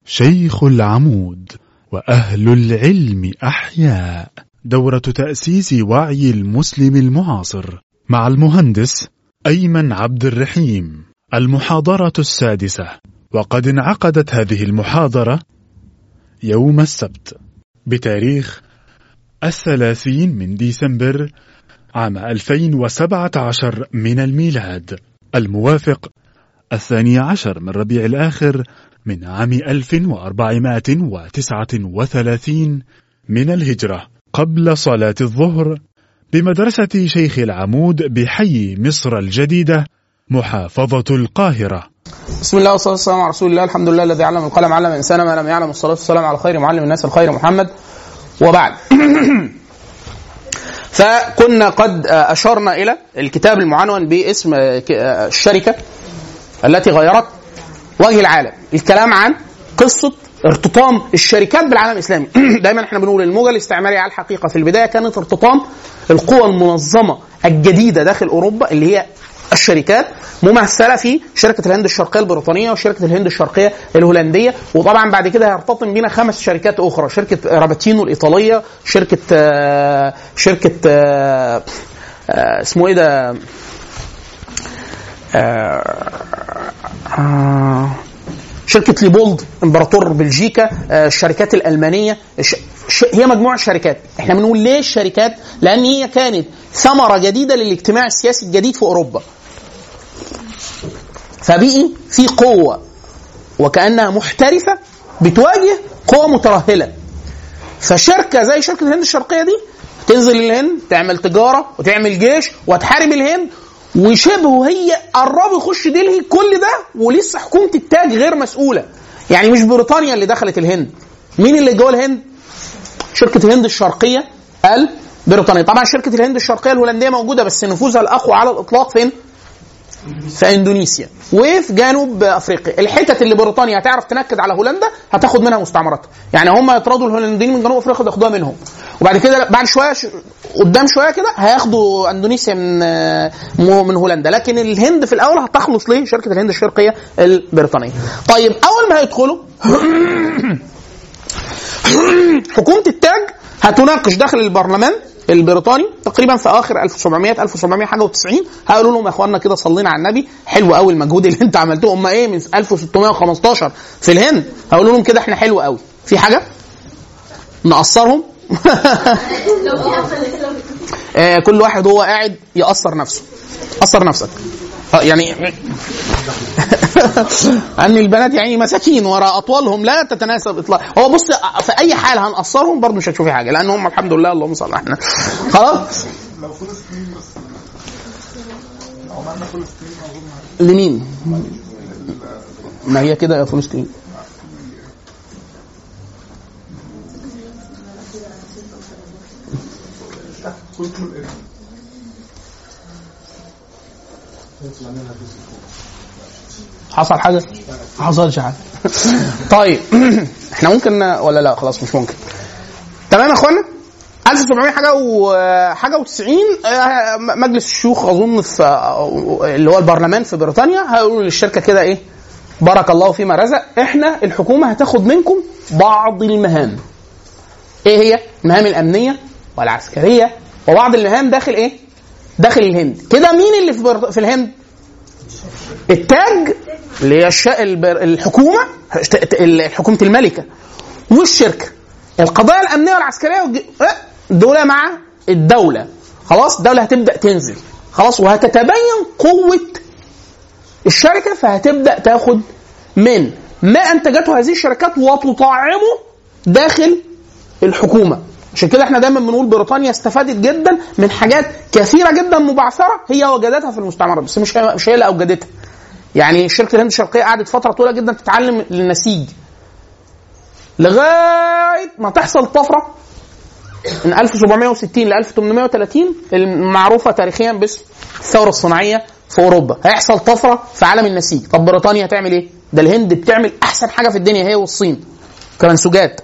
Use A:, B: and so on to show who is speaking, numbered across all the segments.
A: شيخ العمود وأهل العلم أحياء دورة تأسيس وعي المسلم المعاصر مع المهندس أيمن عبد الرحيم المحاضرة السادسة وقد انعقدت هذه المحاضرة يوم السبت بتاريخ الثلاثين من ديسمبر عام 2017 من الميلاد الموافق الثاني عشر من ربيع الآخر من عام 1439 من الهجرة قبل صلاة الظهر بمدرسة شيخ العمود بحي مصر الجديدة محافظة القاهرة
B: بسم الله والصلاه والسلام على رسول الله الحمد لله الذي علم القلم علم الانسان ما لم يعلم الصلاه والسلام على خير معلم الناس الخير محمد وبعد فكنا قد اشرنا الى الكتاب المعنون باسم الشركه التي غيرت وجه العالم الكلام عن قصه ارتطام الشركات بالعالم الاسلامي دايما احنا بنقول الموجه الاستعماريه على الحقيقه في البدايه كانت ارتطام القوى المنظمه الجديده داخل اوروبا اللي هي الشركات ممثله في شركه الهند الشرقيه البريطانيه وشركه الهند الشرقيه الهولنديه وطبعا بعد كده هيرتطم بينا خمس شركات اخرى شركه راباتينو الايطاليه شركه آه شركه آه آه اسمه ايه ده شركة ليبولد امبراطور بلجيكا الشركات الألمانية هي مجموعة شركات احنا بنقول ليه الشركات لأن هي كانت ثمرة جديدة للاجتماع السياسي الجديد في أوروبا فبقي في قوة وكأنها محترفة بتواجه قوة مترهلة فشركة زي شركة الهند الشرقية دي تنزل الهند تعمل تجارة وتعمل جيش وتحارب الهند وشبه هي قربوا يخش دلهي كل ده ولسه حكومه التاج غير مسؤوله يعني مش بريطانيا اللي دخلت الهند مين اللي جوه الهند شركه الهند الشرقيه البريطانيه طبعا شركه الهند الشرقيه الهولنديه موجوده بس نفوذها الاقوى على الاطلاق فين في اندونيسيا وفي جنوب افريقيا الحتت اللي بريطانيا هتعرف تنكد على هولندا هتاخد منها مستعمراتها يعني هم يطردوا الهولنديين من جنوب افريقيا ياخدوها منهم وبعد كده بعد شويه ش... قدام شويه كده هياخدوا اندونيسيا من من هولندا لكن الهند في الاول هتخلص ليه شركه الهند الشرقيه البريطانيه طيب اول ما هيدخلوا حكومه التاج هتناقش داخل البرلمان البريطاني تقريبا في اخر 1700 1700 حاجه و90 هيقولوا لهم يا اخوانا كده صلينا على النبي حلو قوي المجهود اللي انت عملتوه هم ايه من 1615 في الهند هيقولوا لهم كده احنا حلو قوي في حاجه نقصرهم آه كل واحد هو قاعد يقصر نفسه قصر نفسك يعني ان البنات يعني مساكين وراء اطوالهم لا تتناسب اطلاقا هو بص في اي حال هنقصرهم برضه مش هتشوفي حاجه لان هم الحمد لله اللهم صل احنا خلاص لمين؟ ما هي كده يا فلسطين حصل حاجه؟ ما حصلش حاجه طيب احنا ممكن ولا لا خلاص مش ممكن تمام يا اخوانا 1700 حاجه وحاجه و90 مجلس الشيوخ اظن في اللي هو البرلمان في بريطانيا هيقولوا للشركه كده ايه بارك الله فيما رزق احنا الحكومه هتاخد منكم بعض المهام ايه هي المهام الامنيه والعسكريه وبعض المهام داخل ايه داخل الهند كده مين اللي في, بر... في الهند التاج اللي هي الش... الحكومه حكومه الملكه والشركه القضايا الامنيه والعسكريه دول مع الدوله خلاص الدوله هتبدا تنزل خلاص وهتتبين قوه الشركه فهتبدا تاخد من ما انتجته هذه الشركات وتطعمه داخل الحكومه عشان كده احنا دايما بنقول بريطانيا استفادت جدا من حاجات كثيره جدا مبعثره هي وجدتها في المستعمرات بس مش هي مش هي اللي اوجدتها. يعني شركه الهند الشرقيه قعدت فتره طويله جدا تتعلم النسيج. لغايه ما تحصل طفره من 1760 ل 1830 المعروفه تاريخيا باسم الثوره الصناعيه في اوروبا، هيحصل طفره في عالم النسيج، طب بريطانيا هتعمل ايه؟ ده الهند بتعمل احسن حاجه في الدنيا هي والصين كمنسوجات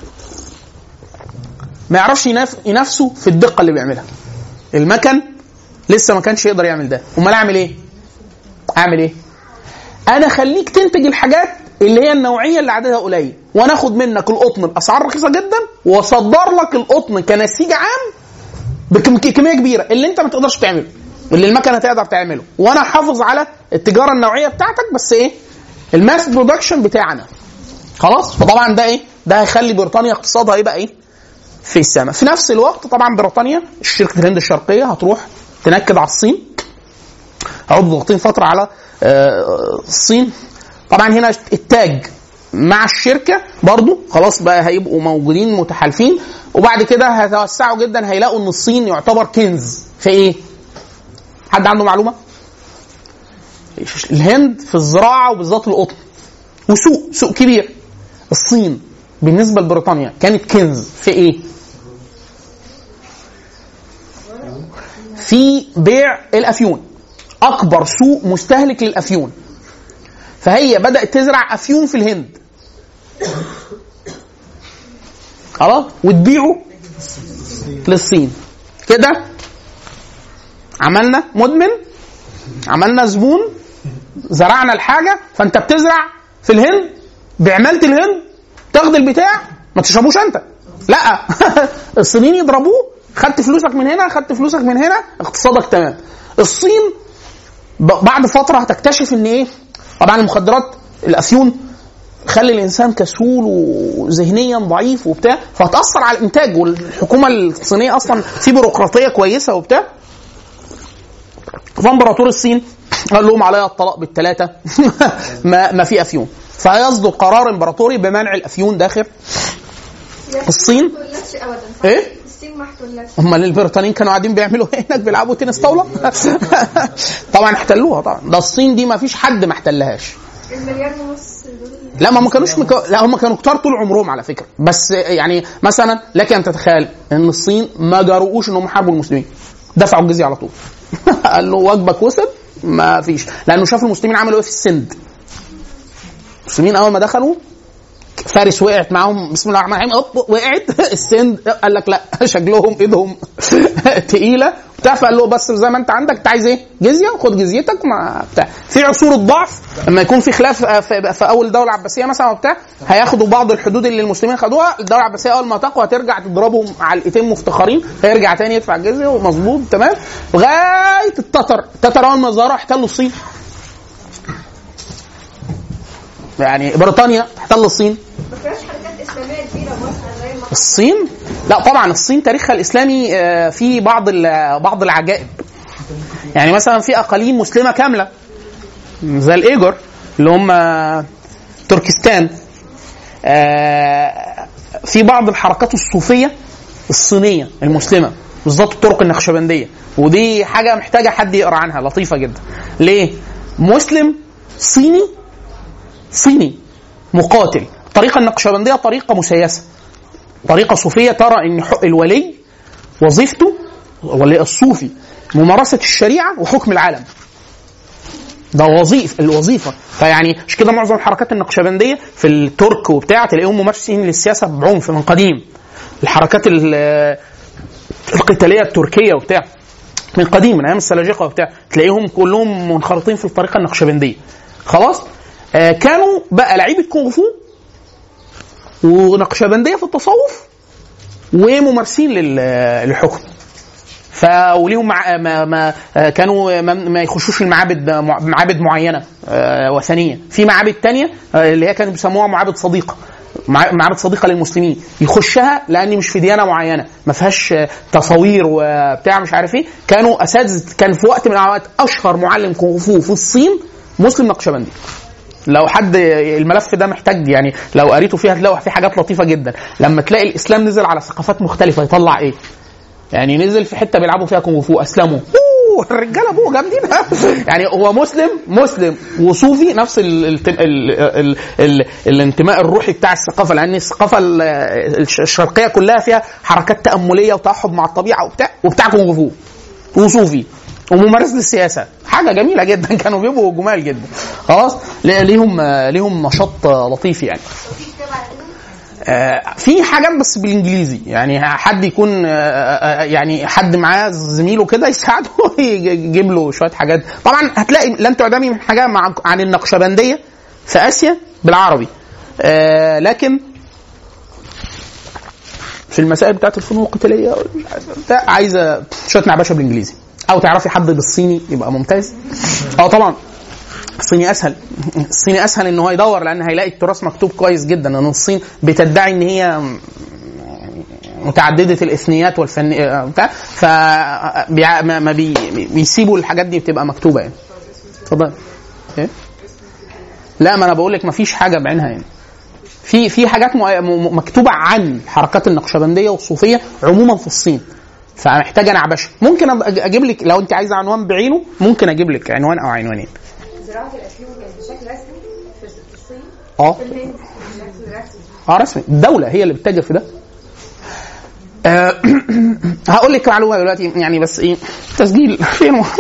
B: ما يعرفش يناف... ينافسه في الدقه اللي بيعملها المكن لسه ما كانش يقدر يعمل ده امال اعمل ايه اعمل ايه انا خليك تنتج الحاجات اللي هي النوعيه اللي عددها قليل وناخد منك القطن باسعار رخيصه جدا واصدر لك القطن كنسيج عام بكميه كبيره اللي انت ما تقدرش تعمله اللي المكنه تقدر تعمله وانا احافظ على التجاره النوعيه بتاعتك بس ايه الماس برودكشن بتاعنا خلاص فطبعا ده ايه ده هيخلي بريطانيا اقتصادها يبقى ايه في السماء في نفس الوقت طبعا بريطانيا شركه الهند الشرقيه هتروح تنكد على الصين هيقعدوا ضاغطين فتره على آه، الصين طبعا هنا التاج مع الشركه برضو خلاص بقى هيبقوا موجودين متحالفين وبعد كده هيتوسعوا جدا هيلاقوا ان الصين يعتبر كنز في ايه؟ حد عنده معلومه؟ الهند في الزراعه وبالذات القطن وسوق سوق كبير الصين بالنسبه لبريطانيا كانت كنز في ايه؟ في بيع الافيون اكبر سوق مستهلك للافيون فهي بدات تزرع افيون في الهند خلاص وتبيعه للصين كده عملنا مدمن عملنا زبون زرعنا الحاجه فانت بتزرع في الهند بعماله الهند تاخد البتاع ما تشربوش انت لا الصينيين يضربوه خدت فلوسك من هنا خدت فلوسك من هنا اقتصادك تمام الصين ب- بعد فتره هتكتشف ان ايه طبعا المخدرات الافيون خلي الانسان كسول وذهنيا ضعيف وبتاع فهتاثر على الانتاج والحكومه الصينيه اصلا في بيروقراطيه كويسه وبتاع فامبراطور الصين قال لهم عليا الطلاق بالثلاثه ما ما في افيون فيصدر قرار امبراطوري بمنع الافيون داخل الصين؟
C: ما احتلتش ابدا صح؟
B: إيه؟
C: الصين ما احتلتش
B: هم البريطانيين كانوا قاعدين بيعملوا ايه هناك بيلعبوا تنس طاوله طبعا احتلوها طبعا ده الصين دي ما فيش حد ما احتلهاش
C: المليار ونص دول
B: لا ما هم كانوش مكو... لا هم كانوا كتار طول عمرهم على فكره بس يعني مثلا لك ان تتخيل ان الصين ما جرؤوش انهم يحاربوا المسلمين دفعوا الجزيه على طول قال له واجبك وصل ما فيش لانه شاف المسلمين عملوا ايه في السند المسلمين اول ما دخلوا فارس وقعت معاهم بسم الله الرحمن الرحيم أوب، وقعت السند قال لك لا شكلهم ايدهم تقيله بتاع فقال له بس زي ما انت عندك انت عايز ايه؟ جزيه خد جزيتك ما بتاع في عصور الضعف لما يكون في خلاف آه، في, في اول دوله عباسيه مثلا وبتاع هياخدوا بعض الحدود اللي المسلمين خدوها الدوله العباسيه اول ما تقوى هترجع تضربهم على الايتين مفتخرين فيرجع تاني يدفع الجزيه ومظبوط تمام لغايه التتر التتر اول ما ظهروا احتلوا الصين يعني بريطانيا احتلوا الصين
C: ما فيهاش حركات اسلاميه كبيره واسعه زي ما
B: الصين لا طبعا الصين تاريخها الاسلامي آه، فيه بعض ال- بعض العجائب يعني مثلا في اقاليم مسلمه كامله زي الايجور اللي هم تركستان آه، في بعض الحركات الصوفيه الصينيه المسلمه بالذات الطرق النقشبنديه ودي حاجه محتاجه حد يقرا عنها لطيفه جدا ليه مسلم صيني صيني مقاتل الطريقه النقشبنديه طريقه مسيسه طريقه صوفيه ترى ان حق الولي وظيفته ولي الصوفي ممارسه الشريعه وحكم العالم ده وظيف الوظيفه فيعني مش كده معظم الحركات النقشبنديه في الترك وبتاع تلاقيهم ممارسين للسياسه بعنف من قديم الحركات ال- القتاليه التركيه وبتاع من قديم من ايام السلاجقه وبتاع تلاقيهم كلهم منخرطين في الطريقه النقشبنديه خلاص آه كانوا بقى لعيبه كونغ فو ونقشبنديه في التصوف وممارسين لل- للحكم ف وليهم مع... ما... ما آه، كانوا ما, ما يخشوش المعابد مع- معابد معينه آه، وثنيه في معابد تانية آه، اللي هي كانوا بيسموها معابد صديقه مع- معابد صديقه للمسلمين يخشها لان مش في ديانه معينه ما فيهاش آه، تصاوير وبتاع مش عارف ايه كانوا اساتذه كان في وقت من الاوقات اشهر معلم كونغ فو في الصين مسلم نقشبندي لو حد الملف ده محتاج يعني لو قريته فيها هتلاقوا في حاجات لطيفه جدا لما تلاقي الاسلام نزل على ثقافات مختلفه يطلع ايه يعني نزل في حته بيلعبوا فيها كونغ فو اسلموا أوه، الرجاله ابوه جامدين يعني هو مسلم مسلم وصوفي نفس ال ال ال ال ال الانتماء الروحي بتاع الثقافه لان الثقافه ال- الش- الشرقيه كلها فيها حركات تامليه وتوحد مع الطبيعه وبتاع وبتاع كونغ فو وصوفي وممارسه السياسه حاجه جميله جدا كانوا بيبقوا جمال جدا خلاص ليه- ليهم ليهم نشاط لطيف يعني
C: في كتاب على كده
B: آه، في حاجات بس بالانجليزي يعني حد يكون آه، آه، يعني حد معاه زميله كده يساعده يجيب له شويه حاجات طبعا هتلاقي لن تعدمي من حاجه مع عن النقشبنديه في اسيا بالعربي آه لكن في المسائل بتاعت الفنون القتاليه بتاع عايزه شويه نعبشه بالانجليزي او تعرفي حد بالصيني يبقى ممتاز اه طبعا الصيني اسهل الصيني اسهل ان هو يدور لان هيلاقي التراث مكتوب كويس جدا لان الصين بتدعي ان هي متعدده الاثنيات والفن بتاع ف بيع- ما ما بي... بيسيبوا الحاجات دي بتبقى مكتوبه يعني اتفضل ايه لا ما انا بقول لك ما فيش حاجه بعينها يعني في في حاجات م- م- مكتوبه عن الحركات النقشبنديه والصوفيه عموما في الصين فمحتاجه نعبشه ممكن أب- اجيب لك لو انت عايزه عنوان بعينه ممكن اجيب لك عنوان او عنوانين
C: زراعة الأفيون كانت بشكل رسمي في في الصين
B: اه
C: في الهند بشكل رسمي
B: اه رسمي الدوله هي اللي بتتاجر في ده آه، هقول لك معلومه دلوقتي يعني بس ايه تسجيل فين هو؟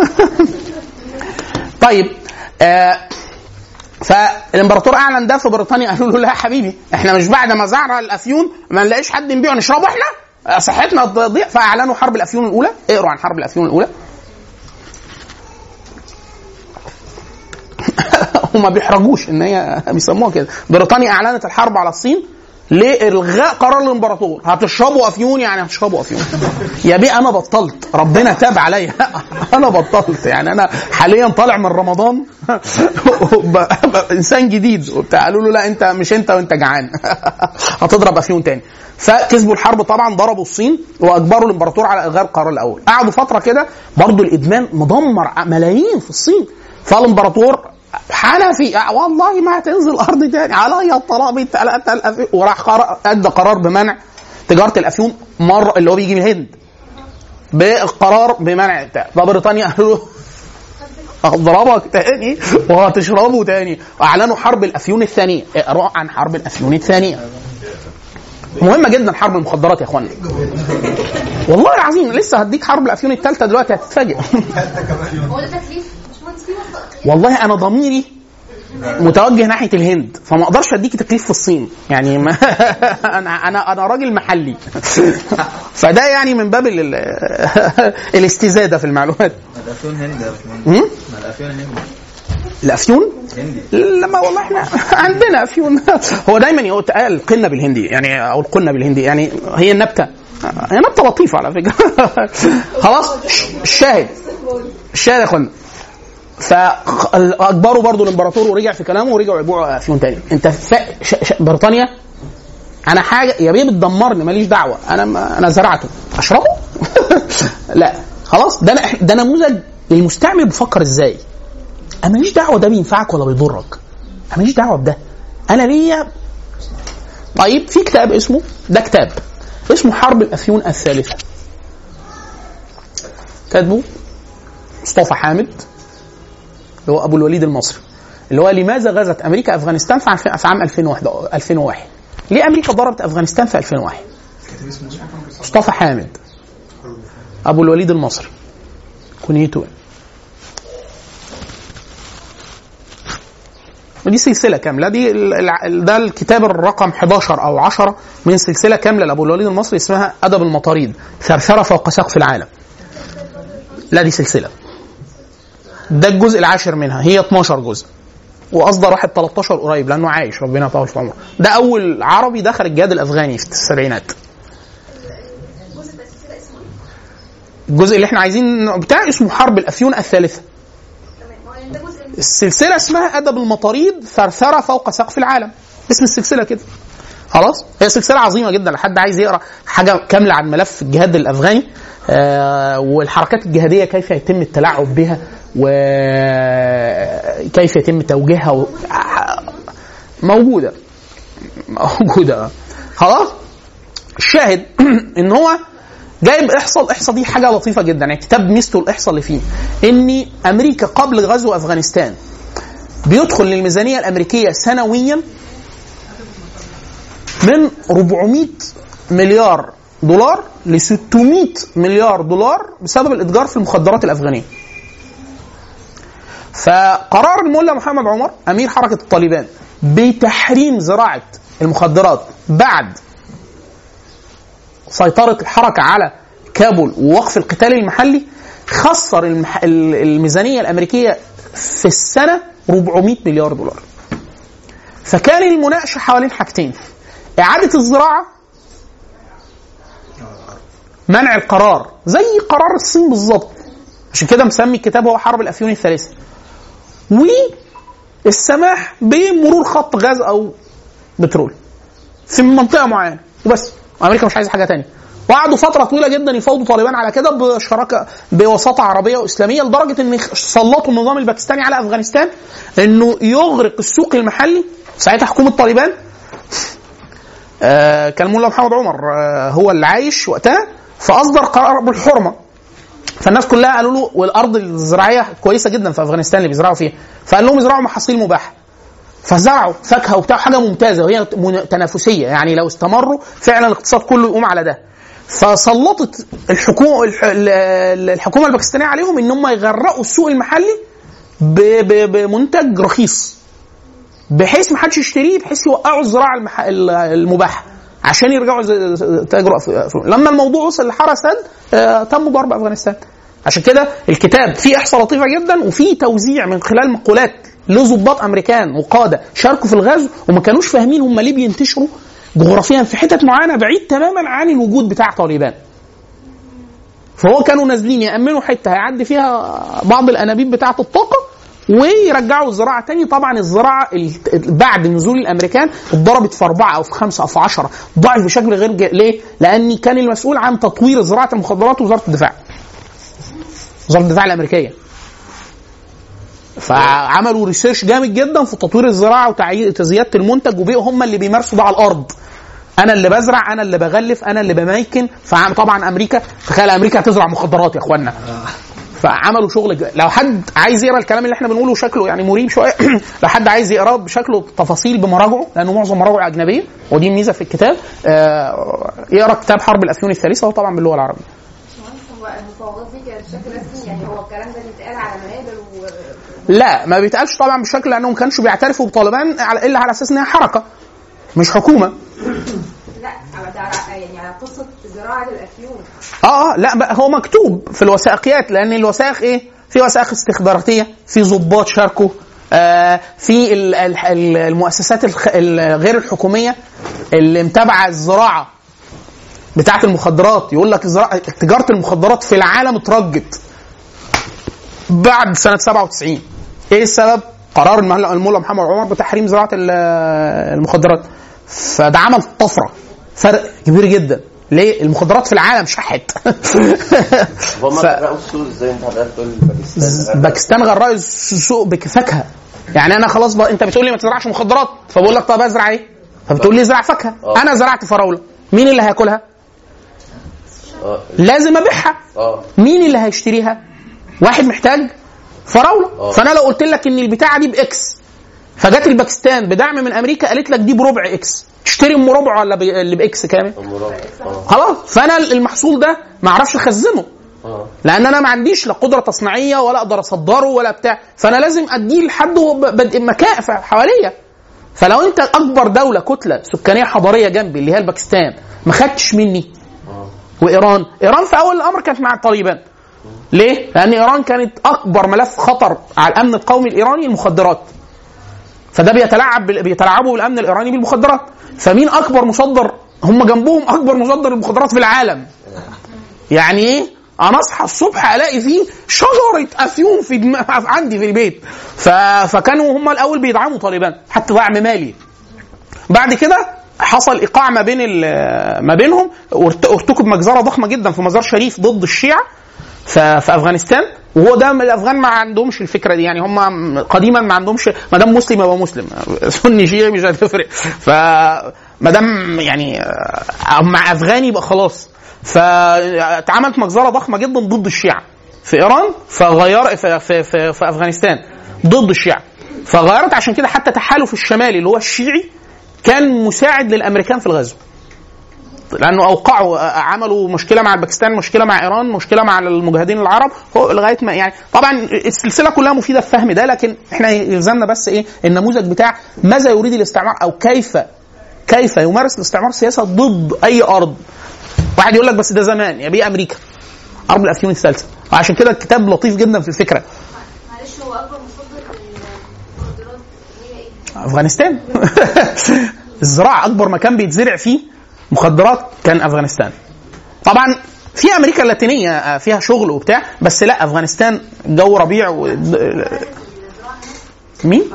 B: طيب آه فالامبراطور اعلن ده في بريطانيا قالوا له لا يا حبيبي احنا مش بعد ما زرع الافيون ما نلاقيش حد نبيعه نشربه احنا آه، صحتنا تضيع فاعلنوا حرب الافيون الاولى اقروا عن حرب الافيون الاولى وما بيحرجوش ان هي بيسموها كده بريطانيا اعلنت الحرب على الصين لالغاء قرار الامبراطور هتشربوا افيون يعني هتشربوا افيون يا بيه انا بطلت ربنا تاب عليا انا بطلت يعني انا حاليا طالع من رمضان ب- ب- انسان جديد وبتاع قالوا له لا انت مش انت وانت جعان هتضرب افيون تاني فكسبوا الحرب طبعا ضربوا الصين واجبروا الامبراطور على الغاء القرار الاول قعدوا فتره كده برضو الادمان مدمر ملايين في الصين فالامبراطور حنفي آه، والله ما هتنزل الارض تاني عليا الطلاق بالثلاثة الأفيون وراح قرار ادى قرار بمنع تجاره الافيون مره اللي هو بيجي من الهند بالقرار بمنع بتاع فبريطانيا قالوا له هضربك تاني وهتشربه تاني واعلنوا حرب الافيون الثانيه اقرا عن حرب الافيون الثانيه مهمه جدا حرب المخدرات يا اخوانا والله العظيم لسه هديك حرب الافيون الثالثه دلوقتي هتتفاجئ
C: هو ده تكليف مش مهندس في وسط
B: والله انا ضميري متوجه ناحيه الهند فما اقدرش اديك تكليف في الصين يعني ما انا انا انا راجل محلي فده يعني من باب ال- الاستزاده في المعلومات
D: الافيون هند يا باشمهندس
B: هم؟
D: ما الافيون هند
B: الافيون
D: هندي
B: لما والله احنا عندنا افيون هو دايما يقال القنه بالهندي يعني او القنه بالهندي يعني هي النبته هي نبته لطيفه على فكره خلاص الشاهد الشاهد يا اخوانا فاجبروا برضو الامبراطور ورجع في كلامه ورجعوا يبيعوا افيون تاني انت ف... ش... ش... بريطانيا انا حاجه يا بيه بتدمرني ماليش دعوه انا ما... انا زرعته اشربه لا خلاص ده أنا- ده نموذج للمستعمر بيفكر ازاي انا ماليش دعوه ده بينفعك ولا بيضرك انا ماليش دعوه بده انا ليا طيب في كتاب اسمه ده كتاب اسمه حرب الافيون الثالثه كاتبه مصطفى حامد اللي هو ابو الوليد المصري اللي هو لماذا غزت امريكا افغانستان في عام- في عام 2001 2001 ليه امريكا ضربت افغانستان في 2001 مصطفى حامد ابو الوليد المصري كنيته إيه؟ ودي سلسله كامله دي ال- ال- ده الكتاب الرقم 11 او 10 من سلسله كامله لابو الوليد المصري اسمها ادب المطاريد ثرثره فوق سقف العالم لا دي سلسله ده الجزء العاشر منها هي 12 جزء واصدر واحد 13 قريب لانه عايش ربنا يطول في عمره ده اول عربي دخل الجهاد الافغاني في السبعينات الجزء اللي احنا عايزين بتاع اسمه حرب الافيون الثالثه
C: تمام ما هو ده جزء من
B: السلسله اسمها ادب المطاريد ثرثره فوق سقف العالم اسم السلسله كده خلاص هي سلسله عظيمه جدا لحد عايز يقرا حاجه كامله عن ملف الجهاد الافغاني آه والحركات الجهاديه كيف يتم التلاعب بها وكيف يتم توجيهها و... موجوده موجوده خلاص الشاهد ان هو جايب احصاء الاحصاء دي حاجه لطيفه جدا يعني كتاب ميزته الاحصاء اللي فيه ان امريكا قبل غزو افغانستان بيدخل للميزانيه الامريكيه سنويا من 400 مليار دولار ل 600 مليار دولار بسبب الاتجار في المخدرات الافغانيه. فقرار الملا محمد عمر امير حركه الطالبان بتحريم زراعه المخدرات بعد سيطره الحركه على كابول ووقف القتال المحلي خسر المح... ال- الميزانيه الامريكيه في السنه 400 مليار دولار. فكان المناقشه حوالين حاجتين اعاده الزراعه منع القرار زي قرار الصين بالظبط عشان كده مسمي الكتاب هو حرب الافيون الثالثه والسماح بمرور خط غاز او بترول في منطقه معينه وبس امريكا مش عايزه حاجه تانية وقعدوا فتره طويله جدا يفاوضوا طالبان على كده بشراكه بوساطه عربيه واسلاميه لدرجه ان سلطوا النظام الباكستاني على افغانستان انه يغرق السوق المحلي ساعتها حكومه طالبان آه كان الملا محمد عمر آه هو اللي عايش وقتها فاصدر قرار بالحرمه فالناس كلها قالوا له والارض الزراعيه كويسه جدا في افغانستان اللي بيزرعوا فيها فقال لهم ازرعوا محاصيل مباحه فزرعوا فاكهه وبتاع حاجه ممتازه وهي من- تنافسيه يعني لو استمروا فعلا الاقتصاد كله يقوم على ده فسلطت الحكومه الحكومه الباكستانيه عليهم ان هم يغرقوا السوق المحلي ب- ب- بمنتج رخيص بحيث ما حدش يشتريه بحيث يوقعوا الزراعه المح... المباحه عشان يرجعوا ز- ز- تاجروا في... في- لما الموضوع وصل لحرس هد آه تم ضرب افغانستان عشان كده الكتاب فيه احصاء لطيفه جدا وفيه توزيع من خلال مقولات لضباط امريكان وقاده شاركوا في الغزو وما كانوش فاهمين هم ليه بينتشروا جغرافيا في حتت معينه بعيد تماما عن الوجود بتاع طالبان فهو كانوا نازلين يامنوا حته هيعدي فيها بعض الانابيب بتاعه الطاقه ويرجعوا الزراعه تاني طبعا الزراعه ال- بعد نزول الامريكان اتضربت في اربعه او في خمسه او في عشره ضعف بشكل غير ج... ليه؟ لان كان المسؤول عن تطوير زراعه المخدرات وزاره الدفاع. وزاره الدفاع الامريكيه. فعملوا ريسيرش جامد جدا في تطوير الزراعه وزياده المنتج وبقوا هم اللي بيمارسوا ده على الارض. انا اللي بزرع انا اللي بغلف انا اللي بميكن فطبعا امريكا تخيل امريكا هتزرع مخدرات يا اخوانا فعملوا شغل ج- لو حد عايز يقرا الكلام اللي احنا بنقوله شكله يعني مريب شويه لو حد عايز يقراه بشكله تفاصيل بمراجعه لانه معظم مراجعه اجنبيه ودي ميزه في الكتاب آه يقرا كتاب حرب الافيون الثالثه هو طبعا باللغه العربيه
C: هو المفاوضات دي كانت بشكل رسمي يعني هو الكلام ده بيتقال على منابر و
B: لا ما بيتقالش طبعا بشكل لانهم ما كانش بيعترفوا بطالبان على الا على اساس انها حركه مش حكومه
C: لا على ده على- يعني على قصه زراعه الافيون
B: اه اه لا بقى هو مكتوب في الوثائقيات لان الوثائق ايه؟ في وثائق استخباراتيه في ضباط شاركوا آه في ال- ال- ال- المؤسسات الخ- ال- غير الحكوميه اللي متابعه الزراعه بتاعه المخدرات يقول لك زراعة تجاره المخدرات في العالم اترجت بعد سنه 97 ايه السبب؟ قرار المهل- المولى محمد عمر بتحريم زراعه ال- المخدرات فده عمل طفره فرق كبير جدا ليه؟ المخدرات في العالم شحت
E: هم
B: ف-
E: غرقوا السوق ازاي انت حضرتك تقول باكستان غرقوا.
B: باكستان غرقوا السوق بفاكهه يعني انا خلاص بقى انت بتقول لي ما تزرعش مخدرات فبقول لك طب ازرع ايه؟ فبتقول لي ازرع فاكهه
E: آه.
B: انا زرعت فراوله مين اللي هياكلها؟
E: اه
B: لازم ابيعها
E: اه
B: مين اللي هيشتريها؟ واحد محتاج فراوله
E: آه.
B: فانا لو قلت لك ان البتاعه دي باكس فجت الباكستان بدعم من امريكا قالت لك دي بربع اكس تشتري ام ربع ولا ب- اللي باكس كامل
E: مرابط اه
B: خلاص فانا المحصول ده ما اعرفش اخزنه
E: اه
B: لان انا ما عنديش لا قدره تصنيعيه ولا اقدر اصدره ولا بتاع فانا لازم اديه لحد هو ب- بد- مكائف حواليا فلو انت اكبر دوله كتله سكانيه حضاريه جنبي اللي هي الباكستان ما خدتش مني
E: اه
B: وايران ايران في اول الامر كانت مع الطالبان ليه؟ لان ايران كانت اكبر ملف خطر على الامن القومي الايراني المخدرات فده بيتلاعب بال- بيتلاعبوا بالامن الايراني بالمخدرات فمين اكبر مصدر هم جنبهم اكبر مصدر للمخدرات في العالم يعني ايه انا اصحى الصبح الاقي فيه شجره افيون في دم... عندي في البيت ف... فكانوا هم الاول بيدعموا طالبان حتى دعم مالي بعد كده حصل ايقاع ما بين ال- ما بينهم وارت- ارتكب مجزره ضخمه جدا في مزار شريف ضد الشيعه ف- في افغانستان وهو ده من الافغان ما عندهمش الفكره دي يعني هم قديما ما عندهمش ما دام مسلم يبقى مسلم سني شيعي مش هتفرق فما دام يعني آه، مع افغاني يبقى خلاص فاتعملت مجزره ضخمه جدا ضد الشيعه في ايران فغير في, في, في, في افغانستان ضد الشيعه فغيرت عشان كده حتى تحالف الشمالي اللي هو الشيعي كان مساعد للامريكان في الغزو لانه اوقعوا عملوا مشكله مع باكستان مشكله مع ايران مشكله مع المجاهدين العرب هو لغايه ما يعني طبعا السلسله كلها مفيده في فهم ده لكن احنا يلزمنا بس ايه النموذج بتاع ماذا يريد الاستعمار او كيف كيف يمارس الاستعمار سياسه ضد اي ارض واحد يقول لك بس ده زمان يا بيه امريكا حرب الافيون الثالثه وعشان كده الكتاب لطيف جدا في الفكره
C: معلش هو اكبر مصدر للمخدرات هي ايه؟
B: افغانستان الزراعه اكبر مكان بيتزرع فيه مخدرات كان افغانستان طبعا في امريكا اللاتينيه آه، فيها شغل وبتاع بس لا افغانستان جو ربيع و... مين؟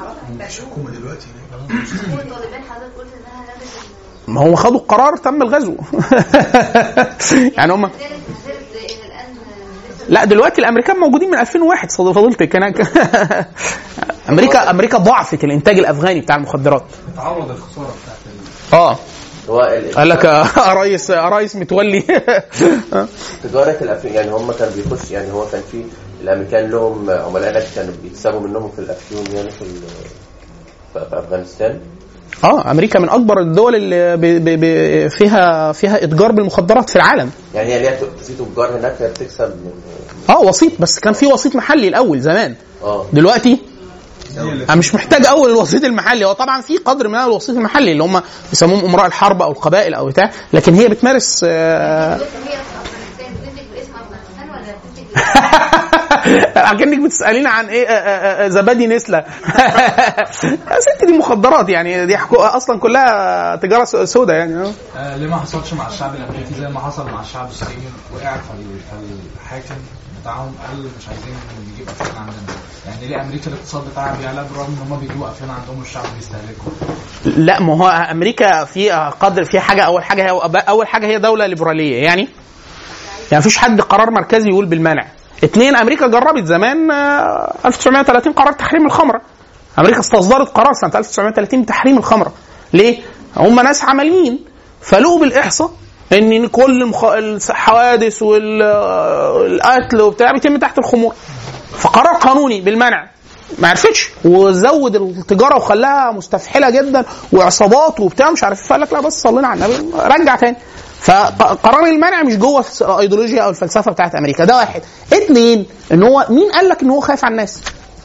C: والطالبان حضرتك قلت انها لغت ال-
B: ما هو خدوا القرار تم الغزو يعني هم
C: ذلك زالت الى الان لسه
B: لا دلوقتي الامريكان موجودين من 2001 صد- فضيلتك انا امريكا امريكا ضعفت الانتاج الافغاني بتاع المخدرات
F: تعوض الخساره بتاعت ال-
B: اه
E: هو ال-
B: قال لك آه، رئيس رئيس متولي
E: تجارة الأفيون يعني هم كانوا بيخش يعني هو كان في الأمريكان لهم عملاء هناك كانوا بيكسبوا منهم في الأفيون يعني في ال- في في أفغانستان
B: اه امريكا من اكبر الدول اللي ب- ب- ب- فيها فيها اتجار بالمخدرات في العالم
E: يعني هي ليها ت- في تجار هناك هي بتكسب من
B: اه وسيط بس كان في وسيط محلي الاول زمان
E: اه
B: دلوقتي انا مش محتاج اول الوسيط المحلي هو طبعا في قدر من الوسيط المحلي اللي هم بيسموهم امراء الحرب او القبائل او بتاع لكن هي بتمارس آه،
C: هي في افغانستان بتنتج باسم افغانستان ولا بتنتج باسم
B: اكنك بتساليني عن ايه آه، آه، آه، زبادي نسله يا ست دي مخدرات يعني دي حكو... اصلا كلها تجاره سوداء يعني آه.
F: آه ليه ما حصلش مع الشعب الامريكي زي ما حصل مع الشعب الصيني وقع فال- فالحاكم بتاعهم قال مش عايزين نجيب افيون عندنا يعني ليه امريكا الاقتصاد بتاعها بيعلى بالرغم ان هم بيجيبوا افيون عندهم والشعب بيستهلكوا
B: لا ما هو امريكا في قدر في حاجه اول حاجه هي اول حاجه هي دوله ليبراليه يعني يعني مفيش حد قرار مركزي يقول بالمنع اثنين امريكا جربت زمان آه، 1930 قرار تحريم الخمره امريكا استصدرت قرار سنه 1930 بتحريم الخمره ليه هم ناس عمليين فلقوا بالاحصاء ان كل المخ... الحوادث والقتل وبتاع بيتم تحت الخمور فقرار قانوني بالمنع ما عرفتش وزود التجاره وخلاها مستفحله جدا وعصابات وبتاع مش عارف إيه. فقال لك لا بس صلينا على النبي رجع تاني فقرار المنع مش جوه الايديولوجيا او الفلسفه بتاعت امريكا ده واحد اتنين ان هو مين قال لك ان هو خايف على الناس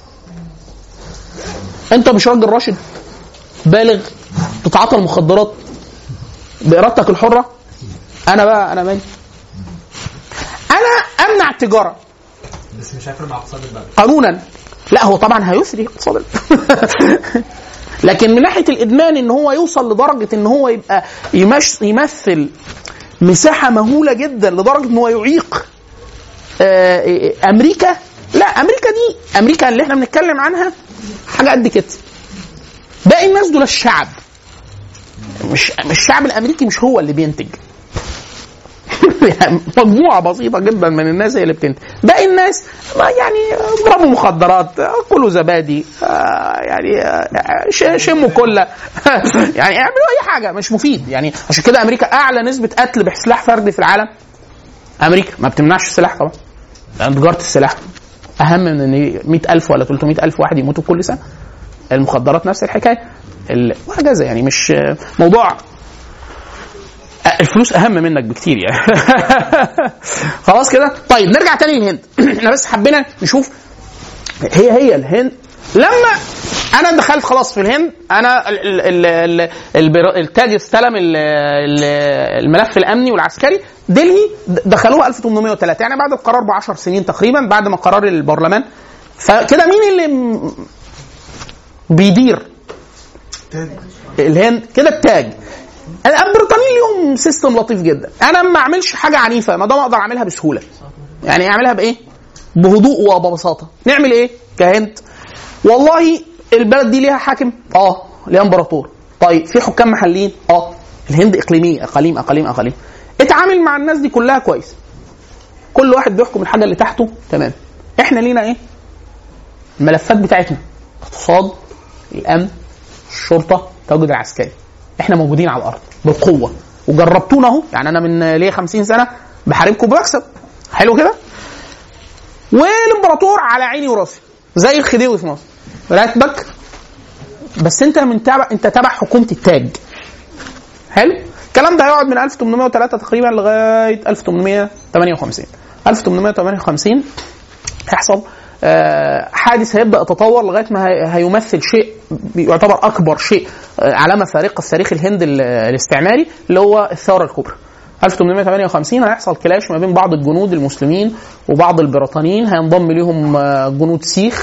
B: انت مش راجل راشد بالغ تتعاطى المخدرات بارادتك الحره انا بقى انا مالي انا امنع التجاره
F: بس مش هيفرق مع اقتصاد البلد
B: قانونا لا هو طبعا هيثري اقتصاد ال- لكن من ناحيه الادمان ان هو يوصل لدرجه ان هو يبقى يمش يمثل مساحه مهوله جدا لدرجه ان هو يعيق آه، امريكا لا امريكا دي امريكا اللي احنا بنتكلم عنها حاجه قد كده باقي الناس دول الشعب مش مش الشعب الامريكي مش هو اللي بينتج يعني مجموعه بسيطه جدا من الناس هي اللي بتنتج باقي الناس ما يعني اضربوا مخدرات كلوا زبادي آه، يعني آه، ش- شموا كله يعني اعملوا اي حاجه مش مفيد يعني عشان كده امريكا اعلى نسبه قتل بسلاح فردي في العالم امريكا ما بتمنعش السلاح طبعا لان تجاره السلاح اهم من ان 100000 ولا 300000 واحد يموتوا كل سنه المخدرات نفس الحكايه ال- وهكذا يعني مش موضوع الفلوس اهم منك بكتير يعني خلاص كده طيب نرجع تاني للهند احنا بس حبينا نشوف هي هي الهند لما انا دخلت خلاص في الهند انا ال- ال- ال- ال- البر- التاج استلم ال- ال- الملف الامني والعسكري دلهي د- دخلوها 1803 يعني بعد القرار ب 10 سنين تقريبا بعد ما قرار البرلمان فكده مين اللي م- بيدير الهند كده التاج البريطانيين ليهم سيستم لطيف جدا انا ما اعملش حاجه عنيفه ما دام اقدر اعملها بسهوله يعني اعملها بايه بهدوء وببساطه نعمل ايه كهند والله البلد دي ليها حاكم اه ليها امبراطور طيب في حكام محليين اه الهند اقليميه اقاليم اقاليم اقاليم اتعامل مع الناس دي كلها كويس كل واحد بيحكم الحاجه اللي تحته تمام احنا لينا ايه الملفات بتاعتنا اقتصاد الامن الشرطه التواجد العسكري احنا موجودين على الارض بالقوه وجربتونا اهو يعني انا من ليا 50 سنه بحاربكم بكسب حلو كده والامبراطور على عيني وراسي زي الخديوي في مصر راتبك بس انت من تبع انت تبع حكومه التاج حلو الكلام ده هيقعد من 1803 تقريبا لغايه 1858 1858 هيحصل آه، حادث هيبدا يتطور لغايه ما هي- هيمثل شيء يعتبر اكبر شيء آه، علامه فارقه في تاريخ الهند ال- الاستعماري اللي هو الثوره الكبرى 1858 هيحصل كلاش ما بين بعض الجنود المسلمين وبعض البريطانيين هينضم ليهم آه، جنود سيخ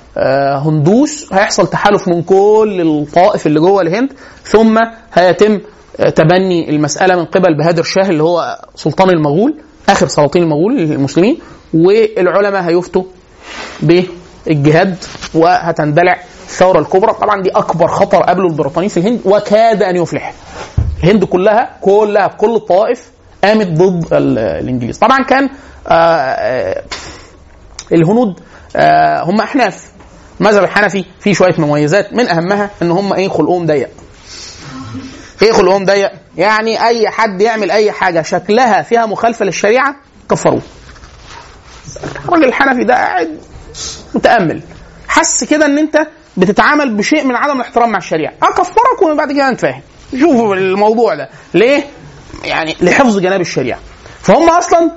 B: آه، هندوس هيحصل تحالف من كل الطائف اللي جوه الهند ثم هيتم آه، تبني المساله من قبل بهادر شاه اللي هو سلطان المغول اخر سلاطين المغول المسلمين والعلماء هيفتوا بالجهاد وهتندلع الثوره الكبرى طبعا دي اكبر خطر قابله البريطانيين في الهند وكاد ان يفلح الهند كلها كلها بكل الطوائف قامت ضد ال- الانجليز طبعا كان آه، آه، الهنود آه، هم احناف المذهب الحنفي فيه شويه مميزات من اهمها ان هم ايه خلقهم ضيق ايه خلقهم ضيق يعني اي حد يعمل اي حاجه شكلها فيها مخالفه للشريعه كفروه الراجل الحنفي ده قاعد متامل حس كده ان انت بتتعامل بشيء من عدم الاحترام مع الشريعه اكفرك وبعد كده نتفاهم شوفوا الموضوع ده ليه يعني لحفظ جناب الشريعه فهم اصلا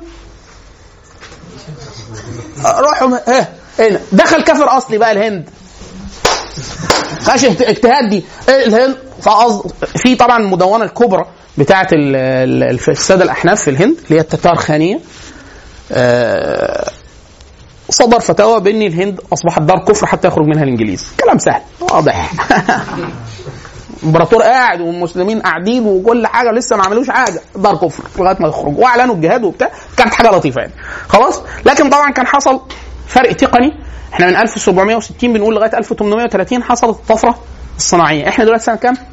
B: راحوا ها هنا دخل كافر اصلي بقى الهند ماشي اجتهاد دي إيه الهند فقصد في طبعا المدونه الكبرى بتاعه ال- ال- الساده الاحناف في الهند اللي هي التتارخانيه آه، صدر فتاوى بان الهند اصبحت دار كفر حتى يخرج منها الانجليز كلام سهل واضح الامبراطور قاعد والمسلمين قاعدين وكل حاجه لسه ما عملوش حاجه دار كفر لغايه ما يخرجوا واعلنوا الجهاد وبتاع كانت حاجه لطيفه يعني خلاص لكن طبعا كان حصل فرق تقني احنا من 1760 بنقول لغايه 1830 حصلت الطفره الصناعيه احنا دلوقتي سنه كام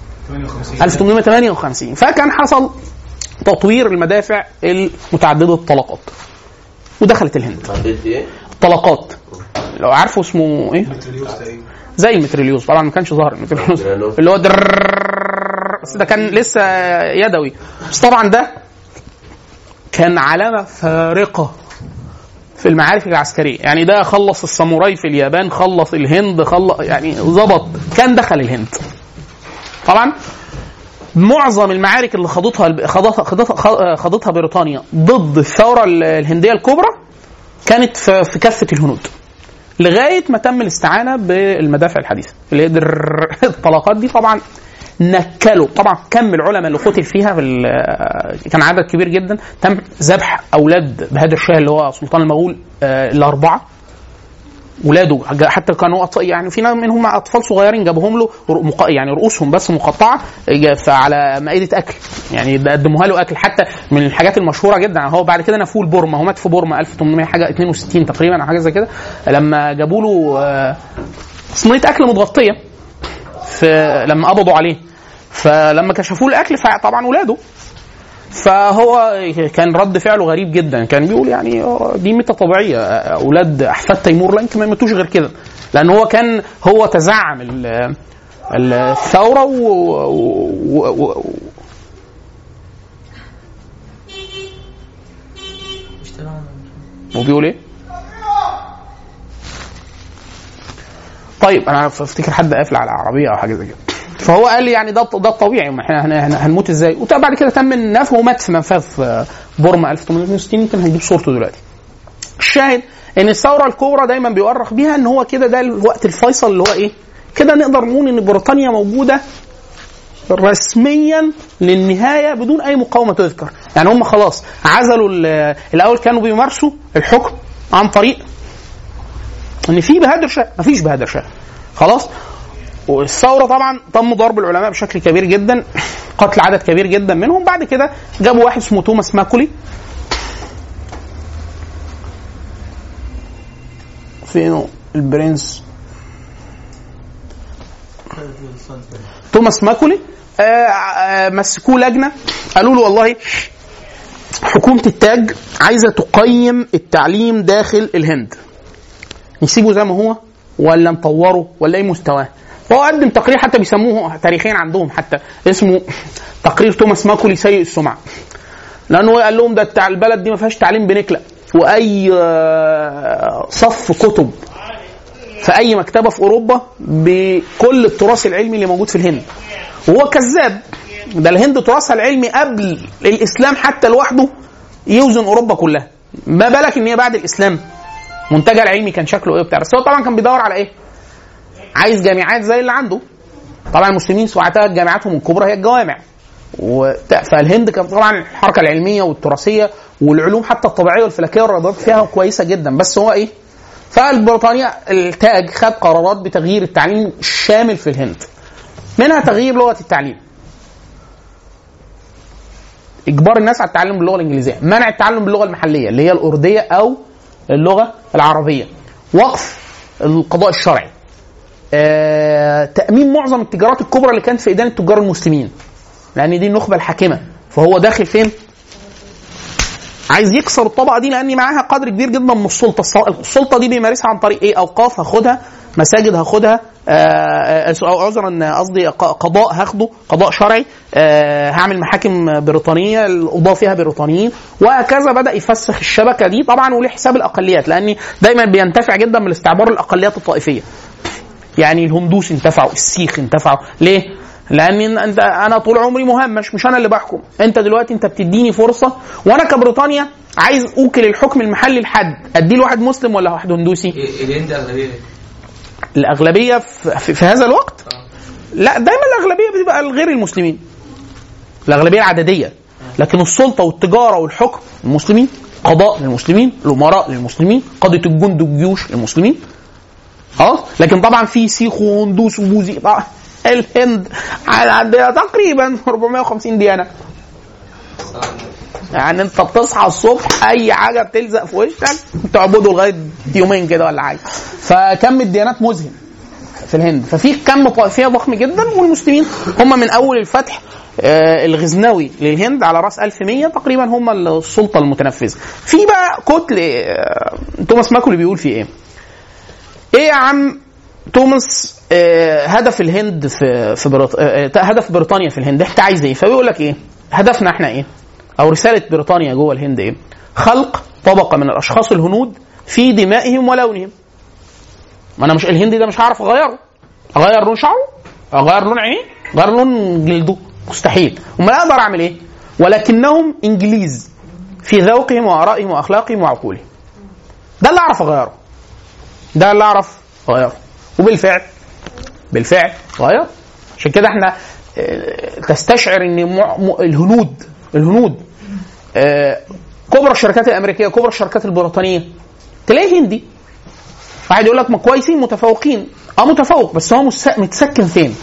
B: 1858 فكان حصل تطوير المدافع المتعدده الطلقات ودخلت الهند
E: عديت ايه؟
B: طلقات لو عارفه اسمه ايه زي المتريليوز طبعا ما كانش ظاهر المتريليوز
E: جرانوف.
B: اللي هو درررررر، بس ده كان لسه يدوي بس طبعا ده كان علامه فارقه في المعارك العسكريه يعني ده خلص الساموراي في اليابان خلص الهند خلص يعني ظبط كان دخل الهند طبعا معظم المعارك اللي خاضتها خاضتها خاضتها خاضتها بريطانيا ضد الثوره الهنديه الكبرى كانت في في كافه الهنود لغايه ما تم الاستعانه بالمدافع الحديثه اللي هي در- الطلقات دي طبعا نكلوا طبعا كم العلماء اللي قتل فيها في ال- كان عدد كبير جدا تم ذبح اولاد بهادر الشاه اللي هو سلطان المغول آه، الاربعه ولاده حتى كانوا أطفال يعني في ناس منهم اطفال صغيرين جابهم له رؤ- مق- يعني رؤوسهم بس مقطعه جا- ف- على مائده اكل يعني ده قدموها له اكل حتى من الحاجات المشهوره جدا هو بعد كده نفوه لبورما هو مات في بورما 1800 حاجه 62 تقريبا او حاجه زي كده لما جابوا له آه، صينيه اكل متغطيه في لما قبضوا عليه فلما كشفوه الاكل فطبعا ولاده فهو كان رد فعله غريب جدا كان بيقول يعني دي ميتة طبيعية أولاد أحفاد تيمور لانك ما يموتوش غير كده لأن هو كان هو تزعم ال- الثورة و, و... و... وبيقول ايه؟ طيب انا افتكر حد قافل على عربيه او حاجه زي كده فهو قال لي يعني ده ده الطبيعي ما احنا هن- هن- هنموت ازاي وبعد كده تم النفخ ومات في منفذ آه، بورما 1862 يمكن هنجيب صورته دلوقتي الشاهد ان الثوره الكبرى دايما بيؤرخ بيها ان هو كده ده الوقت الفيصل اللي هو ايه كده نقدر نقول ان بريطانيا موجوده رسميا للنهايه بدون اي مقاومه تذكر يعني هم خلاص عزلوا ال- الاول كانوا بيمارسوا الحكم عن طريق ان في بهادر شاه مفيش بهادر شاه خلاص والثوره طبعا تم ضرب العلماء بشكل كبير جدا قتل عدد كبير جدا منهم بعد كده جابوا واحد اسمه توماس ماكولي فين البرنس توماس ماكولي آه، آه، مسكوه لجنه قالوا له والله حكومه التاج عايزه تقيم التعليم داخل الهند نسيبه زي ما هو ولا نطوره ولا ايه مستواه فهو قدم تقرير حتى بيسموه تاريخيا عندهم حتى اسمه تقرير توماس ماكولي سيء السمعه لانه هو قال لهم ده بتاع البلد دي ما فيهاش تعليم بنكله واي آه، صف كتب في اي مكتبه في اوروبا بكل التراث العلمي اللي موجود في الهند وهو كذاب ده الهند تراثها العلمي قبل الاسلام حتى لوحده يوزن اوروبا كلها ما بالك ان هي بعد الاسلام منتجها العلمي كان شكله ايه بتاع بس هو طبعا كان بيدور على ايه عايز جامعات زي اللي عنده طبعا المسلمين ساعتها جامعاتهم الكبرى هي الجوامع وبتاع. فالهند كان طبعا الحركه العلميه والتراثيه والعلوم حتى الطبيعيه والفلكيه والرياضيات فيها كويسه جدا بس هو ايه فالبريطانيا التاج خد قرارات بتغيير التعليم الشامل في الهند منها تغيير لغه التعليم اجبار الناس على التعلم باللغه الانجليزيه منع التعلم باللغه المحليه اللي هي الارديه او اللغه العربيه وقف القضاء الشرعي آه، تامين معظم التجارات الكبرى اللي كانت في ايدين التجار المسلمين لان دي النخبه الحاكمه فهو داخل فين عايز يكسر الطبقه دي لان معاها قدر كبير جدا من السلطه الص- السلطه دي بيمارسها عن طريق ايه اوقاف هاخدها مساجد هاخدها آه، آه، او عذرا قصدي ق- قضاء هاخده قضاء شرعي آه، هعمل محاكم بريطانيه القضاه فيها بريطانيين وهكذا بدا يفسخ الشبكه دي طبعا ولحساب الاقليات لان دايما بينتفع جدا من الاستعمار الاقليات الطائفيه يعني الهندوس انتفعوا السيخ انتفعوا ليه لان انت انا طول عمري مهمش مش انا اللي بحكم انت دلوقتي انت بتديني فرصه وانا كبريطانيا عايز اوكل الحكم المحلي لحد اديه لواحد مسلم ولا واحد هندوسي
D: الهند اغلبيه
B: الاغلبيه في, في, في هذا الوقت لا دايما الاغلبيه بتبقى غير المسلمين الاغلبيه العدديه لكن السلطه والتجاره والحكم المسلمين قضاء للمسلمين الامراء للمسلمين قاده الجند والجيوش للمسلمين خلاص لكن طبعا في سيخ وهندوس وبوذي طبعا الهند عندها تقريبا 450 ديانه يعني انت بتصحى الصبح اي حاجه بتلزق في وشك تعبده لغايه يومين كده ولا حاجه فكم الديانات مذهل في الهند ففي كم طائفيه ضخم جدا والمسلمين هم من اول الفتح آه، الغزنوي للهند على راس 1100 تقريبا هم السلطه المتنفذه في بقى كتل آه، توماس ماكولي بيقول في ايه ايه يا عم توماس آه، هدف الهند في في بريط... آه، آه، هدف بريطانيا في الهند انت عايز ايه فبيقول لك ايه هدفنا احنا ايه او رساله بريطانيا جوه الهند ايه خلق طبقه من الاشخاص الهنود في دمائهم ولونهم ما انا مش الهندي ده مش هعرف اغيره اغير لون شعره اغير لون عينيه اغير لون جلده مستحيل امال اقدر اعمل ايه ولكنهم انجليز في ذوقهم وارائهم واخلاقهم وعقولهم ده اللي اعرف اغيره ده اللي اعرف اغيره وبالفعل بالفعل غير عشان كده احنا اه، تستشعر ان مع- م- الهنود الهنود اه، كبرى الشركات الامريكيه كبرى الشركات البريطانيه تلاقيه هندي واحد يقول لك ما كويسين متفوقين اه متفوق بس هو مس- متسكن فين؟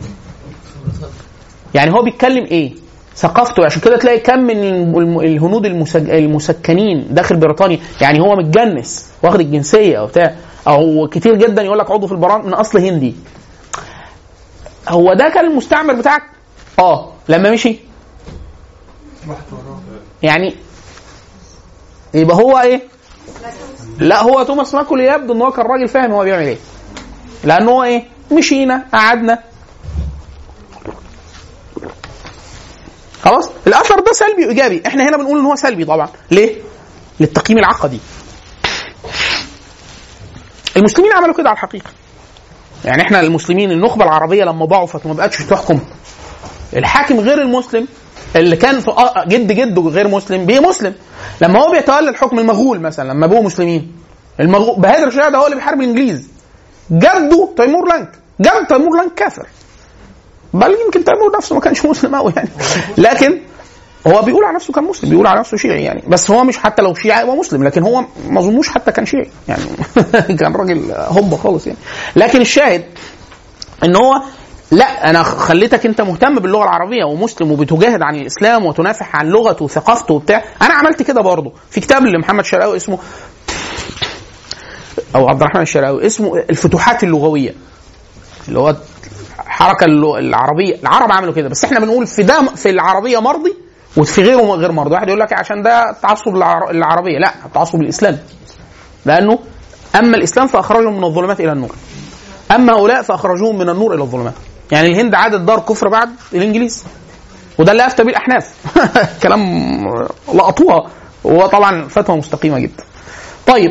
B: يعني هو بيتكلم ايه؟ ثقافته عشان كده تلاقي كم من الم- الهنود المسج... المسكنين داخل بريطانيا يعني هو متجنس واخد الجنسيه او بتاع او كتير جدا يقول لك عضو في البرلمان من اصل هندي هو ده كان المستعمر بتاعك؟ اه لما مشي يعني يبقى هو ايه؟ لا هو توماس ماكولي يبدو ان هو كان راجل فاهم هو بيعمل ايه لان هو ايه مشينا قعدنا خلاص الاثر ده سلبي وايجابي احنا هنا بنقول ان هو سلبي طبعا ليه للتقييم العقدي المسلمين عملوا كده على الحقيقه يعني احنا المسلمين النخبه العربيه لما ضعفت وما بقتش تحكم الحاكم غير المسلم اللي كان في آه جد جده غير مسلم بيه مسلم لما هو بيتولى الحكم المغول مثلا لما بقوا مسلمين المغول بهادر الشاه ده هو اللي بيحارب الانجليز جده تيمور لانك جد تيمور لانك كافر بل يمكن تيمور نفسه ما كانش مسلم قوي يعني لكن هو بيقول على نفسه كان مسلم بيقول على نفسه شيعي يعني بس هو مش حتى لو شيعي هو مسلم لكن هو ما اظنوش حتى كان شيعي يعني كان راجل هوبا خالص يعني لكن الشاهد ان هو لا انا خليتك انت مهتم باللغه العربيه ومسلم وبتجاهد عن الاسلام وتنافح عن لغته وثقافته وبتاع انا عملت كده برضه في كتاب لمحمد شرقاوي اسمه او عبد الرحمن الشرقاوي اسمه الفتوحات اللغويه اللي هو الحركه اللو- العربيه العرب عملوا كده بس احنا بنقول في ده في العربيه مرضي وفي غيره غير مرضي واحد يقول لك عشان ده تعصب للعر- للعربيه لا تعصب للاسلام لانه اما الاسلام فاخرجهم من الظلمات الى النور اما هؤلاء فاخرجوهم من النور الى الظلمات يعني الهند عادت دار كفر بعد الانجليز وده اللي افتى به الاحناف كلام لقطوها وهو طبعا فتوى مستقيمه جدا طيب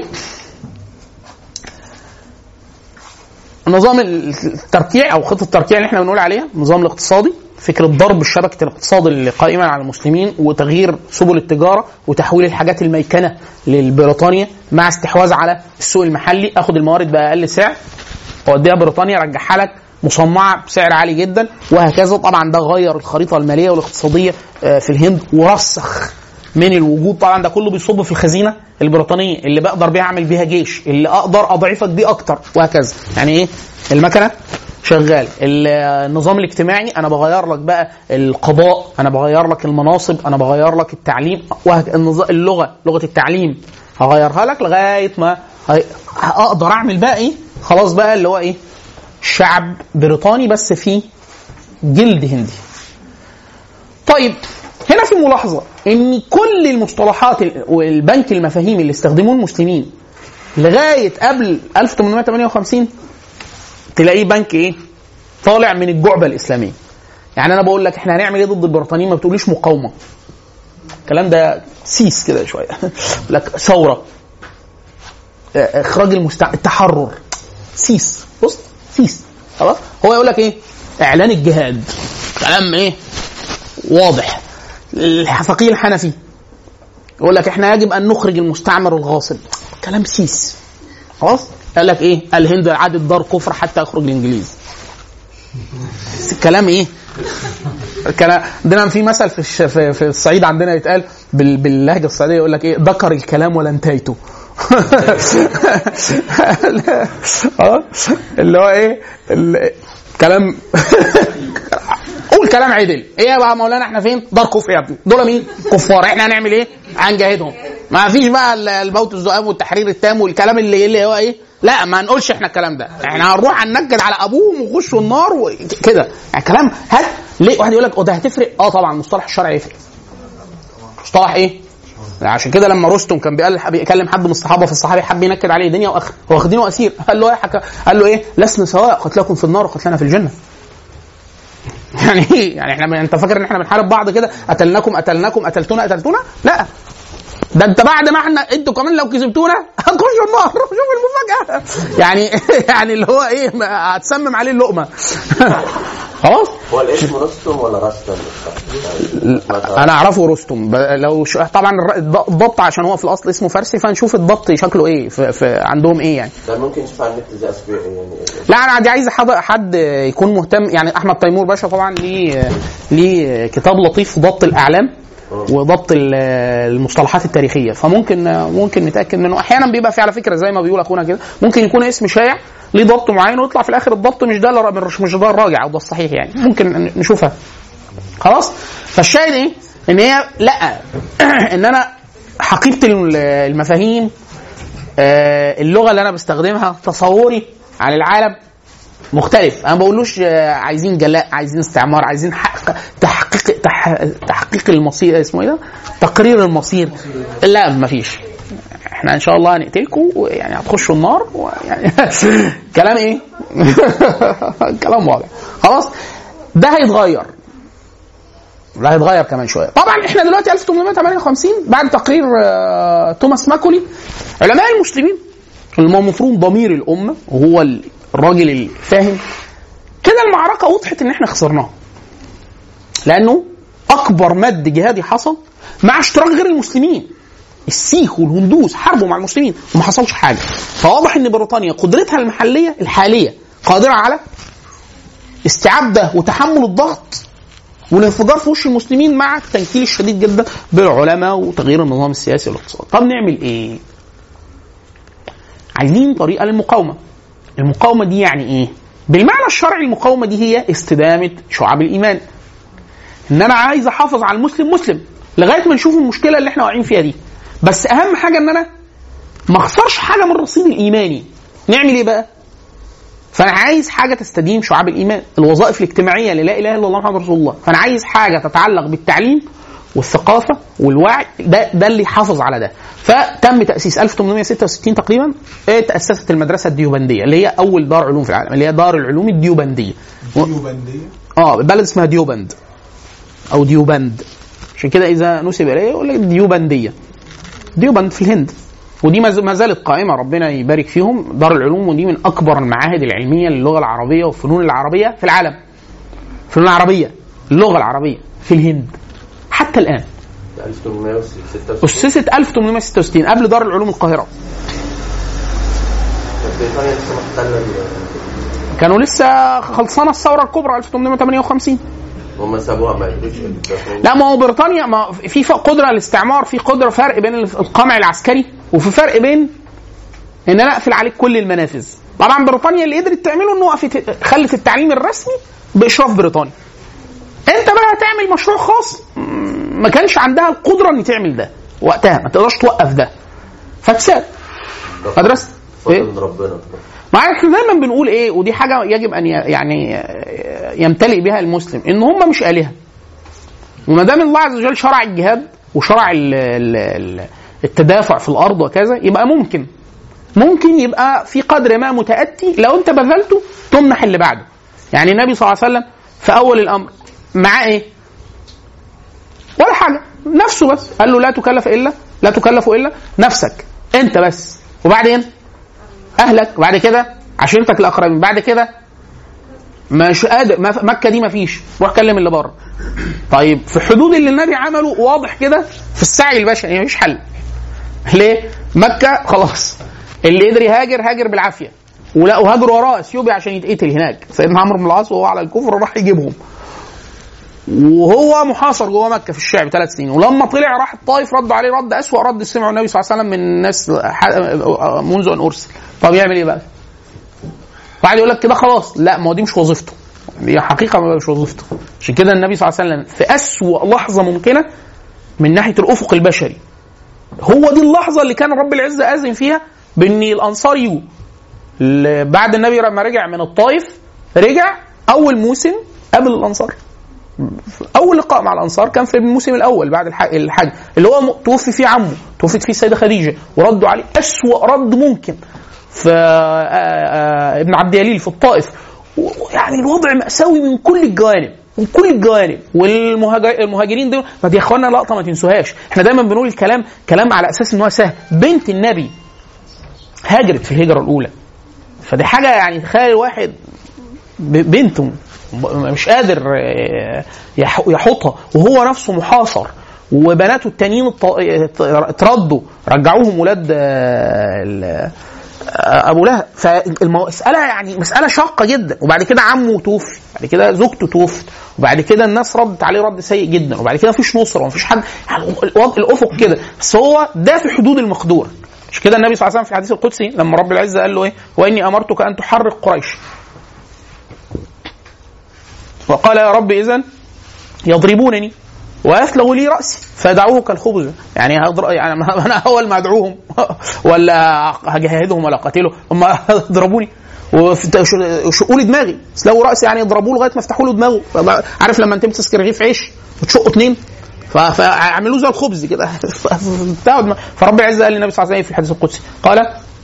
B: نظام التركيع او خطه التركيع اللي احنا بنقول عليها النظام الاقتصادي فكره ضرب شبكه الاقتصاد اللي قائمه على المسلمين وتغيير سبل التجاره وتحويل الحاجات الميكنه لبريطانيا مع استحواذ على السوق المحلي اخد الموارد باقل سعر اوديها بريطانيا ارجعها لك مصنعه بسعر عالي جدا وهكذا طبعا ده غير الخريطه الماليه والاقتصاديه آه، في الهند ورسخ من الوجود طبعا ده كله بيصب في الخزينه البريطانيه اللي بقدر بيها اعمل بيها جيش اللي اقدر اضعفك بيه اكتر وهكذا يعني ايه المكنه شغال النظام الاجتماعي انا بغير لك بقى القضاء انا بغير لك المناصب انا بغير لك التعليم وهك- النظ- اللغه لغه التعليم هغيرها لك لغايه ما هي- اقدر اعمل بقى ايه خلاص بقى اللي هو ايه شعب بريطاني بس فيه جلد هندي طيب هنا في ملاحظه ان كل المصطلحات ال- والبنك المفاهيم اللي استخدموه المسلمين لغايه قبل 1858 تلاقيه بنك ايه؟ طالع من الجعبه الاسلاميه. يعني انا بقول لك احنا هنعمل ايه ضد البريطانيين ما بتقوليش مقاومه. الكلام ده سيس كده شويه. يقول لك ثوره. اه، اخراج المستع... التحرر. سيس بص سيس خلاص هو يقول لك ايه؟ اعلان الجهاد. كلام ايه؟ واضح. الفقيه الحنفي يقول لك احنا يجب ان نخرج المستعمر الغاصب. كلام سيس. خلاص قال لك ايه الهند عادت دار كفر حتى يخرج الانجليز بس الكلام ايه الكلام عندنا في مثل في الش... في, في الصعيد عندنا يتقال بال... باللهجه الصعيديه يقول لك ايه ذكر الكلام ولا انتهيته اه اللي هو ايه ال- كلام قول كلام عدل ايه يا بقى مولانا احنا فين دار كفر يا ابني دول مين كفار احنا هنعمل ايه هنجاهدهم ما فيش بقى ال- الموت الذئاب والتحرير التام والكلام اللي اللي هو ايه لا ما نقولش احنا الكلام ده احنا هنروح هننجد على ابوهم ويخشوا النار وكده يعني كلام هات ليه واحد يقول لك اه ده هتفرق اه طبعا المصطلح الشرعي يفرق مصطلح ايه عشان كده لما رستم كان بيقال بيكلم حد من الصحابه فالصحابي حب ينكد عليه دنيا واخره هو واخدينه اسير قال له ايه حكى قال له ايه لسنا سواء قتلكم في النار وقتلنا في الجنه يعني ايه؟ يعني احنا انت فاكر ان احنا بنحارب بعض كده قتلناكم قتلناكم قتلتونا قتلتونا لا ده انت بعد ما احنا انتوا كمان لو كسبتونا هتخشوا النار شوف المفاجاه يعني يعني اللي هو ايه ما هتسمم عليه اللقمه خلاص
E: هو الاسم رستم ولا رستم؟
B: انا اعرفه رستم ب- لو ش... طبعا الر- الض- الضبط عشان هو في الاصل اسمه فارسي فنشوف الضبط شكله ايه في... في عندهم ايه يعني
E: ده ممكن نشوف على النت زي اسبوع يعني
B: لا انا دي عايز حد حد يكون مهتم يعني احمد تيمور باشا طبعا ليه ليه كتاب لطيف في ضبط الاعلام وضبط ال- المصطلحات التاريخيه فممكن ممكن نتاكد منه احيانا بيبقى في على فكره زي ما بيقول اخونا كده ممكن يكون اسم شائع ليه ضبط معين ويطلع في الاخر الضبط مش ده الر- مش مش ده الراجع او ده الصحيح يعني ممكن نشوفها خلاص فالشاهد ايه ان هي لا ان انا حقيقه الم- المفاهيم آه، اللغه اللي انا بستخدمها تصوري عن العالم مختلف انا ما بقولوش آه، عايزين جلاء عايزين استعمار عايزين حق تحقيق تح تحقيق المصير اسمه ايه ده تقرير المصير لا مفيش احنا ان شاء الله هنقتلكم ويعني هتخشوا النار ويعني كلام ايه كلام واضح خلاص ده هيتغير ده هيتغير كمان شويه طبعا احنا دلوقتي 1858 بعد تقرير آه، توماس ماكولي علماء المسلمين اللي هم المفروض ضمير الامه وهو الراجل الفاهم كده المعركه وضحت ان احنا خسرناها لانه اكبر مد جهادي حصل مع اشتراك غير المسلمين السيخ والهندوس حاربوا مع المسلمين وما حصلش حاجه فواضح ان بريطانيا قدرتها المحليه الحاليه قادره على استيعاب ده وتحمل الضغط والانفجار في وش المسلمين مع التنكيل الشديد جدا بالعلماء وتغيير النظام السياسي والاقتصادي. طب نعمل ايه؟ عايزين طريقه للمقاومه. المقاومه دي يعني ايه؟ بالمعنى الشرعي المقاومه دي هي استدامه شعب الايمان. ان انا عايز احافظ على المسلم مسلم لغايه ما نشوف المشكله اللي احنا واقعين فيها دي. بس اهم حاجه ان انا ما اخسرش حاجه من الرصيد الايماني. نعمل ايه بقى؟ فانا عايز حاجه تستديم شعاب الايمان الوظائف الاجتماعيه للا اله الا الله محمد رسول الله فانا عايز حاجه تتعلق بالتعليم والثقافه والوعي ده ده اللي يحافظ على ده فتم تاسيس 1866 تقريبا إيه، تاسست المدرسه الديوبنديه اللي هي اول دار علوم في العالم اللي هي دار العلوم الديوبنديه
F: ديوبنديه
B: اه بلد اسمها ديوبند او ديوبند عشان كده اذا نسب اليه يقول لك ديوبنديه ديوبند في الهند ودي ما ز- ما زالت قائمه ربنا يبارك فيهم دار العلوم ودي من اكبر المعاهد العلميه للغه العربيه والفنون العربيه في العالم الفنون العربيه اللغه العربيه في الهند حتى الان
E: 1866
B: اسست 1866 قبل دار العلوم القاهره
E: كانت بريطانيا لسه محتله ال-
B: كانوا لسه خلصانه الثوره الكبرى 1858
E: هم سابوها ما قدروش يدخلوا.
B: لا ما هو بريطانيا ما في ف- قدره الاستعمار في قدره فرق بين القمع العسكري وفي فرق بين ان انا اقفل عليك كل المنافذ طبعا بريطانيا اللي قدرت تعمله انه وقفت خلت التعليم الرسمي باشراف بريطانيا انت بقى هتعمل مشروع خاص مم، ما كانش عندها القدره ان تعمل ده وقتها ما تقدرش توقف ده فاتساب مدرسه ايه
E: فضل من ربنا
B: مع احنا دايما بنقول ايه ودي حاجه يجب ان ي- يعني يمتلئ بها المسلم ان هم مش الهه وما دام الله عز وجل شرع الجهاد وشرع ال- ال- ال- التدافع في الارض وكذا يبقى ممكن ممكن يبقى في قدر ما متاتي لو انت بذلته تمنح اللي بعده يعني النبي صلى الله عليه وسلم في اول الامر معاه ايه ولا حاجه نفسه بس قال له لا تكلف الا لا تكلف الا نفسك انت بس وبعدين اهلك وبعد كده عشيرتك الاقربين بعد كده مش قادر ما- مكه دي ما فيش روح كلم اللي بره طيب في حدود اللي النبي عمله واضح كده في السعي البشري مفيش حل ليه مكه خلاص اللي قدر يهاجر هاجر بالعافيه ولا وهاجر وراه اثيوبيا عشان يتقتل هناك سيدنا عمرو بن العاص وهو على الكفر راح يجيبهم وهو محاصر جوه مكه في الشعب ثلاث سنين ولما طلع راح الطائف ردوا عليه رد اسوأ رد سمعه النبي صلى الله عليه وسلم من الناس ح- منذ ان ارسل طب يعمل ايه بقى؟ واحد يقول لك كده خلاص لا ما هو دي مش وظيفته دي حقيقه ما مش وظيفته عشان كده النبي صلى الله عليه وسلم في اسوأ لحظه ممكنه من ناحيه الافق البشري هو دي اللحظه اللي كان رب العزه اذن فيها بان الانصار يجوا ل- بعد النبي لما رجع من الطائف رجع اول موسم قبل الانصار اول لقاء مع الانصار كان في الموسم الاول بعد الح- الحج اللي هو م- توفي فيه عمه توفيت فيه السيده خديجه وردوا عليه اسوا رد ممكن في آه، آه، ابن عبد يليل في الطائف و- يعني الوضع مأساوي من كل الجوانب من كل الجوانب والمهاجرين دول طب يا اخوانا لقطه ما تنسوهاش احنا دايما بنقول الكلام كلام على اساس ان هو سهل بنت النبي هاجرت في الهجره الاولى فدي حاجه يعني تخيل واحد ب- بنته مش قادر آه، يح- يحطها وهو نفسه محاصر وبناته التانيين الط- اتردوا رجعوهم ولاد آه، ال- آه، ابو لهب فالمساله يعني مساله شاقه جدا وبعد كده عمه توفي بعد كده زوجته توفت وبعد كده الناس ردت عليه رد سيء جدا وبعد كده مفيش نصره ومفيش حد يعني الوضع- الافق كده بس هو ده في حدود المقدور مش كده النبي صلى الله عليه وسلم في الحديث القدسي لما رب العزه قال له ايه واني امرتك ان تحرق قريش وقال يا رب اذا يضربونني ويثلغ لي راسي فدعوه كالخبز يعني هضر... يعني انا اول ما ادعوهم ولا هجاهدهم ولا قاتلهم هم يضربوني وشقوا لي دماغي يسلقوا راسي يعني يضربوه لغايه ما يفتحوا له دماغه عارف لما انت تمسك رغيف عيش وتشقه اتنين ف- فاعملوه زي الخبز كده بتاعه دماغ. فرب العزه قال للنبي صلى الله عليه وسلم في الحديث القدسي قال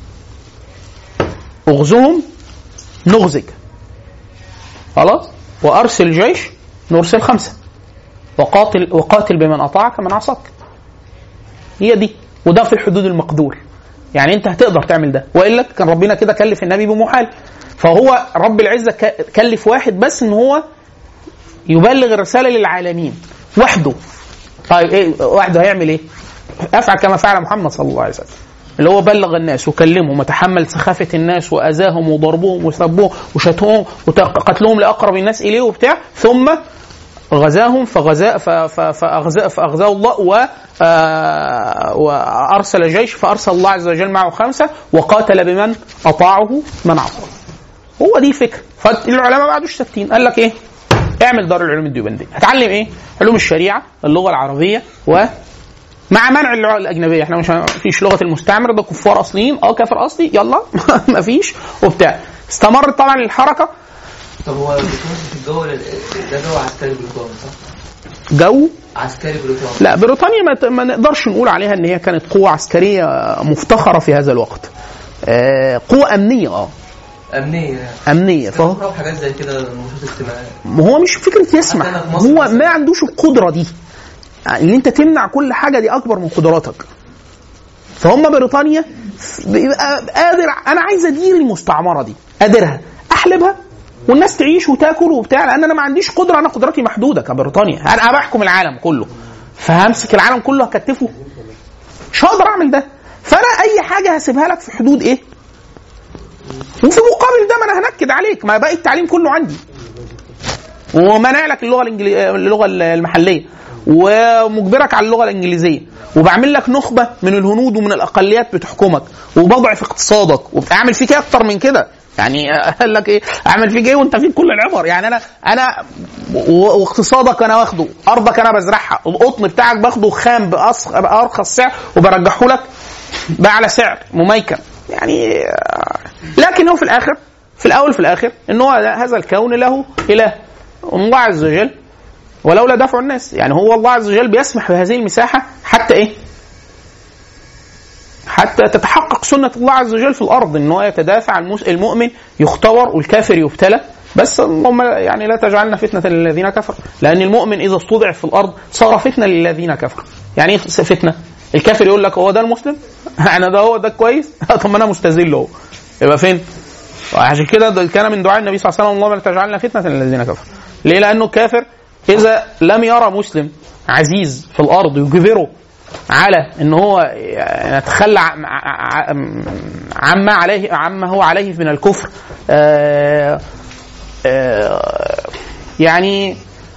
B: اغزهم نغزك خلاص وارسل جيش نرسل خمسه وقاتل وقاتل بمن اطاعك من عصاك هي دي وده في الحدود المقدور يعني انت هتقدر تعمل ده والا كان ربنا كده كلف النبي بمحال فهو رب العزه ك- كلف واحد بس ان هو يبلغ الرساله للعالمين وحده طيب ايه وحده هيعمل ايه؟ افعل كما فعل محمد صلى الله عليه وسلم اللي هو بلغ الناس وكلمهم وتحمل سخافه الناس واذاهم وضربهم وسبوهم وشتمهم وقتلهم لاقرب الناس اليه وبتاع ثم غزاهم فغزا ف- ف- فأغزا فأغزاه الله و آه، وأرسل جيش فأرسل الله عز وجل معه خمسة وقاتل بمن أطاعه من عصاه هو دي الفكرة فالعلماء ما قعدوش ساكتين قال لك إيه اعمل دار العلوم الديوبندية هتعلم إيه علوم الشريعة اللغة العربية و مع منع اللغه الاجنبيه احنا مش فيش لغه المستعمر ده كفار اصليين اه كافر اصلي يلا مفيش وبتاع استمرت طبعا الحركه
D: طب هو بيكون في الجو ال- ده جو عسكري بريطاني صح؟
B: جو
D: عسكري بريطاني
B: لا بريطانيا ما, ت- ما نقدرش نقول عليها ان هي كانت قوة عسكرية مفتخرة في هذا الوقت. آه، قوة أمنية اه
D: امنيه
B: أمنية فهو
D: فهو حاجات زي كده نشاط اجتماعي
B: ما هو مش فكرة يسمح
D: حتى أنا في مصر
B: هو
D: مثلاً.
B: ما عندوش القدرة دي ان انت تمنع كل حاجة دي اكبر من قدراتك فهم بريطانيا بيبقى قادر انا عايز ادير المستعمرة دي اديرها احلبها والناس تعيش وتاكل وبتاع لان انا ما عنديش قدره انا قدرتي محدوده كبريطانيا انا بحكم العالم كله فهمسك العالم كله هكتفه مش هقدر اعمل ده فانا اي حاجه هسيبها لك في حدود ايه وفي مقابل ده ما انا هنكد عليك ما باقي التعليم كله عندي ومانع لك اللغه الانجلي... اللغه المحليه ومجبرك على اللغه الانجليزيه وبعمل لك نخبه من الهنود ومن الاقليات بتحكمك وبضعف اقتصادك وبعمل فيك إيه اكتر من كده يعني قال لك ايه اعمل فيك ايه وانت فيك كل العبر يعني انا انا و- واقتصادك انا واخده ارضك انا بزرعها القطن بتاعك باخده خام بأص- بارخص سعر وبرجحه لك باعلى سعر مميكن يعني آه، لكن هو في الاخر في الاول في الاخر ان هو هذا الكون له اله الله عز وجل ولولا دفع الناس يعني هو الله عز وجل بيسمح بهذه المساحه حتى ايه؟ حتى تتحقق سنة الله عز وجل في الأرض إن هو يتدافع المس- المؤمن يختبر والكافر يبتلى بس اللهم يعني لا تجعلنا فتنة للذين كفروا لأن المؤمن إذا استضعف في الأرض صار فتنة للذين كفروا يعني إيه فتنة؟ الكافر يقول لك هو ده المسلم؟ أنا ده هو ده كويس؟ طب ما أنا مستذل هو يبقى فين؟ عشان كده ده كان من دعاء النبي صلى الله عليه وسلم اللهم لا تجعلنا فتنة للذين كفروا ليه؟ لأنه الكافر إذا لم يرى مسلم عزيز في الأرض يجبره على ان هو يتخلى عن- عن- عما عليه عما هو عليه من الكفر آه، آه، يعني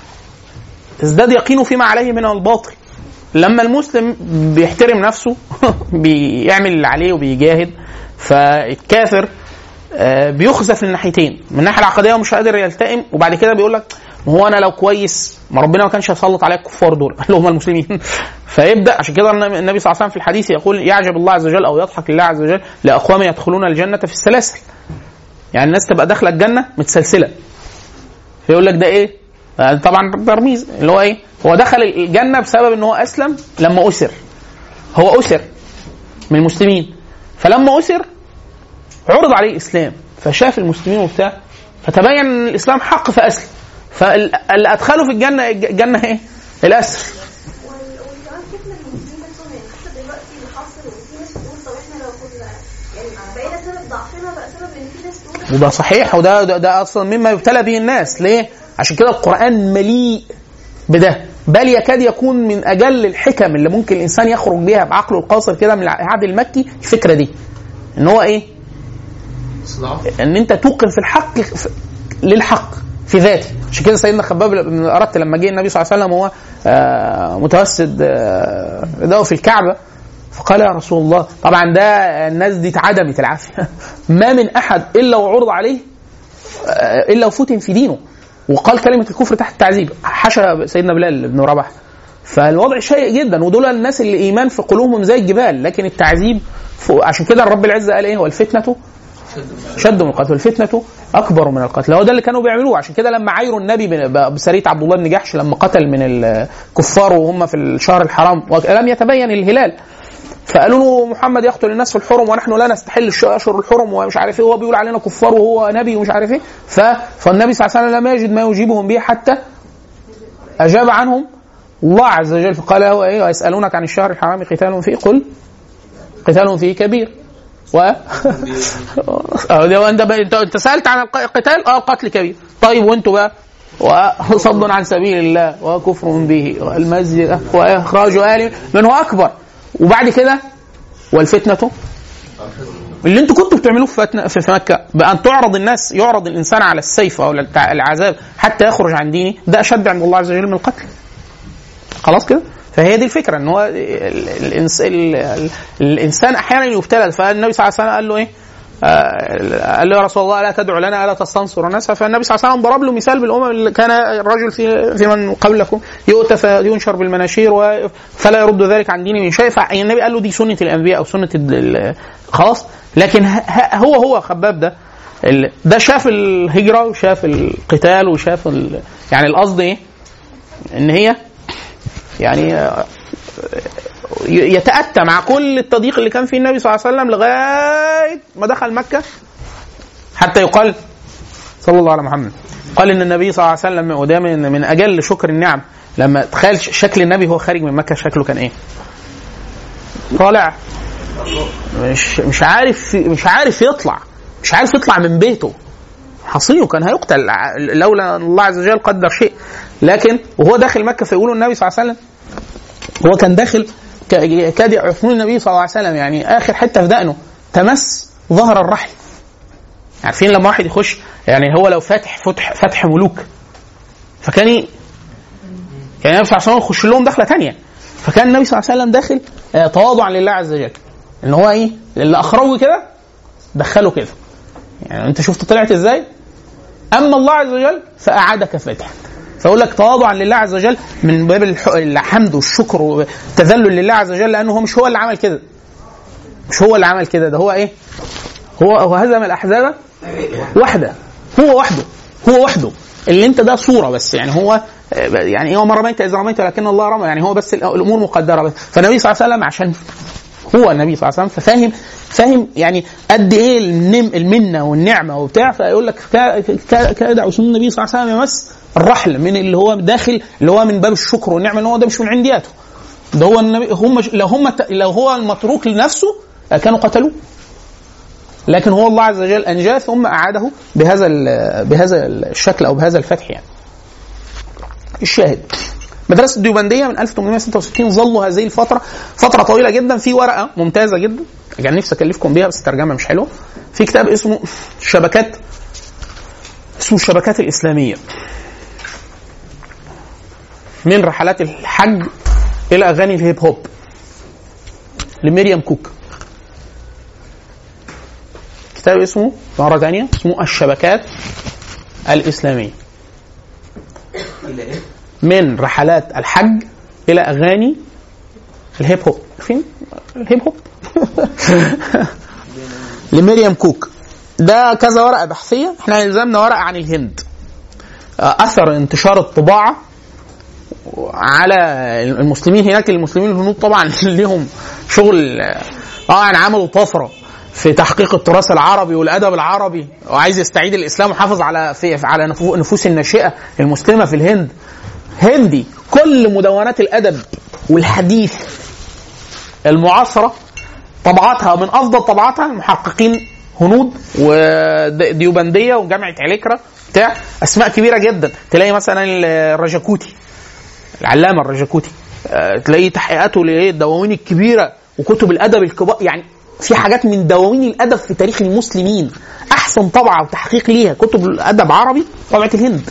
B: ازداد يقينه فيما عليه من الباطل لما المسلم بيحترم نفسه بيعمل اللي عليه وبيجاهد فالكافر آه، بيخزف من الناحيتين من الناحيه العقديه ومش قادر يلتئم وبعد كده بيقول لك ما هو انا لو كويس ما ربنا ما كانش هيسلط عليا الكفار دول اللي هم المسلمين فيبدا عشان كده النبي النبي صلى الله عليه وسلم في الحديث يقول يعجب الله عز وجل او يضحك الله عز وجل لاقوام يدخلون الجنه في السلاسل يعني الناس تبقى داخله الجنه متسلسله فيقول لك ده ايه؟ آه، طبعا ترميز اللي هو ايه؟ هو دخل الجنه بسبب ان هو اسلم لما اسر هو اسر من المسلمين فلما اسر عرض عليه الاسلام فشاف المسلمين وبتاع فتبين ان الاسلام حق فاسلم فاللي ادخله في الجنه الجنه ايه؟ الاسر
C: وال- وكمان فتنة المسلمين نفسهم يعني حتى دلوقتي اللي حاصل وفي ناس بتقول طب احنا لو كنا يعني بقينا سبب ضعفنا بقى سبب ان في ناس تقول
B: وده صحيح وده ده, ده اصلا مما يبتلى به الناس ليه؟ عشان كده القران مليء بده بل يكاد يكون من اجل الحكم اللي ممكن الانسان يخرج بيها بعقله القاصر كده من العهد المكي الفكره دي ان هو ايه؟ ان انت توقن في الحق في- للحق في ذاته عشان كده سيدنا خباب بن اردت لما جه النبي صلى الله عليه وسلم وهو آه، متوسد آه، رداءه في الكعبه فقال يا رسول الله طبعا ده الناس دي اتعدمت العافيه ما من احد الا وعرض عليه آه، الا وفتن في دينه وقال كلمه الكفر تحت التعذيب حاشا سيدنا بلال بن رباح فالوضع شيء جدا ودول الناس اللي ايمان في قلوبهم زي الجبال لكن التعذيب فوق عشان كده رب العزه قال ايه والفتنه شد من القتل والفتنة أكبر من القتل هو ده اللي كانوا بيعملوه عشان كده لما عايروا النبي بن- بسرية عبد الله بن جحش لما قتل من الكفار وهم في الشهر الحرام ولم يتبين الهلال فقالوا له محمد يقتل الناس في الحرم ونحن لا نستحل الش- اشهر الحرم ومش عارف ايه وهو بيقول علينا كفار وهو نبي ومش عارف ايه ف... فالنبي صلى الله عليه وسلم لم يجد ما يجيبهم به حتى اجاب عنهم الله عز وجل فقال له ايه ويسالونك عن الشهر الحرام قتال فيه قل قتال فيه كبير و اه ده انت انت انت سالت عن الق- القتال اه القتل كبير طيب وانتوا بقى وصد عن سبيل الله وكفر به والمسجد واخراج اهله منه اكبر وبعد كده والفتنه اللي انتوا كنتوا بتعملوه في فتنة- في في مكه بان تعرض الناس يعرض الانسان على السيف او التع- العذاب حتى يخرج عن دينه ده اشد عند الله عز وجل من القتل خلاص كده فهي دي الفكره ان هو ال- الإنس ال- ال- الانسان احيانا يبتلى فالنبي صلى الله عليه وسلم قال له ايه؟ آه، قال له يا رسول الله الا تدعو لنا الا تستنصر الناس فالنبي صلى الله عليه وسلم ضرب له مثال بالامم اللي كان الرجل في في من قبلكم يؤتى فينشر بالمناشير و- فلا يرد ذلك عن دينه من شيء فالنبي قال له دي سنه الانبياء او سنه ال- ال- خلاص لكن ه- ه- هو هو خباب ده ال- ده شاف الهجره وشاف القتال وشاف ال- يعني القصد ايه؟ ان هي يعني آه، يتأتى مع كل التضييق اللي كان فيه النبي صلى الله عليه وسلم لغاية ما دخل مكة حتى يقال صلى الله على محمد قال ان النبي صلى الله عليه وسلم وده من, من اجل شكر النعم لما تخيل ش- شكل النبي وهو خارج من مكة شكله كان ايه طالع مش مش عارف مش عارف يطلع مش عارف يطلع من بيته حصينه كان هيقتل ع- لولا أن الله عز وجل قدر شيء لكن وهو داخل مكه فيقولوا النبي صلى الله عليه وسلم هو كان داخل ك- كاد يعثون النبي صلى الله عليه وسلم يعني اخر حته في دقنه تمس ظهر الرحل عارفين لما واحد يخش يعني هو لو فاتح فتح فتح ملوك فكان ي- كان النبي صلى الله عليه وسلم يخش لهم دخله ثانيه فكان النبي صلى الله عليه وسلم داخل آه، تواضعا لله عز وجل ان هو ايه اللي اخرجه كده دخله كده يعني انت شفت طلعت ازاي اما الله عز وجل فاعادك فتحا فيقول لك تواضعا لله عز وجل من باب الح- الحمد والشكر والتذلل لله عز وجل لانه هو مش هو اللي عمل كده مش هو اللي عمل كده ده هو ايه هو هو هزم الاحزاب وحده هو وحده هو وحده اللي انت ده صوره بس يعني هو يعني ايه وما رميت اذ رميت ولكن الله رمى يعني هو بس الامور مقدره بس فالنبي صلى الله عليه وسلم عشان هو النبي صلى الله عليه وسلم ففاهم فاهم يعني قد ايه النم المنه والنعمه وبتاع فيقول لك كا- كا- كاد عصون النبي صلى الله عليه وسلم يمس الرحل من اللي هو داخل اللي هو من باب الشكر والنعمه ان هو ده مش من عندياته ده هو النبي هم لو هم لو هو المتروك لنفسه كانوا قتلوه لكن هو الله عز وجل انجاه ثم اعاده بهذا ال- بهذا الشكل او بهذا الفتح يعني. الشاهد مدرسه الديوبنديه من 1866 ظلوا هذه الفتره فتره طويله جدا في ورقه ممتازه جدا كان نفسي اكلفكم بيها بس الترجمه مش حلوه في كتاب اسمه شبكات اسمه الشبكات الاسلاميه من رحلات الحج الى اغاني الهيب هوب لمريم كوك كتاب اسمه مرة ثانية اسمه الشبكات الإسلامية
D: الى ايه؟
B: من رحلات الحج إلى أغاني الهيب هوب فين الهيب هوب لمريم كوك ده كذا ورقة بحثية احنا الزمنا ورقة عن الهند آه، أثر انتشار الطباعة على المسلمين هناك المسلمين الهنود طبعا ليهم شغل آه، طبعا عملوا طفره في تحقيق التراث العربي والادب العربي وعايز يستعيد الاسلام وحافظ على في على نفو- نفوس الناشئه المسلمه في الهند هندي كل مدونات الادب والحديث المعاصره طبعاتها من افضل طبعاتها المحققين هنود وديوبنديه وجامعه عليكرا بتاع اسماء كبيره جدا تلاقي مثلا الرجاكوتي العلامه الرجاكوتي آه، تلاقي تحقيقاته للدواوين الكبيره وكتب الادب الكبار يعني في حاجات من دواوين الادب في تاريخ المسلمين احسن طبعه وتحقيق ليها كتب الادب عربي طبعه الهند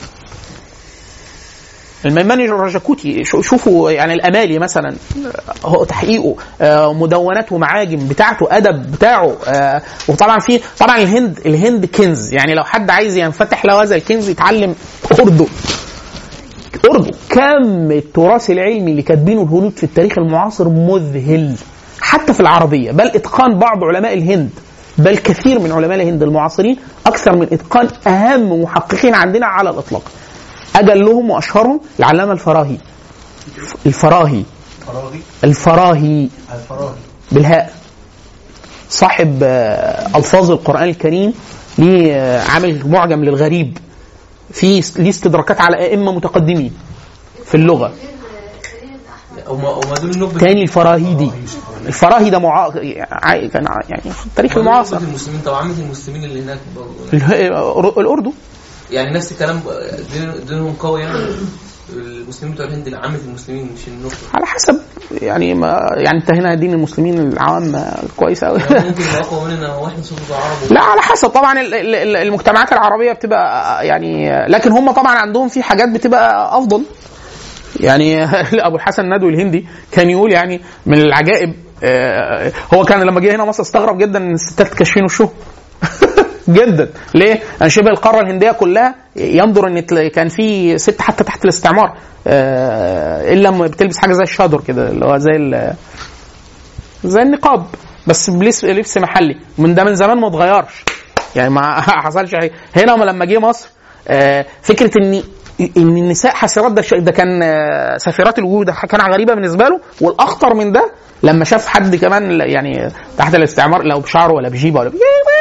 B: الميماني الرجاكوتي شو- شوفوا يعني الامالي مثلا آه، هو تحقيقه آه، مدونات ومعاجم بتاعته ادب بتاعه آه، وطبعا في طبعا الهند الهند كنز يعني لو حد عايز ينفتح له هذا الكنز يتعلم اردو اردو كم التراث العلمي اللي كاتبينه الهنود في التاريخ المعاصر مذهل حتى في العربيه بل اتقان بعض علماء الهند بل كثير من علماء الهند المعاصرين اكثر من اتقان اهم محققين عندنا على الاطلاق اجلهم واشهرهم العلامه الفراهي الفراهي
F: فراغي
B: الفراهي
F: الفراغي
B: بالهاء صاحب آه، الفاظ القران الكريم ليه آه، عامل معجم للغريب في ليه استدراكات على ائمه متقدمين في اللغه
D: وما وما دول النخبه
B: تاني الفراهيدي الفراهي ده معا... ع- كان ع- يعني في التاريخ المعاصر
D: نخبة المسلمين طب عامة المسلمين اللي هناك برضه
B: اله- الاردن
D: يعني نفس الكلام دين- دينهم قوي يعني المسلمين بتوع الهند عامة المسلمين مش النخبة
B: على حسب يعني ما يعني انت هنا دين المسلمين العوام آه، كويس قوي
D: يعني ممكن يبقى اقوى مننا واحنا صوت عرب
B: لا على حسب طبعا ال- ال- ال- المجتمعات العربيه بتبقى يعني لكن هم طبعا عندهم في حاجات بتبقى افضل يعني ابو الحسن الندوي الهندي كان يقول يعني من العجائب آه، هو كان لما جه هنا مصر استغرب جدا ان الستات كاشفين وشهم جدا ليه؟ لان شبه القاره الهنديه كلها ينظر ان تلا- كان في ست حتى تحت الاستعمار آه، الا لما بتلبس حاجه زي الشادر كده اللي هو زي ال- زي النقاب بس بلبس لبس محلي من ده من زمان ما اتغيرش يعني ما حصلش حاجه هنا لما جه مصر آه، فكره ان ان النساء حسرات ده شيء- ده كان آه، سفيرات الوجود ده كان غريبه بالنسبه له والاخطر من ده لما شاف حد كمان يعني تحت الاستعمار لو بشعره ولا بجيبه ولا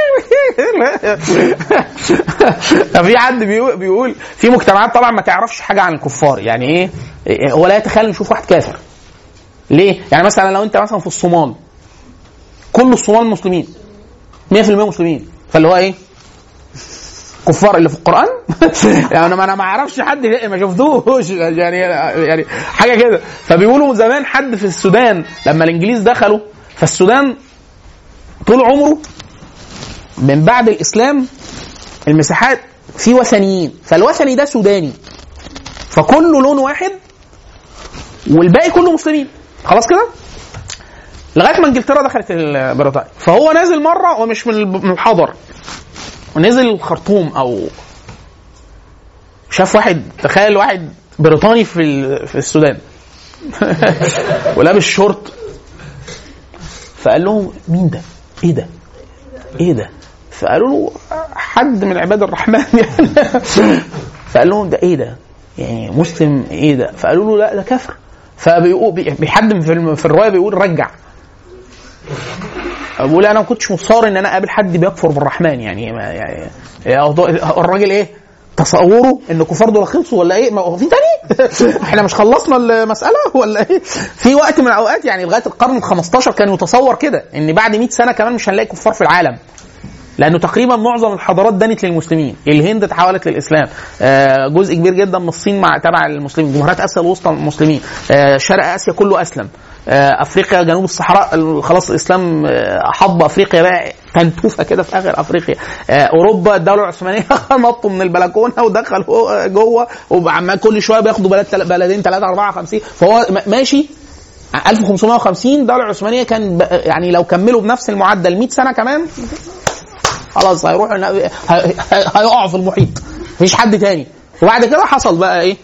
B: في حد بيقول, بيقول في مجتمعات طبعا ما تعرفش حاجه عن الكفار يعني ايه إيه، ولا يتخيل نشوف واحد كافر ليه؟ يعني مثلا لو انت مثلا في الصومال كل الصومال مسلمين 100% مسلمين فاللي هو ايه؟ كفار اللي في القران يعني ما انا ما اعرفش حد ما شفتوش يعني يعني حاجه كده فبيقولوا زمان حد في السودان لما الانجليز دخلوا فالسودان طول عمره من بعد الاسلام المساحات في وثنيين فالوثني ده سوداني فكله لون واحد والباقي كله مسلمين خلاص كده لغايه ما انجلترا دخلت ال- بريطانيا فهو نازل مره ومش من الب- من الحضر ونزل الخرطوم او شاف واحد تخيل واحد بريطاني في ال- في السودان ولابس شورت فقال لهم مين ده؟ ايه ده؟ ايه ده؟ فقالوا له حد من عباد الرحمن يعني فقال لهم ده ايه ده؟ يعني مسلم ايه ده؟ فقالوا له لا ده كافر فبيقول بيحد في الم- في الروايه بيقول رجع بقول انا ما كنتش مصار ان انا اقابل حد بيكفر بالرحمن يعني, ما يعني يا أوضاع- الراجل ايه تصوره ان كفار دول خلصوا ولا ايه ما هو في تاني احنا مش خلصنا المساله ولا ايه في وقت من الاوقات يعني لغايه القرن ال 15 كان يتصور كده ان بعد 100 سنه كمان مش هنلاقي كفار في العالم لانه تقريبا معظم الحضارات دنت للمسلمين الهند تحولت للاسلام آه، جزء كبير جدا من الصين مع تبع المسلمين جمهوريات اسيا الوسطى المسلمين آه، شرق اسيا كله اسلم آه، افريقيا جنوب الصحراء ال- خلاص الاسلام آه، حض افريقيا بقى تنتوفه كده في اخر افريقيا آه، اوروبا الدوله العثمانيه نطوا من البلكونه ودخلوا جوه وعمال كل شويه بياخدوا بلد تل- بلدين ثلاثه اربعه خمسين فهو م- ماشي 1550 الدوله العثمانيه كان ب- يعني لو كملوا بنفس المعدل 100 سنه كمان خلاص هيروحوا هي- هي- هيقعوا في المحيط مفيش حد تاني وبعد كده حصل بقى ايه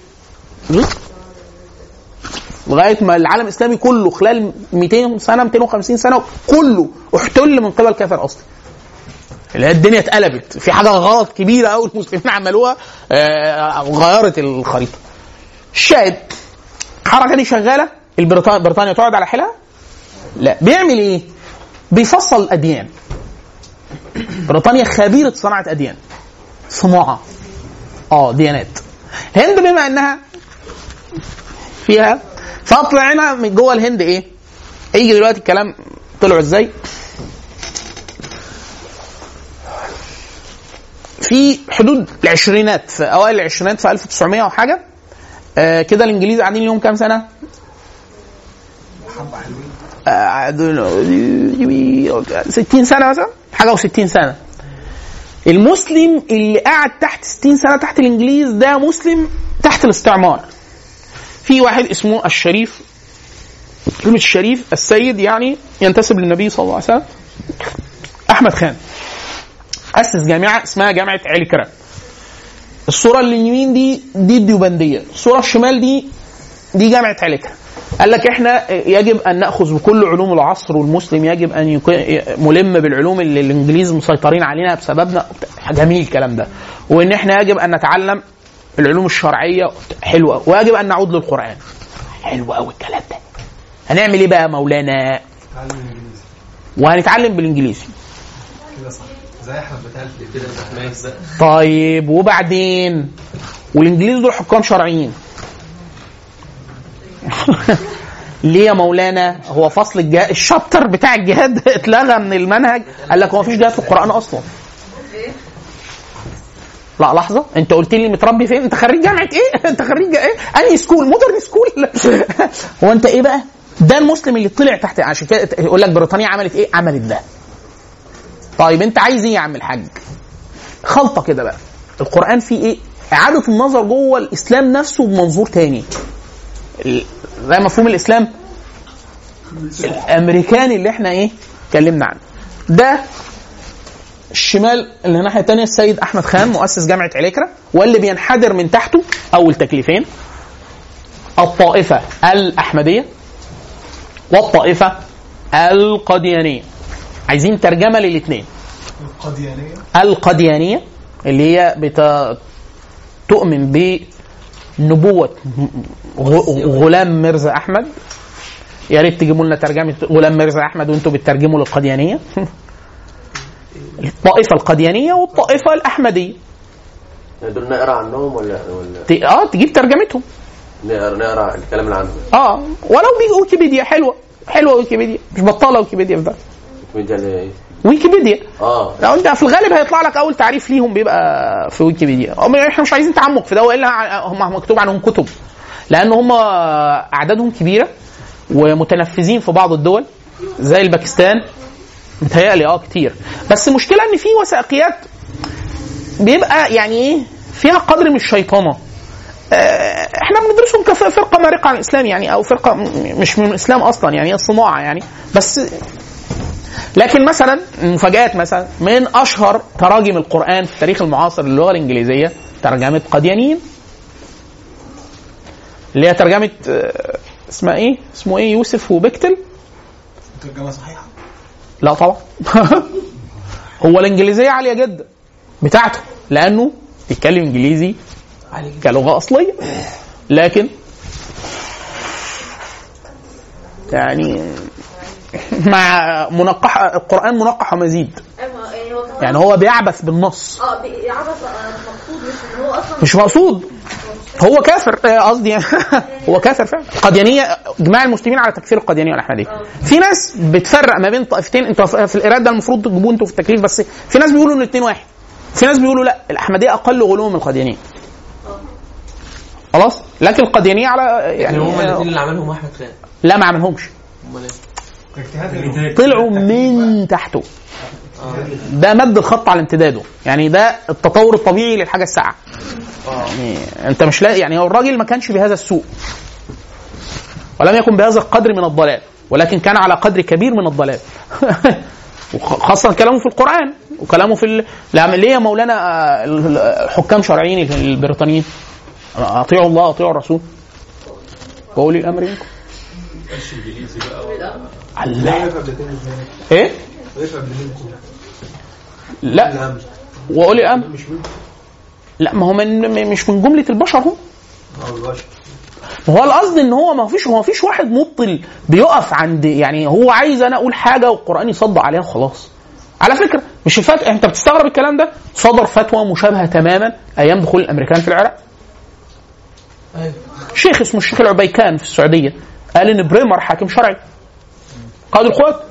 B: لغايه ما العالم الاسلامي كله خلال 200 سنه 250 سنه كله احتل من قبل كافر اصلي اللي هي الدنيا اتقلبت في حاجه غلط كبيره قوي المسلمين عملوها آه، غيرت الخريطه الشاهد الحركه دي شغاله البريطانيا بريطانيا تقعد على حيلها لا بيعمل ايه بيفصل الاديان بريطانيا خبيره صناعه اديان صناعه اه ديانات الهند بما انها فيها فطلعنا من جوه الهند ايه يجي دلوقتي الكلام طلعوا ازاي في حدود العشرينات في اوائل العشرينات في 1900 وحاجه آه كده الانجليز قاعدين لهم كام سنه؟ آه، قعدوا 60 سنه مثلا حاجه و60 سنه المسلم اللي قعد تحت 60 سنه تحت الانجليز ده مسلم تحت الاستعمار في واحد اسمه الشريف كلمة الشريف السيد يعني ينتسب للنبي صلى الله عليه وسلم أحمد خان أسس جامعة اسمها جامعة عين كرم الصورة اللي اليمين دي دي الديوبندية الصورة الشمال دي دي جامعة عين كرم قال لك احنا يجب ان ناخذ بكل علوم العصر والمسلم يجب ان يكون ملم بالعلوم اللي الانجليز مسيطرين علينا بسببنا جميل الكلام ده وان احنا يجب ان نتعلم العلوم الشرعيه حلوه ويجب ان نعود للقران حلو قوي الكلام ده هنعمل ايه بقى يا مولانا وهنتعلم بالانجليزي
F: كده صح زي احمد بتهلف
D: كده ماشي بقى
B: طيب وبعدين والانجليز دول حكام شرعيين ليه يا مولانا هو فصل الجهاد الشابتر بتاع الجهاد اتلغى من المنهج قال لك هو مفيش جهاد في القران اصلا لا لحظه انت قلت لي متربي فين انت خريج جامعه ايه انت خريج ايه انهي سكول مودرن سكول هو انت ايه بقى ده المسلم اللي طلع تحت عشان كده يقول لك بريطانيا عملت ايه عملت ده طيب انت عايز ايه يا عم الحاج خلطه كده بقى القران فيه ايه اعاده النظر جوه الاسلام نفسه بمنظور تاني ال- زي مفهوم الاسلام الامريكاني اللي احنا ايه اتكلمنا عنه ده الشمال اللي الناحيه الثانيه السيد احمد خان مؤسس جامعه عليكرا واللي بينحدر من تحته اول تكليفين الطائفه الاحمديه والطائفه القديانيه عايزين ترجمه للاثنين
F: القديانيه
B: القديانيه اللي هي بت... تؤمن بنبوة غ- غلام مرزا أحمد يا ريت تجيبوا لنا ترجمة غلام مرزا أحمد وأنتم بتترجموا للقديانية الطائفة القديانية والطائفة الأحمدية
E: دول نقرا عنهم ولا ولا
B: ت... اه تجيب ترجمتهم
E: نقرا نقرا الكلام اللي عنهم
B: اه ولو بيجي ويكيبيديا حلوة حلوة ويكيبيديا مش بطالة ويكيبيديا في ده
E: ويكيبيديا اللي هي ايه؟
B: ويكيبيديا
E: اه
B: لو انت في الغالب هيطلع لك اول تعريف ليهم بيبقى في ويكيبيديا هم احنا مش عايزين تعمق في ده والا هم مكتوب عنهم كتب لان هم اعدادهم كبيره ومتنفذين في بعض الدول زي الباكستان متهيألي اه كتير بس المشكله ان في وثائقيات بيبقى يعني ايه فيها قدر من الشيطنه آه، احنا بندرسهم كفرقه مارقه عن الاسلام يعني او فرقه م- مش من الاسلام اصلا يعني هي صناعه يعني بس لكن مثلا مفاجات مثلا من اشهر تراجم القران في التاريخ المعاصر للغه الانجليزيه ترجمه قديانيين اللي هي ترجمه آه، اسمها ايه؟ اسمه ايه يوسف وبكتل
F: ترجمه صحيحه
B: لا طبعا هو الانجليزيه عاليه جدا بتاعته لانه بيتكلم انجليزي كلغه اصليه لكن يعني مع منقح القران منقح ومزيد
C: أيوة، يعني هو كمان
B: يعني هو بيعبث بالنص
C: اه بيعبث آه، مقصود مش ان هو اصلا
B: مش مقصود هو كافر آه، قصدي يعني هو كافر فعلا قديانيه اجماع المسلمين على تكفير القديانيه والاحمديه في ناس بتفرق ما بين طائفتين انتوا في في الاراد ده المفروض تجيبوه انتوا في التكليف بس في ناس بيقولوا ان الاثنين واحد في ناس بيقولوا لا الاحمديه اقل غلو من القديانيه خلاص لكن القديانيه على
D: يعني
B: يعني
D: هم الاثنين اللي عملهم احمد خان
B: لا ما عملهمش
D: امال ايه؟
B: طلعوا من تحته ده مد الخط على امتداده يعني ده التطور الطبيعي للحاجه الساعه يعني انت مش لاقي يعني هو الراجل ما كانش بهذا السوء ولم يكن بهذا القدر من الضلال ولكن كان على قدر كبير من الضلال وخاصة كلامه في القرآن وكلامه في ال... لما- ليه يا مولانا آه، الحكام شرعيين البريطانيين اطيعوا الله اطيعوا الرسول واولي الامر منكم الله ايه؟ لا واولي الامر لا ما هو من مش من جمله البشر هو ما هو القصد ان هو ما فيش ما فيش واحد مبطل بيقف عند يعني هو عايز انا اقول حاجه والقران يصدق عليها وخلاص على فكره مش الفت... انت بتستغرب الكلام ده صدر فتوى مشابهه تماما ايام دخول الامريكان في العراق
D: ايوه
B: شيخ اسمه الشيخ العبيكان في السعوديه قال ان بريمر حاكم شرعي قائد القوات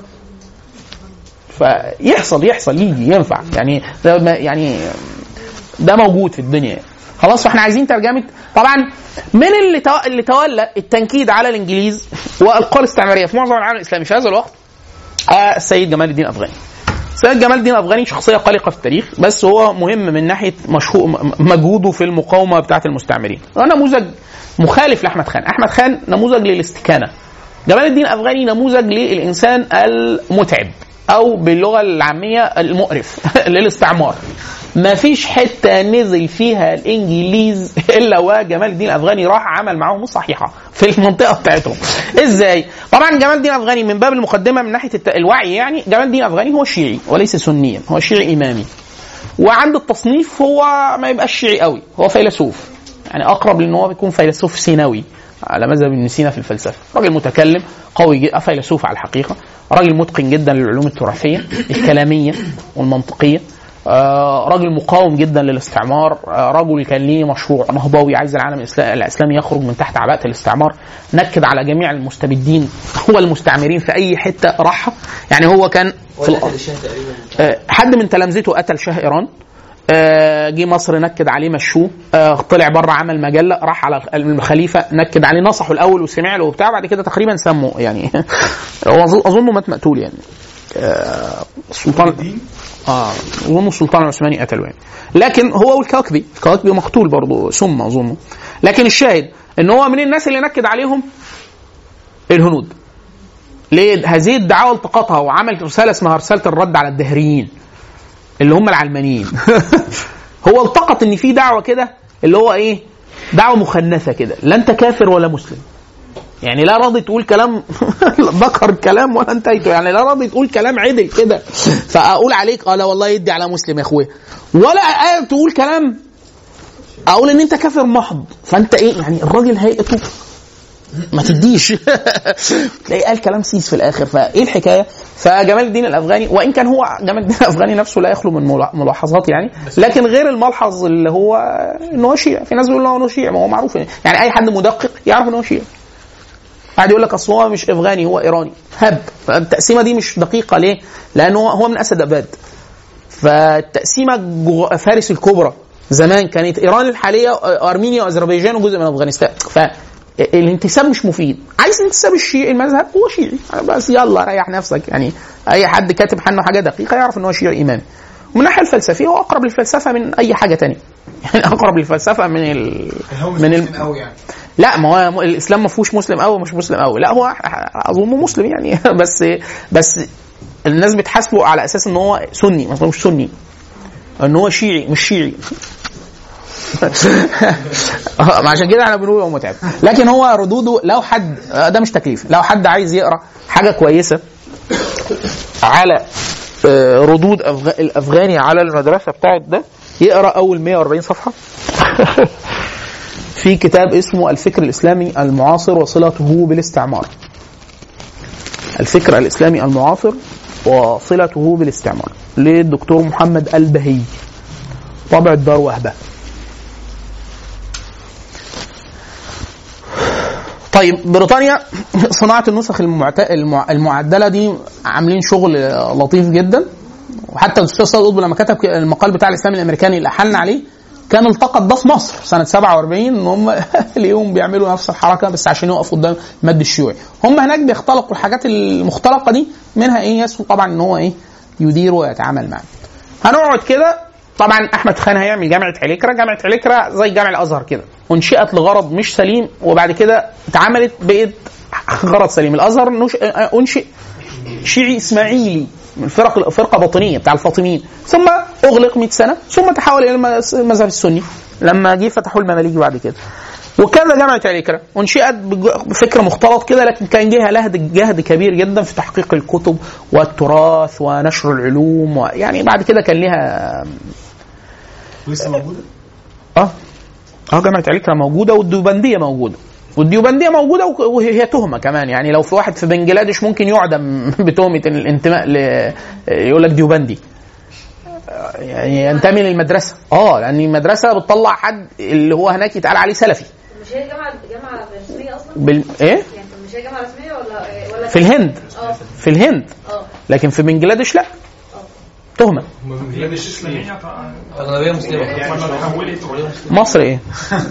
B: فيحصل يحصل يجي ينفع يعني ده ما- يعني ده موجود في الدنيا يعني. خلاص فاحنا عايزين ترجمه طبعا من اللي تو... اللي تولى التنكيد على الانجليز والقوى الاستعماريه في معظم العالم الاسلامي في هذا الوقت آه السيد جمال الدين الافغاني السيد جمال الدين الافغاني شخصيه قلقه في التاريخ بس هو مهم من ناحيه مشهور م- مجهوده في المقاومه بتاعه المستعمرين هو نموذج مخالف لاحمد خان احمد خان نموذج للاستكانه جمال الدين الافغاني نموذج للانسان المتعب او باللغه العاميه المقرف للاستعمار ما فيش حته نزل فيها الانجليز الا وجمال الدين الافغاني راح عمل معاهم الصحيحه في المنطقه بتاعتهم ازاي طبعا جمال الدين الافغاني من باب المقدمه من ناحيه الت- الوعي يعني جمال الدين الافغاني هو شيعي وليس سنيا هو شيعي امامي وعند التصنيف هو ما يبقاش شيعي قوي هو فيلسوف يعني اقرب لان هو بيكون فيلسوف سيناوي على مذهب ابن سينا في الفلسفه راجل متكلم قوي جدا فيلسوف على الحقيقه راجل متقن جدا للعلوم التراثيه الكلاميه والمنطقيه آه، راجل مقاوم جدا للاستعمار آه، رجل كان ليه مشروع نهضوي عايز العالم الإسلا- الاسلامي يخرج من تحت عباءه الاستعمار نكد على جميع المستبدين هو المستعمرين في اي حته راحها يعني هو كان في
D: ولا
B: الارض
D: الشاه تقريبا
B: آه، حد من تلامذته قتل شاه ايران آه، جه مصر نكد عليه مشوه آه، طلع بره عمل مجله راح على الخليفه نكد عليه نصحه الاول وسمع له وبتاع بعد كده تقريبا سمه يعني هو أظن- اظنه مات مقتول يعني آه، السلطان اه اظن السلطان العثماني قتله يعني لكن هو والكواكبي الكواكبي مقتول برضه سم اظنه لكن الشاهد ان هو من الناس اللي نكد عليهم الهنود ليه هذه الدعاوى التقطها وعمل رساله اسمها رساله الرد على الدهريين اللي هم العلمانيين هو التقط ان في دعوه كده اللي هو ايه دعوه مخنثه كده لا انت كافر ولا مسلم يعني لا راضي تقول كلام ذكر الكلام ولا انتهيته يعني لا راضي تقول كلام عدل كده فاقول عليك اه لا والله يدي على مسلم يا اخويا ولا آه تقول كلام اقول ان انت كافر محض فانت ايه يعني الراجل هيئته ما تديش تلاقيه قال كلام سيس في الاخر فايه الحكايه فجمال الدين الافغاني وان كان هو جمال الدين الافغاني نفسه لا يخلو من ملا- ملاحظات يعني لكن غير الملحظ اللي هو ان هو شيعي في ناس بيقولوا ان هو شيعي ما هو معروف يعني اي حد مدقق يعرف ان هو شيعي قاعد يقول لك اصل هو مش افغاني هو ايراني هب فالتقسيمه دي مش دقيقه ليه؟ لانه هو- هو من اسد اباد فالتقسيمه جغ- فارس الكبرى زمان كانت ايران الحاليه ارمينيا واذربيجان وجزء من افغانستان فالانتساب مش مفيد عايز انتساب الشيعي المذهب هو شيعي بس يلا ريح نفسك يعني اي حد كاتب عنه حاجه دقيقه يعرف ان هو شيعي امامي ومن الناحيه الفلسفيه هو اقرب للفلسفه من اي حاجه تانية يعني اقرب للفلسفه من ال...
F: هو مش
B: من
F: مسلم
B: ال...
F: قوي يعني
B: لا ما هو الاسلام ما فيهوش مسلم قوي مش مسلم قوي لا هو اظن مسلم يعني بس بس الناس بتحاسبه على اساس ان هو سني ما مش سني ان هو شيعي مش شيعي آه، ما عشان كده احنا بنقول هو متعب لكن هو ردوده لو حد آه، ده مش تكليف لو حد عايز يقرا حاجه كويسه على آه، ردود أفغ- الافغاني على المدرسه بتاعت ده يقرا اول 140 صفحه في كتاب اسمه الفكر الاسلامي المعاصر وصلته بالاستعمار الفكر الاسلامي المعاصر وصلته بالاستعمار للدكتور محمد البهي طبع الدار وهبه طيب بريطانيا صناعه النسخ المعت... المع... المعدله دي عاملين شغل لطيف جدا وحتى الاستاذ سيد قطب لما كتب المقال بتاع الاسلام الامريكاني اللي احلنا عليه كان التقط ده في مصر سنه 47 ان هم اليوم بيعملوا نفس الحركه بس عشان يقفوا قدام المد الشيوعي هم هناك بيختلقوا الحاجات المختلقه دي منها ايه يسهل طبعا ان هو ايه يدير ويتعامل معاه هنقعد كده طبعا احمد خان هيعمل جامعه عليكرا جامعه عليكرا زي جامع الازهر كده انشئت لغرض مش سليم وبعد كده اتعملت بقت غرض سليم الازهر نش... انشئ شيعي اسماعيلي من فرق فرقه باطنيه بتاع الفاطميين ثم اغلق 100 سنه ثم تحول الى المس- المذهب السني لما جه فتحوا المماليك بعد كده وكذا جامعه عليكرا انشئت بج- بفكر مختلط كده لكن كان جهه لهد جهد كبير جدا في تحقيق الكتب والتراث ونشر العلوم ويعني بعد كده كان لها
F: لسه موجوده
B: اه اه جامعه عليكرا موجوده والديوبنديه موجوده والديوبنديه موجوده وك- وهي تهمه كمان يعني لو في واحد في بنجلاديش ممكن يعدم بتهمه الانتماء ل يقول لك ديوبندي آه، يعني ينتمي للمدرسه اه لان المدرسه بتطلع حد اللي هو هناك يتقال عليه سلفي
C: مش هي جامعه جامعه رسميه اصلا؟
B: بال... ايه
C: يعني مش هي جامعه رسميه ولا ولا
B: في الهند
C: اه
B: في الهند
C: اه
B: لكن في بنجلاديش لا تهمه
G: هي مش اسلاميه طبعا
D: اغلبيه مسلمه
G: ولا اتحولت ولا
B: مصر ايه؟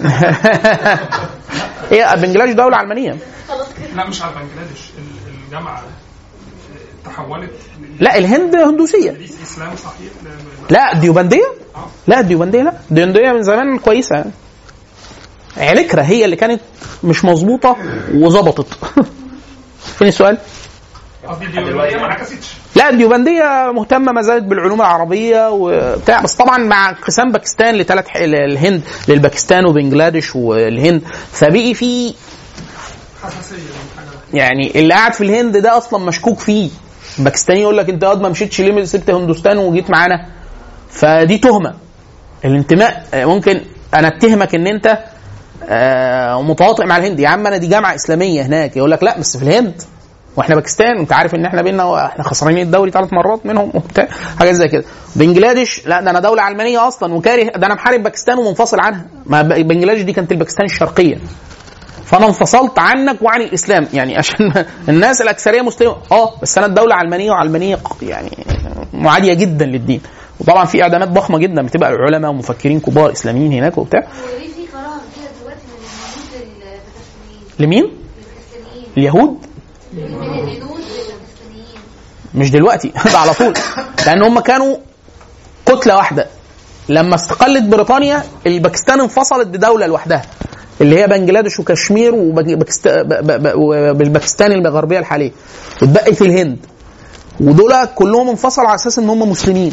B: ايه بنجلاديش دوله علمانيه
C: خلاص كده
G: لا مش على بنجلاديش ال- الجامعه تحولت
B: لا الهند هندوسيه
G: لرئيس اسلام صحيح ل-
B: لا ديوبنديه لا ديوبنديه لا ديوبنديه من زمان كويسه يعني علكرة هي اللي كانت مش مظبوطه وظبطت فين السؤال؟
G: قصدي دي الولايه ما عكستش
B: لا الديوبنديه مهتمه ما زالت بالعلوم العربيه وبتاع بس طبعا مع انقسام باكستان لثلاث ح- الهند للباكستان وبنجلاديش والهند فبقي في
G: حساسيه من حاجه ده.
B: يعني اللي قاعد في الهند ده اصلا مشكوك فيه باكستاني يقول لك انت قد ما مشيتش ليه سبت هندوستان وجيت معانا فدي تهمه الانتماء آه، ممكن انا اتهمك ان انت آه، متواطئ مع الهند يا عم انا دي جامعه اسلاميه هناك يقول لك لا بس في الهند واحنا باكستان انت عارف ان احنا بينا احنا خسرانين الدوري ثلاث مرات منهم وبتاع حاجات زي كده بنجلاديش لا ده انا دوله علمانيه اصلا وكاره ده انا محارب باكستان ومنفصل عنها ما ب- بنجلاديش دي كانت الباكستان الشرقيه فانا انفصلت عنك وعن الاسلام يعني عشان الناس الاكثريه مسلمه اه بس انا الدوله علمانيه وعلمانيه ق- يعني معاديه جدا للدين وطبعا في اعدامات ضخمه جدا بتبقى العلماء ومفكرين كبار اسلاميين هناك وبتاع
C: هو ليه في كراهه كده دلوقتي من الهنود للباكستانيين؟
B: لمين؟
C: الباكستانيين
B: اليهود
C: من الهنود للباكستانيين
B: مش دلوقتي ده على طول لان هم كانوا كتله واحده لما استقلت بريطانيا الباكستان انفصلت بدوله لوحدها اللي هي بنجلاديش وكشمير وبالباكستان الغربيه الحاليه واتبقت الهند ودول كلهم انفصلوا على اساس ان هم مسلمين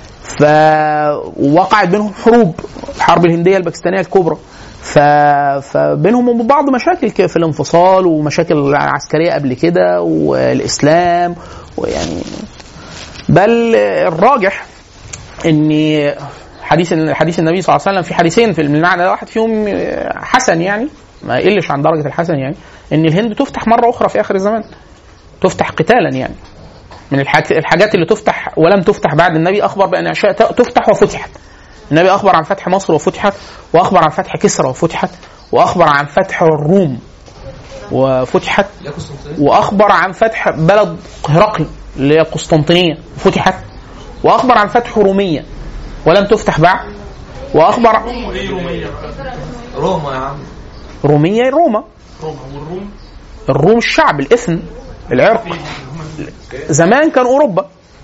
B: فوقعت بينهم حروب الحرب الهنديه الباكستانيه الكبرى ف... فبينهم وبين بعض مشاكل كده في الانفصال ومشاكل عسكريه قبل كده والاسلام ويعني بل الراجح ان حديث حديث النبي صلى الله عليه وسلم في حديثين في المعنى ده واحد فيهم حسن يعني ما يقلش عن درجه الحسن يعني ان الهند تفتح مره اخرى في اخر الزمان تفتح قتالا يعني من الحاج- الحاجات اللي تفتح ولم تفتح بعد النبي اخبر بان اشياء ت- تفتح وفتحت النبي اخبر عن فتح مصر وفتحت واخبر عن فتح كسرى وفتحت واخبر عن فتح الروم وفتحت
D: لا قسطنطينيه
B: واخبر عن فتح بلد هرقل اللي هي قسطنطينيه فتحت واخبر عن فتح روميه ولم تفتح بعد واخبر
G: وايه روميه بقى
D: روما يا عم
B: روميه روما
G: روما والروم
B: الروم الشعب الاثن العرق
G: فين هم
B: زمان كان اوروبا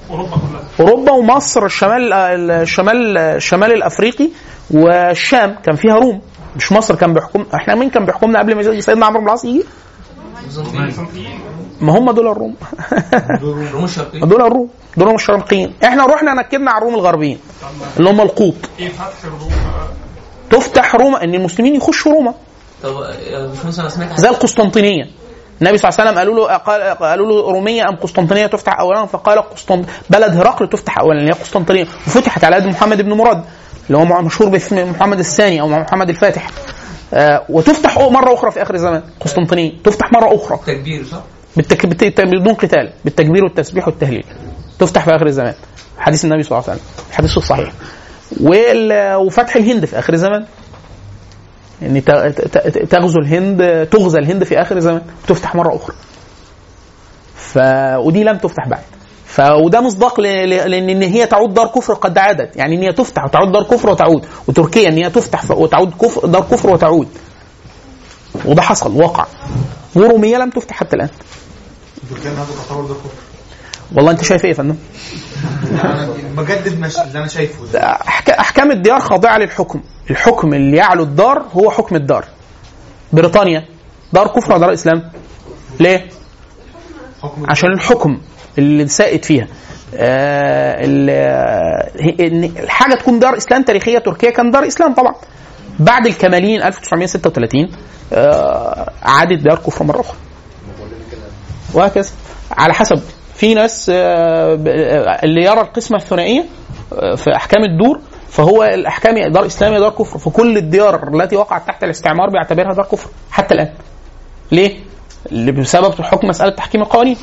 G: اوروبا كلها
B: اوروبا ومصر الشمال الشمال الشمال الافريقي والشام كان فيها روم مش مصر كان بيحكم احنا مين كان بيحكمنا قبل ما يجي سيدنا عمرو بن العاص يجي؟
G: بيزنطيين
B: ما هم دول الروم
D: الروم الشرقيه
B: دول الروم دول هم الشرقيين احنا رحنا نكدنا على الروم الغربيين اللي هم القوط
G: ايه فتح الروم بقى
B: تفتح روما ان المسلمين يخشوا روما
D: طب يا باشمهندس انا سمعت
B: زي القسطنطينيه النبي صلى الله عليه وسلم قالوا له قال قالوا له روميه ام قسطنطينيه تفتح اولا فقال قسطنط بلد هرقل تفتح اولا اللي هي قسطنطينيه وفتحت على يد محمد بن مراد اللي هو مشهور باسم محمد الثاني او محمد الفاتح آه وتفتح مره اخرى في اخر الزمان قسطنطينيه تفتح مره اخرى
D: تكبير صح؟
B: بالتك... بالت... بدون قتال بالتكبير والتسبيح والتهليل تفتح في اخر الزمان حديث النبي صلى الله عليه وسلم الحديث الصحيح وال... وفتح الهند في اخر الزمان ان ت... ت... ت- تغزو الهند تغزى الهند في اخر الزمان تفتح مره اخرى ف ودي لم تفتح بعد ف وده مصداق ل... ل... لان ان هي تعود دار كفر قد عادت يعني ان هي تفتح وتعود دار كفر وتعود وتركيا ان هي تفتح ف- وتعود كفر دار كفر وتعود وده حصل وقع وروميه لم تفتح حتى الان
H: تركيا النهارده تعتبر ده كفر
B: والله انت شايف ايه يا فندم؟
H: انا بجدد مش اللي انا شايفه ده
B: أحك- احكام الديار خاضعه للحكم الحكم اللي يعلو الدار هو حكم الدار بريطانيا دار كفر ولا دار اسلام ليه
H: حكم
B: عشان الحكم اللي سائد فيها آه ال- هي- إن الحاجه تكون دار اسلام تاريخيه تركيا كان دار اسلام طبعا بعد الكماليين 1936 آه عادت دار كفر مره اخرى وهكذا على حسب في ناس آه، ب- آه، اللي يرى القسمه الثنائيه آه، في احكام الدور فهو الاحكام يا دار اسلام يا دار كفر فكل الديار التي وقعت تحت الاستعمار بيعتبرها دار كفر حتى الان ليه؟ اللي بسبب حكم مساله تحكيم القوانين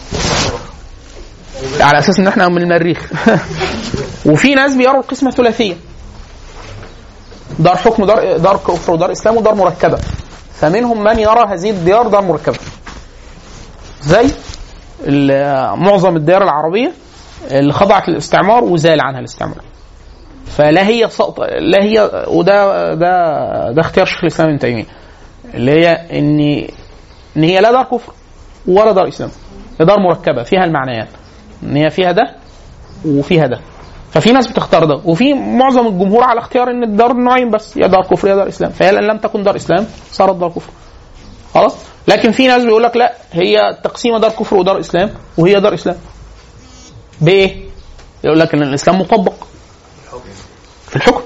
B: على اساس ان احنا من المريخ وفي ناس بيروا القسمه الثلاثيه دار حكم دار دار كفر ودار اسلام ودار مركبه فمنهم من يرى هذه الديار دار مركبه زي ال- معظم الديار العربيه اللي خضعت للاستعمار وزال عنها الاستعمار فلا هي سقط لا هي وده ده ده اختيار شيخ الاسلام ابن تيميه اللي هي ان ان هي لا دار كفر ولا دار اسلام هي دار مركبه فيها المعنيان ان هي فيها ده وفيها ده ففي ناس بتختار ده وفي معظم الجمهور على اختيار ان الدار نوعين بس يا دار كفر يا دار اسلام فهي ان لم تكن دار اسلام صارت دار كفر خلاص لكن في ناس بيقول لك لا هي تقسيمه دار كفر ودار اسلام وهي دار اسلام بايه؟ يقول لك ان الاسلام مطبق في الحكم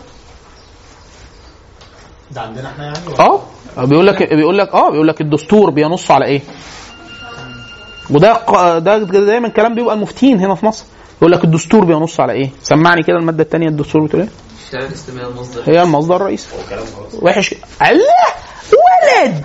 H: ده عندنا احنا يعني ولا؟
B: اه بيقول لك بيقول لك اه بيقول لك الدستور بينص على ايه؟ وده ق- ده دايما كلام بيبقى المفتين هنا في مصر يقول لك الدستور بينص على ايه؟ سمعني كده الماده الثانيه الدستور بتقول ايه؟
D: الشريعه الاسلاميه المصدر
B: هي المصدر الرئيسي وحش الله ولد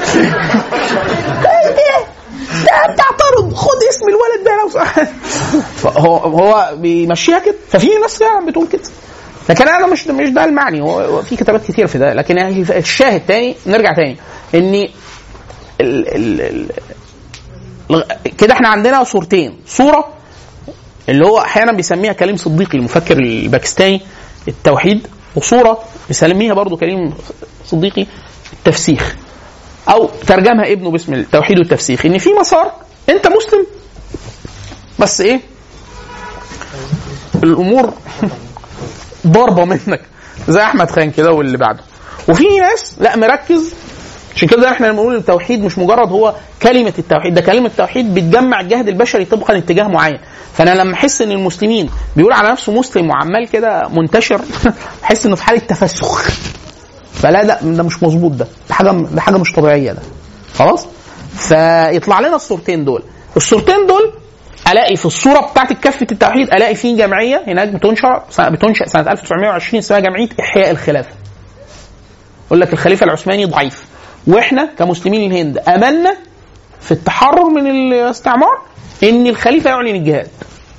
B: ده بتعترض خد اسم الولد ده لو سمحت. فهو هو بيمشيها كده ففي ناس فعلا بتقول كده لكن انا مش مش ده المعني هو هو في كتابات كتير في ده لكن يعني الشاهد تاني نرجع تاني ان ال ال ال الغ- كده احنا عندنا صورتين صوره اللي هو احيانا بيسميها كريم صديقي المفكر الباكستاني التوحيد وصوره بيسميها برضو كريم صديقي التفسيخ او ترجمها ابنه باسم التوحيد والتفسيخ ان في مسار انت مسلم بس ايه الامور ضاربه منك زي احمد خان كده واللي بعده وفي ناس لا مركز عشان كده احنا لما نقول التوحيد مش مجرد هو كلمه التوحيد ده كلمه التوحيد بتجمع الجهد البشري طبقا لاتجاه معين فانا لما احس ان المسلمين بيقول على نفسه مسلم وعمال كده منتشر احس انه في حاله تفسخ فلا ده ده مش مظبوط ده ده حاجه ده حاجه مش طبيعيه ده خلاص فيطلع لنا الصورتين دول الصورتين دول الاقي في الصوره بتاعت كافه التوحيد الاقي في جمعيه هناك بتنشر بتنشا سنه 1920 اسمها جمعيه احياء الخلافه يقول لك الخليفه العثماني ضعيف واحنا كمسلمين الهند املنا في التحرر من الاستعمار ان الخليفه يعلن الجهاد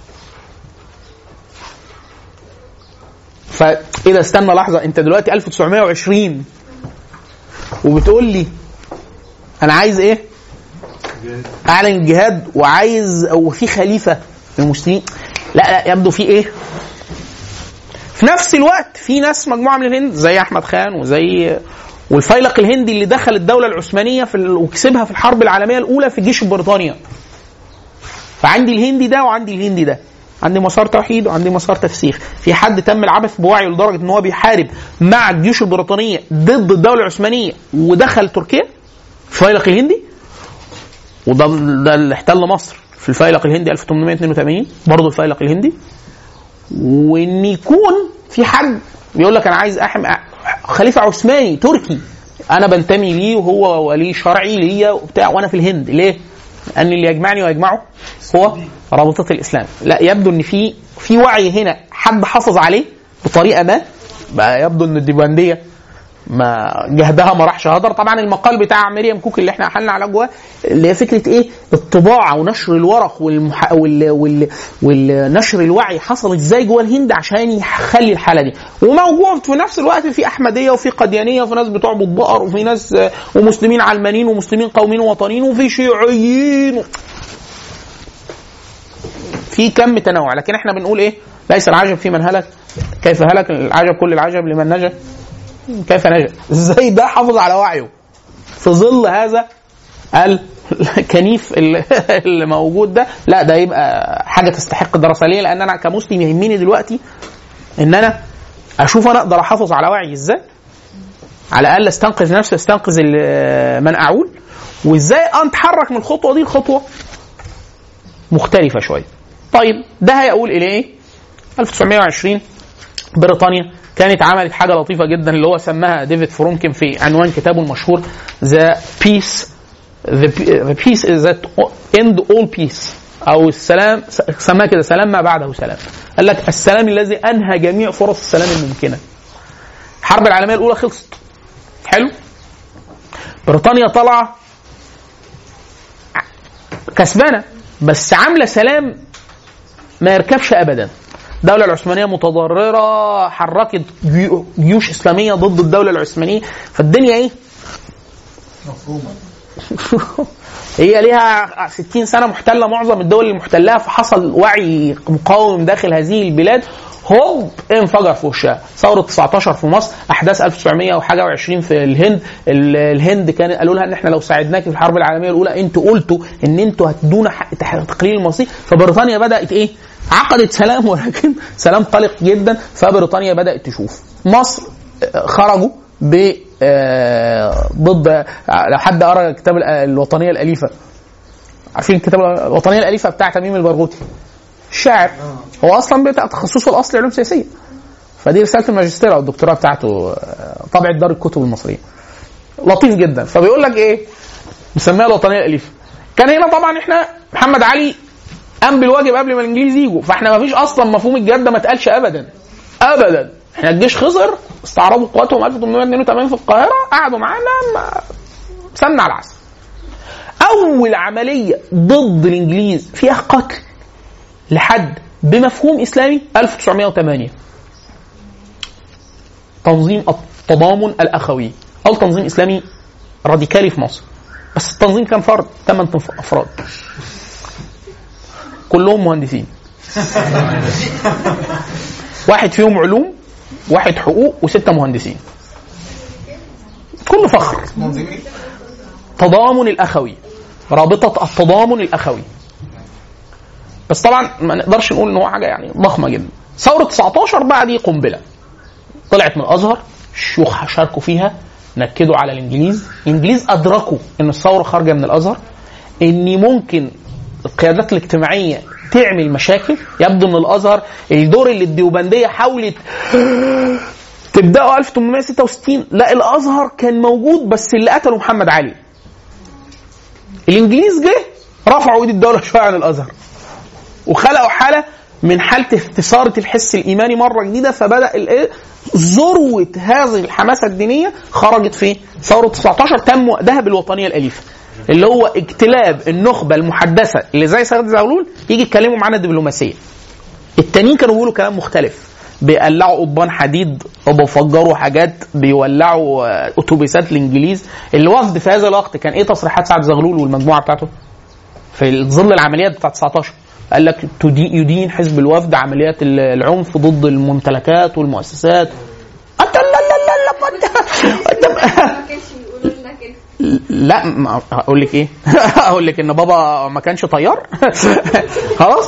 B: فايه ده استنى لحظه انت دلوقتي 1920 وبتقول لي انا عايز ايه؟ اعلن الجهاد وعايز وفي خليفه للمسلمين لا لا يبدو في ايه؟ في نفس الوقت في ناس مجموعه من الهند زي احمد خان وزي والفيلق الهندي اللي دخل الدوله العثمانيه في ال... وكسبها في الحرب العالميه الاولى في جيش بريطانيا فعندي الهندي ده وعندي الهندي ده عندي مسار توحيد وعندي مسار تفسيخ في حد تم العبث بوعيه لدرجه ان هو بيحارب مع الجيوش البريطانيه ضد الدوله العثمانيه ودخل تركيا في الفيلق الهندي وده ده اللي احتل مصر في الفيلق الهندي 1882 برضه الفيلق الهندي وان يكون في حد بيقول لك انا عايز احم خليفه عثماني تركي انا بنتمي ليه وهو ولي شرعي ليا وبتاع وانا في الهند ليه؟ لان اللي يجمعني ويجمعه هو رابطه الاسلام لا يبدو ان في في وعي هنا حد حافظ عليه بطريقه ما بقى يبدو ان الديوبنديه ما جهدها ما راحش هدر طبعا المقال بتاع مريم كوك اللي احنا حلنا على جواه اللي هي فكره ايه الطباعه ونشر الورق والمح... وال... وال... والنشر الوعي حصل ازاي جوه الهند عشان يخلي الحاله دي وموجود في نفس الوقت في احمديه وفي قديانيه وفي ناس بتعبد بقر وفي ناس آه، ومسلمين علمانيين ومسلمين قوميين وطنيين وفي شيوعيين في كم تنوع لكن احنا بنقول ايه ليس العجب في من هلك كيف هلك العجب كل العجب لمن نجا كيف نجا ازاي ده حافظ على وعيه في ظل هذا الكنيف اللي اللي موجود ده لا ده يبقى حاجه تستحق الدراسه ليه لان انا كمسلم يهمني دلوقتي ان انا اشوف انا اقدر احافظ على وعي ازاي على الاقل استنقذ نفسي استنقذ ال- من اعول وازاي اتحرك من الخطوه دي لخطوه مختلفه شويه طيب ده هيقول الى ايه 1920 بريطانيا كانت عملت حاجه لطيفه جدا اللي هو سماها ديفيد فرونكن في عنوان كتابه المشهور ذا بيس the peace is that end all peace او السلام سماها كده سلام ما بعده سلام قال لك السلام الذي انهى جميع فرص السلام الممكنه الحرب العالميه الاولى خلصت حلو بريطانيا طالعه كسبانه بس عامله سلام ما يركبش ابدا الدولة العثمانية متضررة حركت جيو- جيوش إسلامية ضد الدولة العثمانية فالدنيا إيه؟ هي ليها 60 سنة محتلة معظم الدول اللي محتلاها فحصل وعي مقاوم داخل هذه البلاد هوب انفجر في وشها ثورة 19 في مصر أحداث 1900 وحاجة و20 في الهند ال- الهند كان قالوا لها إن إحنا لو ساعدناك في الحرب العالمية الأولى أنتوا قلتوا إن أنتوا هتدونا حق تح- تقليل المصير فبريطانيا بدأت إيه؟ عقدت سلام ولكن سلام قلق جدا فبريطانيا بدأت تشوف مصر آه، خرجوا ب آه، ضد آه، لو حد قرا كتاب ال- الوطنيه الاليفه عارفين الكتاب الوطنيه الاليفه بتاع تميم البرغوثي الشاعر هو اصلا بتاع تخصصه الاصلي علوم سياسيه فدي رساله الماجستير او الدكتوراه بتاعته آه، طبعه دار الكتب المصريه لطيف جدا فبيقول لك ايه مسميها الوطنيه الاليفه كان هنا طبعا احنا محمد علي قام بالواجب قبل ما الانجليز يجوا فاحنا ما فيش اصلا مفهوم الجد ما اتقالش ابدا ابدا احنا الجيش خسر استعرضوا قواتهم 1882 في القاهره قعدوا معانا ما- سمنه على العسل اول عمليه ضد الانجليز فيها قتل لحد بمفهوم اسلامي 1908 تنظيم التضامن الاخوي او تنظيم اسلامي راديكالي في مصر بس التنظيم كان فرد ثمان افراد كلهم مهندسين واحد فيهم علوم واحد حقوق وستة مهندسين كل فخر تضامن الأخوي رابطة التضامن الأخوي بس طبعا ما نقدرش نقول ان هو حاجه يعني ضخمه جدا ثوره 19 بقى دي قنبله طلعت من الازهر الشيوخ شاركوا فيها نكدوا على الانجليز الانجليز ادركوا ان الثوره خارجه من الازهر ان ممكن القيادات الاجتماعيه تعمل مشاكل يبدو ان الازهر الدور اللي الديوبنديه حاولت تبداوا 1866 لا الازهر كان موجود بس اللي قتله محمد علي الانجليز جه رفعوا ايد الدوله شويه عن الازهر وخلقوا حاله من حاله استثاره الحس الايماني مره جديده فبدا الايه ذروه هذه الحماسه الدينيه خرجت في ثوره 19 تم وقتها بالوطنيه الاليفه اللي هو اجتلاب النخبه المحدثه اللي زي سيد زغلول يجي يتكلموا معانا دبلوماسيه التانيين كانوا بيقولوا كلام مختلف بيقلعوا قضبان حديد وبيفجروا حاجات بيولعوا آه، اتوبيسات الانجليز الوفد في هذا الوقت كان ايه تصريحات سعد زغلول والمجموعه بتاعته في ظل العمليات بتاعت 19 قال لك تدي- يدين حزب الوفد عمليات ال- العنف ضد الممتلكات والمؤسسات أنت لا لا لا لا أنت- أنت
C: ما كانش يقولوا لنا كده
B: لا ما- هقول لك ايه؟ هقول لك ان بابا ما كانش طيار خلاص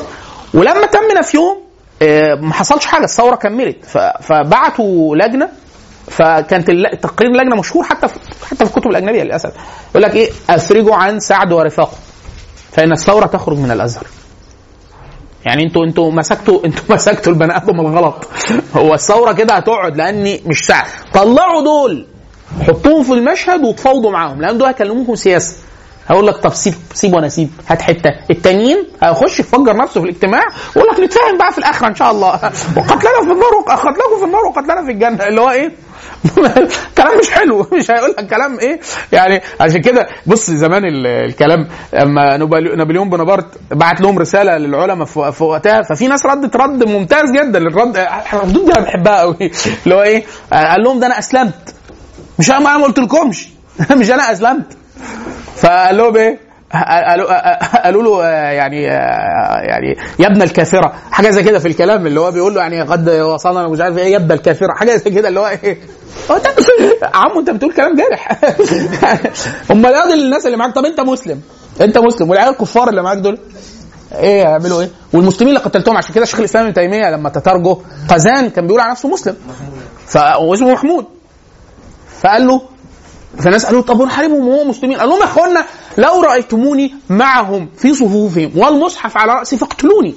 B: ولما تم نفيهم آه، ما حصلش حاجه الثوره كملت ف- فبعتوا لجنه فكانت الل- تقرير اللجنه مشهور حتى في حتى في الكتب الاجنبيه للاسف يقول لك ايه افرجوا عن سعد ورفاقه فان الثوره تخرج من الازهر يعني انتوا انتوا مسكتوا انتوا مسكتوا البني ادم الغلط هو الثوره كده هتقعد لاني مش سعد طلعوا دول حطوهم في المشهد وتفاوضوا معاهم لان دول هيكلموكم سياسه هقول لك طب سيب سيب وانا اسيب هات حته التانيين هيخش يفجر نفسه في الاجتماع ويقول لك نتفاهم بقى في الاخره ان شاء الله وقتلنا في النار وقتلكم في النار وقتلنا في الجنه اللي هو ايه كلام مش حلو مش هيقول لك كلام ايه يعني عشان كده بص زمان ال- الكلام اما نابل- نابليون بونابرت بعت لهم رساله للعلماء في في وقتها ففي ناس ردت رد ممتاز جدا الرد الردود دي انا بحبها قوي اللي هو ايه قال لهم ده انا اسلمت مش انا ما قلت لكمش مش انا اسلمت فقال لهم ايه؟ قالوا قالوا له آه، يعني آه، يعني يا ابن الكافره حاجه زي كده في الكلام اللي هو بيقول له يعني قد وصلنا مش عارف ايه يا ابن الكافره حاجه زي كده اللي هو ايه هو انت عمو انت بتقول كلام جارح امال ياض الناس اللي معاك طب انت مسلم انت مسلم والعيال الكفار اللي معاك دول ايه يعملوا ايه؟ والمسلمين اللي قتلتهم عشان كده شيخ الاسلام ابن تيميه لما تترجه قزان كان بيقول على نفسه مسلم ف... واسمه محمود فقال له فالناس قالوا طب ونحاربهم وهو مسلمين قال لهم يا اخوانا لو رايتموني معهم في صفوفهم والمصحف على راسي فاقتلوني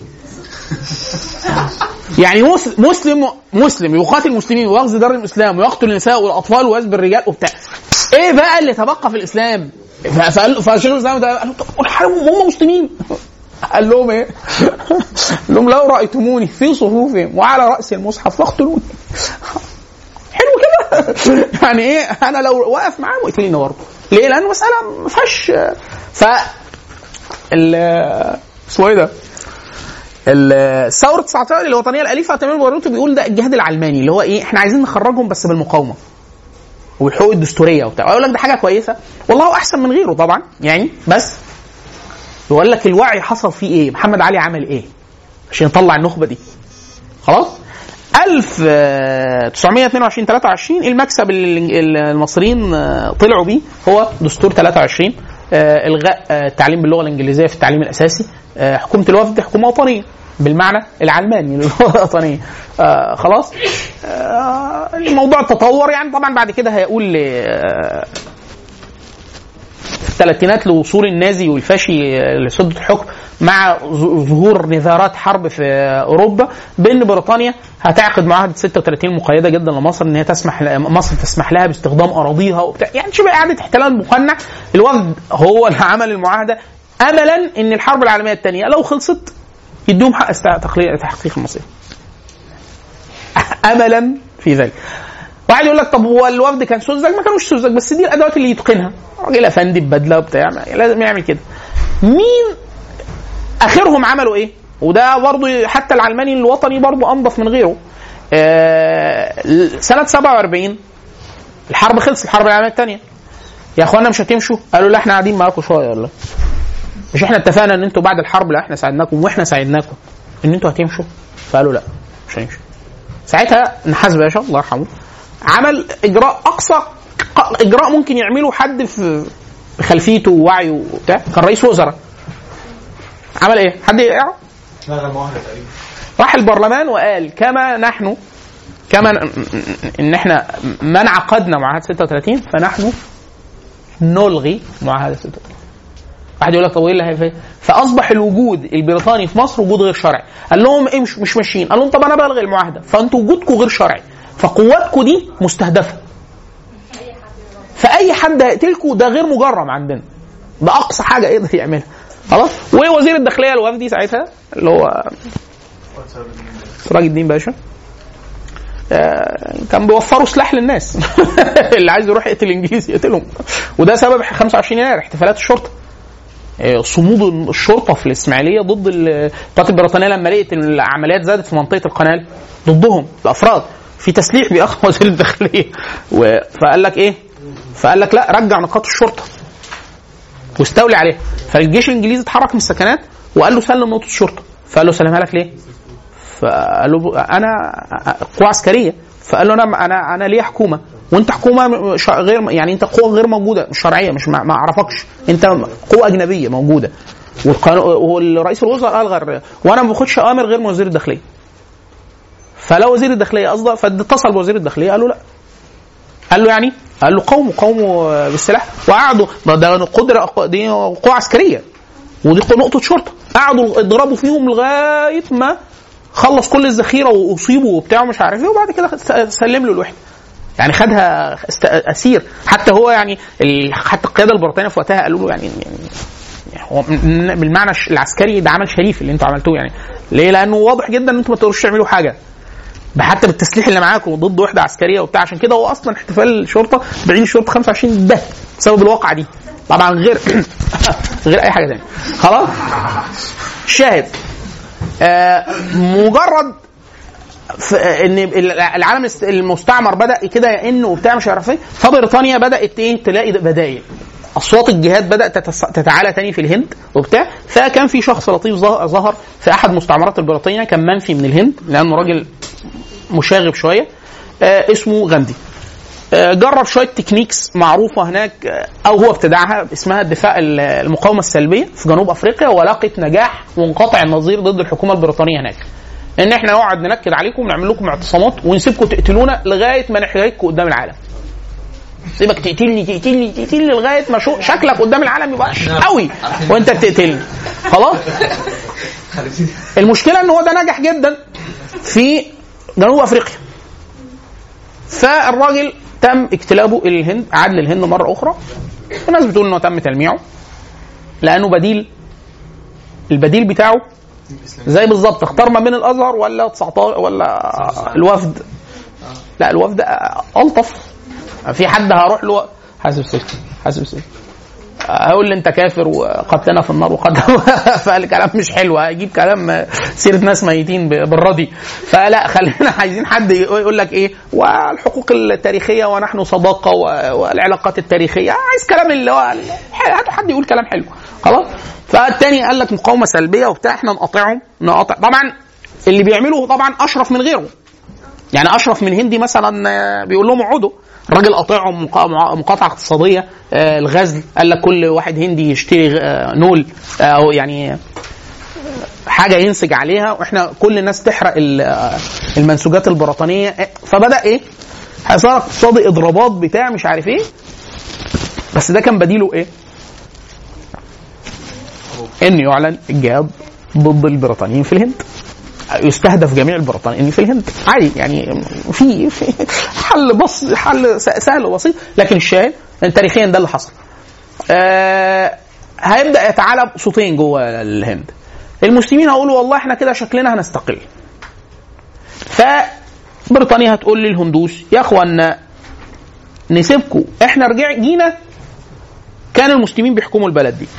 B: يعني مس- مسلم مسلم يقاتل المسلمين ويغزو دار الاسلام ويقتل النساء والاطفال ويسبي الرجال وبتاع ايه بقى اللي تبقى في الاسلام؟ ف- فقال فشيخ الاسلام ده قال لهم طب ونحاربهم وهم مسلمين قال لهم ايه؟ قال لهم لو رايتموني في صفوفهم وعلى راس المصحف فاقتلوني حلو كده يعني ايه انا لو واقف معاهم اقتليني برضه ليه؟ لان المساله ما فيهاش ف ال اسمه ايه ده؟ ال- ثوره 19 الوطنيه الاليفه تمام بيروت بيقول ده الجهاد العلماني اللي هو ايه؟ احنا عايزين نخرجهم بس بالمقاومه والحقوق الدستوريه وبتاع اقول لك ده حاجه كويسه والله احسن من غيره طبعا يعني بس يقول لك الوعي حصل فيه ايه؟ محمد علي عمل ايه؟ عشان يطلع النخبه دي خلاص؟ 1922 23 المكسب اللي ال- المصريين آه، طلعوا بيه هو دستور 23 آه، الغاء آه، التعليم باللغه الانجليزيه في التعليم الاساسي آه، حكومه الوفد حكومه وطنيه بالمعنى العلماني للغه الوطنيه آه، خلاص آه، الموضوع تطور يعني طبعا بعد كده هيقول ل- آه، في الثلاثينات لوصول النازي والفاشي لسدة الحكم مع ظ- ظهور نذارات حرب في اوروبا بان بريطانيا هتعقد معاهده 36 مقيده جدا لمصر ان هي تسمح مصر تسمح لها باستخدام اراضيها وبتاع يعني شبه اعاده احتلال مقنع الوفد هو اللي عمل المعاهده املا ان الحرب العالميه الثانيه لو خلصت يدوم حق است- تقليل- تحقيق المصير املا في ذلك واحد يقول لك طب هو الوفد كان سذج ما كانوش سذج بس دي الادوات اللي يتقنها راجل افندي ببدله وبتاع لازم يعمل كده مين اخرهم عملوا ايه وده برضه حتى العلماني الوطني برضه انظف من غيره آه سنه 47 الحرب خلصت الحرب العالميه الثانيه يا اخوانا مش هتمشوا قالوا لا احنا قاعدين معاكم شويه والله مش احنا اتفقنا ان انتوا بعد الحرب لا احنا ساعدناكم واحنا ساعدناكم ان انتوا هتمشوا فقالوا لا مش هنمشي ساعتها نحاس باشا الله يرحمه عمل اجراء اقصى ق- اجراء ممكن يعمله حد في خلفيته ووعيه وبتاع كان رئيس وزراء عمل ايه؟ حد يعرف؟
H: لغى المعاهده تقريبا
B: راح البرلمان وقال كما نحن كما ن- ان احنا ما انعقدنا معاهده 36 فنحن نلغي معاهده 36 واحد يقول لك طب وايه اللي هيفرق؟ فاصبح الوجود البريطاني في مصر وجود غير شرعي قال لهم ايه مش مش ماشيين قال لهم طب انا بلغي المعاهده فانتوا وجودكم غير شرعي فقواتكم دي مستهدفه فاي حد هيقتلكم ده غير مجرم عندنا ده اقصى حاجه يقدر يعملها خلاص ووزير الداخليه الوفدي ساعتها اللي هو سراج الدين باشا آه، كان بيوفروا سلاح للناس اللي عايز يروح يقتل الانجليز يقتلهم وده سبب 25 يناير احتفالات الشرطه آه، صمود الشرطه في الاسماعيليه ضد ال- القوات البريطانيه لما لقيت العمليات زادت في منطقه القناه ضدهم الافراد في تسليح بياخذ وزير الداخليه و- فقال لك ايه؟ فقال لك لا رجع نقاط الشرطه واستولي عليها فالجيش الانجليزي اتحرك من السكنات وقال له سلم نقطه الشرطه فقال له سلمها لك ليه؟ فقال له انا قوه عسكريه فقال له انا انا انا ليا حكومه وانت حكومه م- ش- غير يعني انت قوه غير موجوده مش شرعيه مش ما ما اعرفكش انت قوه اجنبيه موجوده والقانون والرئيس الوزراء الغى الر- وانا ما باخدش اوامر غير من وزير الداخليه فلو وزير الداخليه اصدر فاتصل بوزير الداخليه قال له لا قال له يعني قال له قوموا قوموا بالسلاح وقعدوا ده- ده قدره دي قوه عسكريه ودي نقطه شرطه قعدوا يضربوا فيهم لغايه ما خلص كل الذخيره واصيبوا وبتاع مش عارف ايه وبعد كده س- سلم له الوحده يعني خدها است- اسير حتى هو يعني ال- حتى القياده البريطانيه في وقتها قالوا له يعني, يعني هو من- بالمعنى الش- العسكري ده عمل شريف اللي انتوا عملتوه يعني ليه؟ لانه واضح جدا ان انتوا ما تقدروش تعملوا حاجه حتى بالتسليح اللي معاكم ضد وحده عسكريه وبتاع عشان كده هو اصلا احتفال الشرطه بعيد الشرطه 25 ده بسبب الواقعه دي طبعا غير غير اي حاجه ثانيه خلاص شاهد آه مجرد ف- ان العالم الس- المستعمر بدا كده يئن وبتاع مش عارف ايه فبريطانيا بدات ايه تلاقي بدائل اصوات الجهاد بدات تتس- تتعالى تاني في الهند وبتاع فكان في شخص لطيف ظه- ظهر في احد مستعمرات البريطانيه كان منفي من الهند لانه راجل مشاغب شويه آه اسمه غاندي آه، جرب شويه تكنيكس معروفه هناك آه، او هو ابتدعها اسمها الدفاع ال- المقاومه السلبيه في جنوب افريقيا ولقت نجاح منقطع النظير ضد الحكومه البريطانيه هناك. ان احنا نقعد ننكد عليكم ونعمل لكم اعتصامات ونسيبكم تقتلونا لغايه ما نحرجكم قدام العالم. سيبك تقتلني تقتلني تقتلني لغايه ما شو شكلك قدام العالم يبقى وحش قوي وانت بتقتلني. خلاص؟ المشكله ان هو ده نجح جدا في جنوب افريقيا. فالراجل تم اجتلابه الى الهند عاد للهند مره اخرى الناس بتقول انه تم تلميعه لانه بديل البديل بتاعه زي بالظبط اختار ما بين الازهر ولا 19 ولا الوفد لا الوفد الطف في حد هروح له حاسب سيف حاسب سيف هقول لي انت كافر وقتلنا في النار وقد فقال كلام مش حلو هيجيب كلام سيره ناس ميتين ب- بالردي فلا خلينا عايزين حد يقول لك ايه والحقوق التاريخيه ونحن صداقه و- والعلاقات التاريخيه عايز كلام اللي هو هاتوا حد يقول كلام حلو خلاص فالتاني قال لك مقاومه سلبيه وبتاع احنا نقاطعهم نقاطع طبعا اللي بيعمله طبعا اشرف من غيره يعني اشرف من هندي مثلا آه، بيقول لهم اقعدوا الراجل قاطعهم مقا- مع- مقاطعه اقتصاديه آه، الغزل قال لك كل واحد هندي يشتري آه، نول آه، او يعني آه، حاجه ينسج عليها واحنا كل الناس تحرق ال- آه، المنسوجات البريطانيه آه، فبدا ايه حصار اقتصادي اضرابات بتاع مش عارف ايه بس ده كان بديله ايه ان يعلن الجهاد ضد البريطانيين في الهند يستهدف جميع البريطانيين في الهند عادي يعني في في حل بس حل س- سهل وبسيط لكن الشاهد إن تاريخيا ده اللي حصل آه هيبدا يتعالى صوتين جوه الهند المسلمين هيقولوا والله احنا كده شكلنا هنستقل فبريطانيا هتقول للهندوس يا اخوانا نسيبكم احنا رجع جينا كان المسلمين بيحكموا البلد دي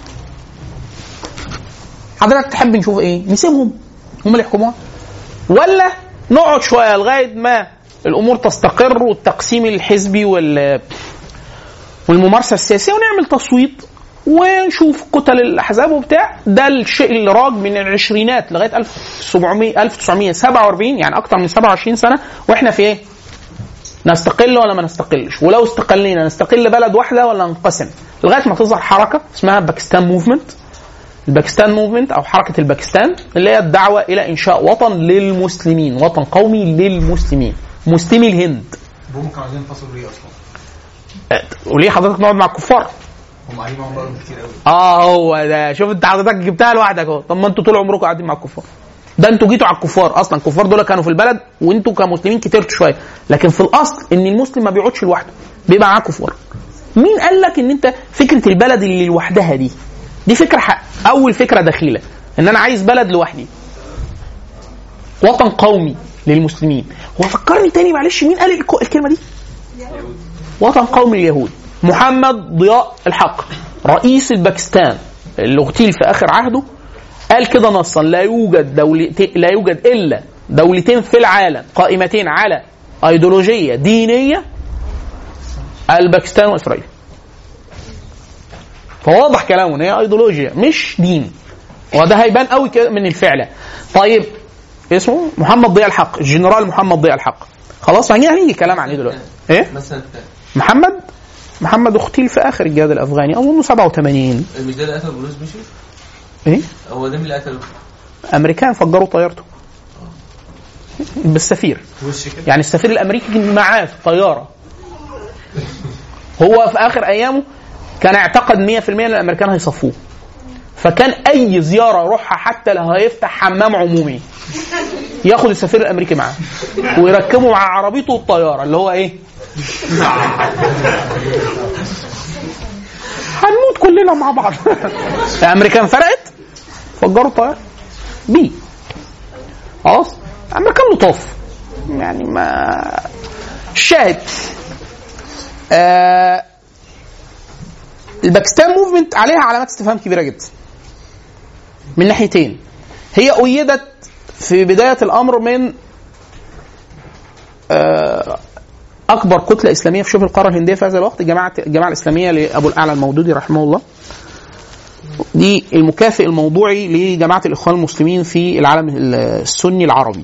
B: حضرتك تحب نشوف ايه نسيبهم هم اللي يحكموها ولا نقعد شويه لغايه ما الامور تستقر والتقسيم الحزبي وال والممارسه السياسيه ونعمل تصويت ونشوف قتل الاحزاب وبتاع ده الشيء اللي راج من العشرينات لغايه 1700 1947 يعني اكتر من 27 سنه واحنا في ايه؟ نستقل ولا ما نستقلش ولو استقلينا نستقل بلد واحده ولا ننقسم لغايه ما تظهر حركه اسمها باكستان موفمنت الباكستان موفمنت او حركه الباكستان اللي هي الدعوه الى انشاء وطن للمسلمين وطن قومي للمسلمين مسلمي الهند
H: هم كانوا عايزين ينفصلوا ليه اصلا؟
B: أه، وليه حضرتك نقعد مع الكفار
H: هم قاعدين معاهم بقالهم كتير قوي
B: اه هو ده شوف انت حضرتك جبتها لوحدك اهو طب ما انتوا طول عمركم قاعدين مع الكفار ده انتوا جيتوا على الكفار اصلا الكفار دول كانوا في البلد وانتوا كمسلمين كترتوا شويه لكن في الاصل ان المسلم ما بيقعدش لوحده بيبقى معاه كفار مين قال لك ان انت فكره البلد اللي لوحدها دي دي فكره حق. اول فكره دخيله ان انا عايز بلد لوحدي وطن قومي للمسلمين هو فكرني تاني معلش مين قال الك- الكلمه دي وطن قومي اليهود محمد ضياء الحق رئيس الباكستان اللي اغتيل في اخر عهده قال كده نصا لا يوجد دولتين لا يوجد الا دولتين في العالم قائمتين على ايديولوجيه دينيه الباكستان واسرائيل فواضح كلامه ان هي ايديولوجيا مش دين وده هيبان قوي كده من الفعل طيب اسمه محمد ضياء الحق الجنرال محمد ضياء الحق خلاص هنيجي هنيجي كلام عليه دلوقتي ايه
D: مثلا
B: محمد محمد اغتيل في اخر الجهاد الافغاني اظن 87
D: مش ده اللي قتل بوليس بيشي؟
B: ايه
D: هو ده مين اللي قتله؟
B: امريكان فجروا طيارته بالسفير
H: وش كده
B: يعني السفير الامريكي معاه في الطياره هو في اخر ايامه كان اعتقد 100% ان الامريكان هيصفوه فكان اي زياره يروحها حتى لو هيفتح حمام عمومي ياخد السفير الامريكي معاه ويركبه مع عربيته الطياره اللي هو ايه هنموت كلنا مع بعض الامريكان فرقت فجروا الطياره بي خلاص امريكان لطاف يعني ما الشاهد آه الباكستان موفمنت عليها علامات استفهام كبيره جدا من ناحيتين هي أيدت في بداية الأمر من آه، أكبر كتلة إسلامية في شبه القارة الهندية في هذا الوقت جماعة الجماعة الإسلامية لأبو الأعلى المودودي رحمه الله دي المكافئ الموضوعي لجماعة الإخوان المسلمين في العالم السني العربي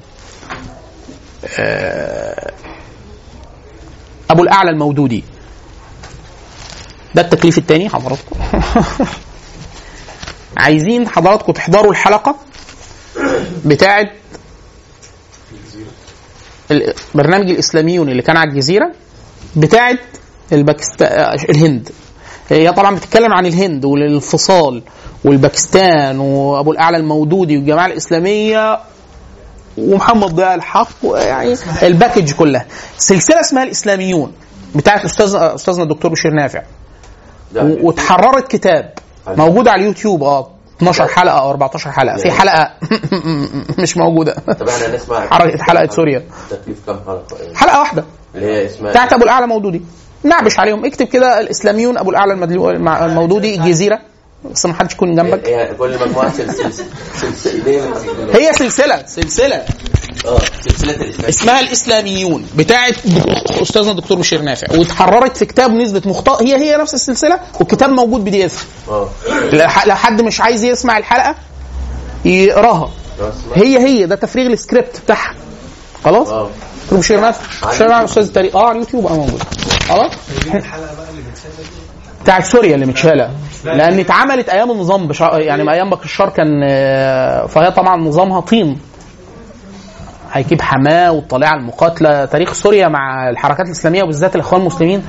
B: آه، أبو الأعلى المودودي ده التكليف الثاني حضراتكم عايزين حضراتكم تحضروا الحلقة بتاعة البرنامج الإسلاميون اللي كان على الجزيرة بتاعة الباكستان الهند هي طبعا بتتكلم عن الهند والانفصال والباكستان وابو الاعلى المودودي والجماعه الاسلاميه ومحمد ضياء الحق يعني الباكج كلها سلسله اسمها الاسلاميون بتاعت استاذ استاذنا الدكتور بشير نافع و- واتحررت كتاب موجود على اليوتيوب اه 12 حلقه او 14 حلقه في حلقه مش موجوده
E: طب احنا نسمع
B: حركة حلقة سوريا.
E: تكليف كم حلقه يعني
B: حلقه واحده
E: اللي هي اسمها
B: بتاعت ابو الاعلى مودودي نعبش عليهم اكتب كده الاسلاميون ابو الاعلى المدلو- المع- المودودي الجزيره بس ما حدش يكون جنبك
E: هي كل مجموعه سلسله سلسله ليه؟
B: هي سلسله سلسله
E: اه سلسله الاسلام
B: اسمها الاسلاميون بتاعت استاذنا الدكتور بشير نافع واتحررت في كتاب نزلت مخطئ هي هي نفس السلسله والكتاب موجود بي دي اف
E: اه
B: لو حد مش عايز يسمع الحلقه يقراها
E: خلاص.
B: هي هي ده تفريغ السكريبت بتاعها خلاص
E: اه
B: دكتور بشير نافع بشير نافع استاذ التاريخ اه على اليوتيوب اه موجود خلاص بتاعت سوريا اللي متشاله لان اتعملت ايام النظام بشع... يعني ايام بكر الشر كان آه، فهي طبعا نظامها طين هيجيب حماه والطليعه المقاتله تاريخ سوريا مع الحركات الاسلاميه وبالذات الاخوان المسلمين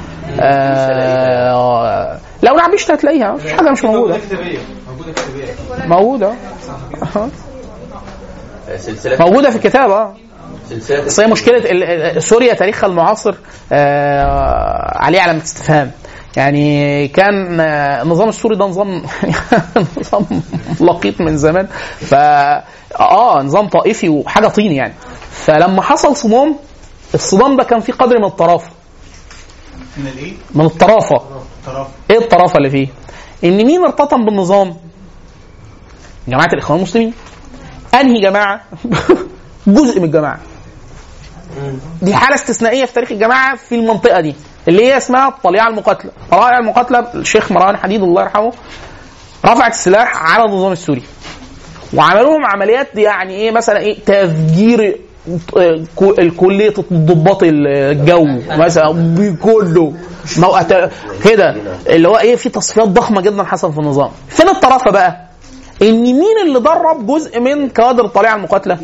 B: آه لو نعبشت هتلاقيها مفيش حاجه مش موجوده
H: كتابيه موجوده كتابيه
B: موجوده آه.
E: سلسله
B: موجوده في الكتاب اه
E: سلسله
B: بس هي مشكله ال- ال- سوريا تاريخها المعاصر آه عليه علامه استفهام يعني كان آه، النظام السوري ده نظام نظام لقيط من زمان ف اه نظام طائفي وحاجه طين يعني فلما حصل صدام الصدام ده كان فيه قدر من الطرافه
H: من الايه؟
B: من الطرافه
H: طرف
B: ايه الطرافه اللي فيه؟ ان مين ارتطم بالنظام؟ جماعه الاخوان المسلمين. انهي جماعه؟ جزء من الجماعه. دي حاله استثنائيه في تاريخ الجماعه في المنطقه دي اللي هي اسمها الطليعه المقاتله. الطليعه المقاتله الشيخ مروان حديد الله يرحمه رفعت السلاح على النظام السوري. وعملوا لهم عمليات يعني ايه مثلا ايه تفجير آه، كو- الكلية ضباط الجو مثلا بكله موقت كده اللي هو ايه في تصفيات ضخمه جدا حصل في النظام فين الطرافه بقى ان مين اللي درب جزء من كوادر الطليعه المقاتله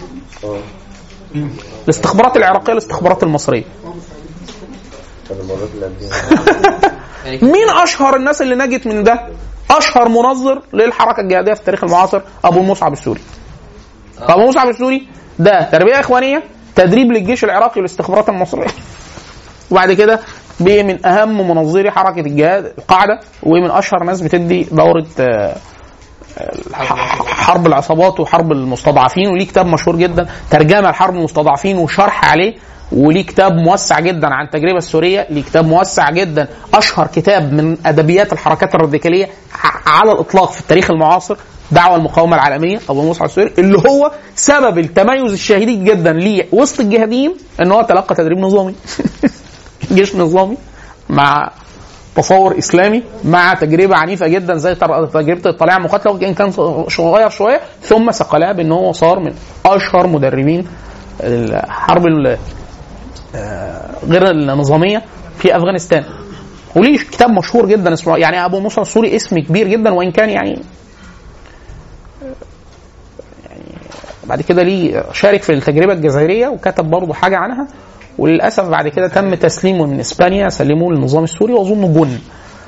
B: الاستخبارات العراقيه الاستخبارات المصريه
E: طب المرات اللي قبلها
B: مين اشهر الناس اللي نجت من ده اشهر منظر للحركه الجهاديه في التاريخ المعاصر ابو المصعب السوري ابو المصعب السوري ده تربيه اخوانيه تدريب للجيش العراقي والاستخبارات المصريه وبعد كده بقي من اهم منظري حركه الجهاد القاعده ومن اشهر ناس بتدي دوره آه، ح- حرب العصابات وحرب المستضعفين وليه كتاب مشهور جدا ترجمه لحرب المستضعفين وشرح عليه وليه كتاب موسع جدا عن التجربه السوريه ليه كتاب موسع جدا اشهر كتاب من ادبيات الحركات الراديكاليه ع- على الاطلاق في التاريخ المعاصر دعوة المقاومة العالمية أبو مصعب السوري اللي هو سبب التميز الشديد جدا ليه وسط الجهاديين إن هو تلقى تدريب نظامي جيش نظامي مع تصور اسلامي مع تجربه عنيفه جدا زي تر- تجربه الطليعه المقاتله وان كان صغير شويه ثم سقلها بان هو صار من اشهر مدربين الحرب ال- آه، غير النظاميه في افغانستان وليه كتاب مشهور جدا اسمه يعني ابو موسى السوري اسم كبير جدا وان كان يعني بعد كده ليه شارك في التجربه الجزائريه وكتب برضه حاجه عنها وللاسف بعد كده تم تسليمه من اسبانيا سلموه للنظام السوري واظن جن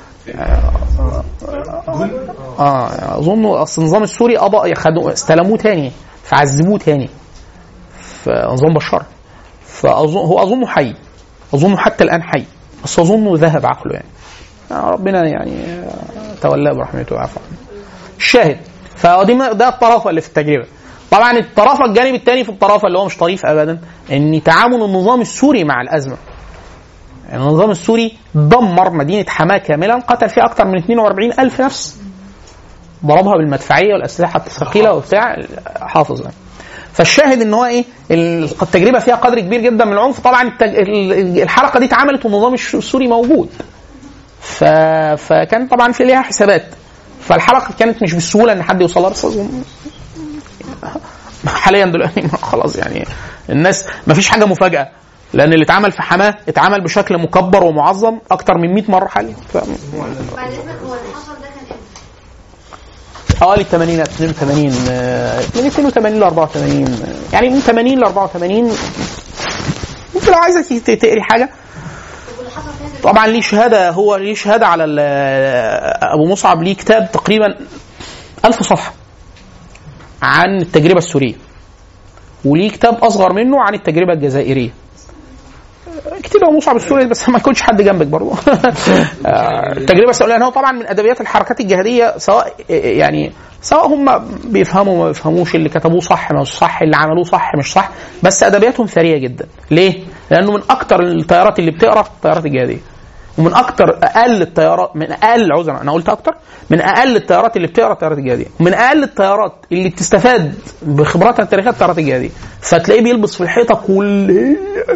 B: اه اظن اصل النظام السوري قضى خدوا استلموه تاني فعذبوه تاني في نظام بشار فاظن هو اظنه حي اظنه حتى الان حي بس اظنه ذهب عقله يعني آه، ربنا يعني آه، تولاه برحمته وعفو عنه الشاهد فدي ما- ده الطرافه اللي في التجربه طبعا الطرافه الجانب الثاني في الطرافه اللي هو مش طريف ابدا ان تعامل النظام السوري مع الازمه يعني النظام السوري دمر مدينه حماه كاملا قتل فيها اكثر من 42 الف نفس ضربها بالمدفعيه والاسلحه الثقيله وبتاع حافظ يعني. فالشاهد ان هو ايه التجربه فيها قدر كبير جدا من العنف طبعا التج... ال- الحلقه دي اتعملت والنظام الش- السوري موجود ف... فكان طبعا في ليها حسابات فالحلقه كانت مش بالسهوله ان حد يوصلها بس أظن حاليا دلوقتي خلاص يعني الناس ما فيش حاجه مفاجاه لان اللي اتعمل في حماه اتعمل بشكل مكبر ومعظم اكتر من 100 مره حاليا ف...
C: بعد اذنك هو اللي حصل ده كان امتى؟
B: حوالي الثمانينات 82 آه، من 82 ل 84 آه، يعني من 80 ل 84 ممكن لو عايزه ت- ت- تقري حاجه
C: طب واللي حصل فيها دلوقتي
B: طبعا ليه شهاده هو ليه شهاده على ال- ابو مصعب ليه كتاب تقريبا ألف صفحه عن التجربه السوريه وليه كتاب اصغر منه عن التجربه الجزائريه كتير ابو مصعب السوري بس ما يكونش حد جنبك برضه آه، التجربه السوريه لان هو طبعا من ادبيات الحركات الجهاديه سواء يعني سواء هم بيفهموا ما بيفهموش اللي كتبوه صح مش صح اللي عملوه صح مش صح بس ادبياتهم ثريه جدا ليه؟ لانه من اكتر التيارات اللي بتقرا التيارات الجهاديه ومن اكتر اقل التيارات من اقل عذرا انا قلت اكتر من اقل التيارات اللي بتقرا التيارات الجهاديه ومن اقل التيارات اللي بتستفاد بخبراتها التاريخيه التيارات الجهاديه فتلاقيه بيلبس في الحيطه كل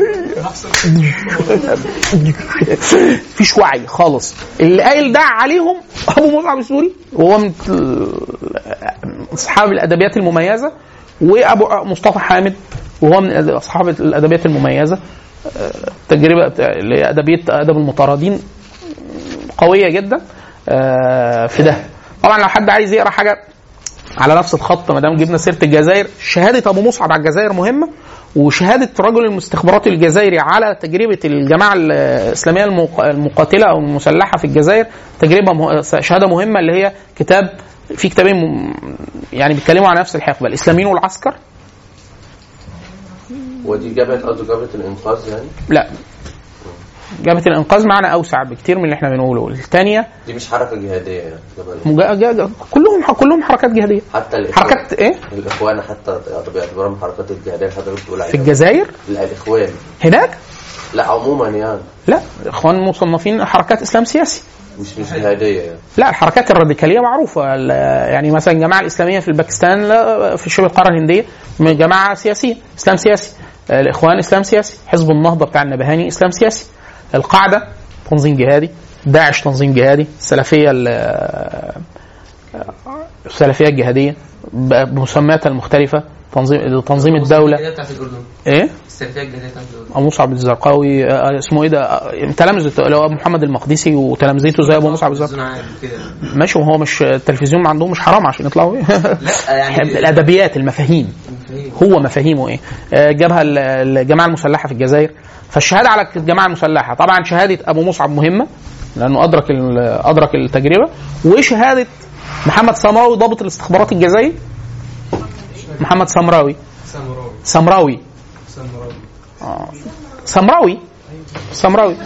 B: مفيش وعي خالص اللي قايل ده عليهم ابو مصعب السوري وهو من اصحاب الادبيات المميزه وابو مصطفى حامد وهو من اصحاب الادبيات المميزه آه، تجربه اللي هي ادبيه ادب المطاردين قويه جدا آه، في ده طبعا لو حد عايز يقرا حاجه على نفس الخط ما دام جبنا سيره الجزائر شهاده ابو مصعب على الجزائر مهمه وشهاده رجل المستخبرات الجزائري على تجربه الجماعه الاسلاميه المق- المقاتله او المسلحه في الجزائر تجربه مه... شهاده مهمه اللي هي كتاب في كتابين م- يعني بيتكلموا عن نفس الحقبه الاسلاميين والعسكر
E: ودي جبهه قصده جبهه الانقاذ يعني
B: لا جبهه الانقاذ معنى اوسع بكتير من اللي احنا بنقوله الثانيه
E: دي مش حركه جهاديه يعني جبهة
B: مجا... جا... كلهم كلهم حركات جهاديه
E: حتى الإخوان
B: حركات ايه
E: الاخوان حتى باعتبارهم حركات الجهاديه اللي حضرتك بتقول عليها
B: في الجزائر
E: لا الاخوان
B: هناك
E: لا عموما يعني
B: لا الاخوان مصنفين حركات اسلام سياسي
E: مش مش جهاديه يعني
B: لا الحركات الراديكاليه معروفه ال- يعني مثلا الجماعه الاسلاميه في الباكستان لا في شبه القاره الهنديه من جماعه سياسيه اسلام سياسي الاخوان اسلام سياسي حزب النهضه بتاع النبهاني اسلام سياسي القاعده تنظيم جهادي داعش تنظيم جهادي السلفيه ال- السلفيه الجهاديه ب- بمسمياتها المختلفه تنظيم تنظيم الدوله
D: الجهادية بتاعت الاردن
B: ايه
D: السلفيه الجهاديه بتاعت الاردن
B: ابو مصعب الزرقاوي آه، اسمه ايه ده آه، تلامذه اللي هو محمد المقدسي وتلامذته زي ابو مصعب الزرقاوي
D: الزنا عادي كده
B: ماشي وهو مش التلفزيون ما عندهم مش حرام عشان يطلعوا ايه
D: لا يعني
B: الادبيات المفاهيم
D: فاهم.
B: هو مفاهيمه ايه آه، جابها ال- الجماعه المسلحه في الجزائر فالشهاده على الجماعه المسلحه طبعا شهاده ابو مصعب مهمه لانه ادرك ال- ادرك التجربه وشهاده محمد سمراوي ضابط الاستخبارات الجزائري محمد سمراوي
F: ساموراوي
B: سمراوي
F: ساموراوي
B: آه. سمراوي سمراوي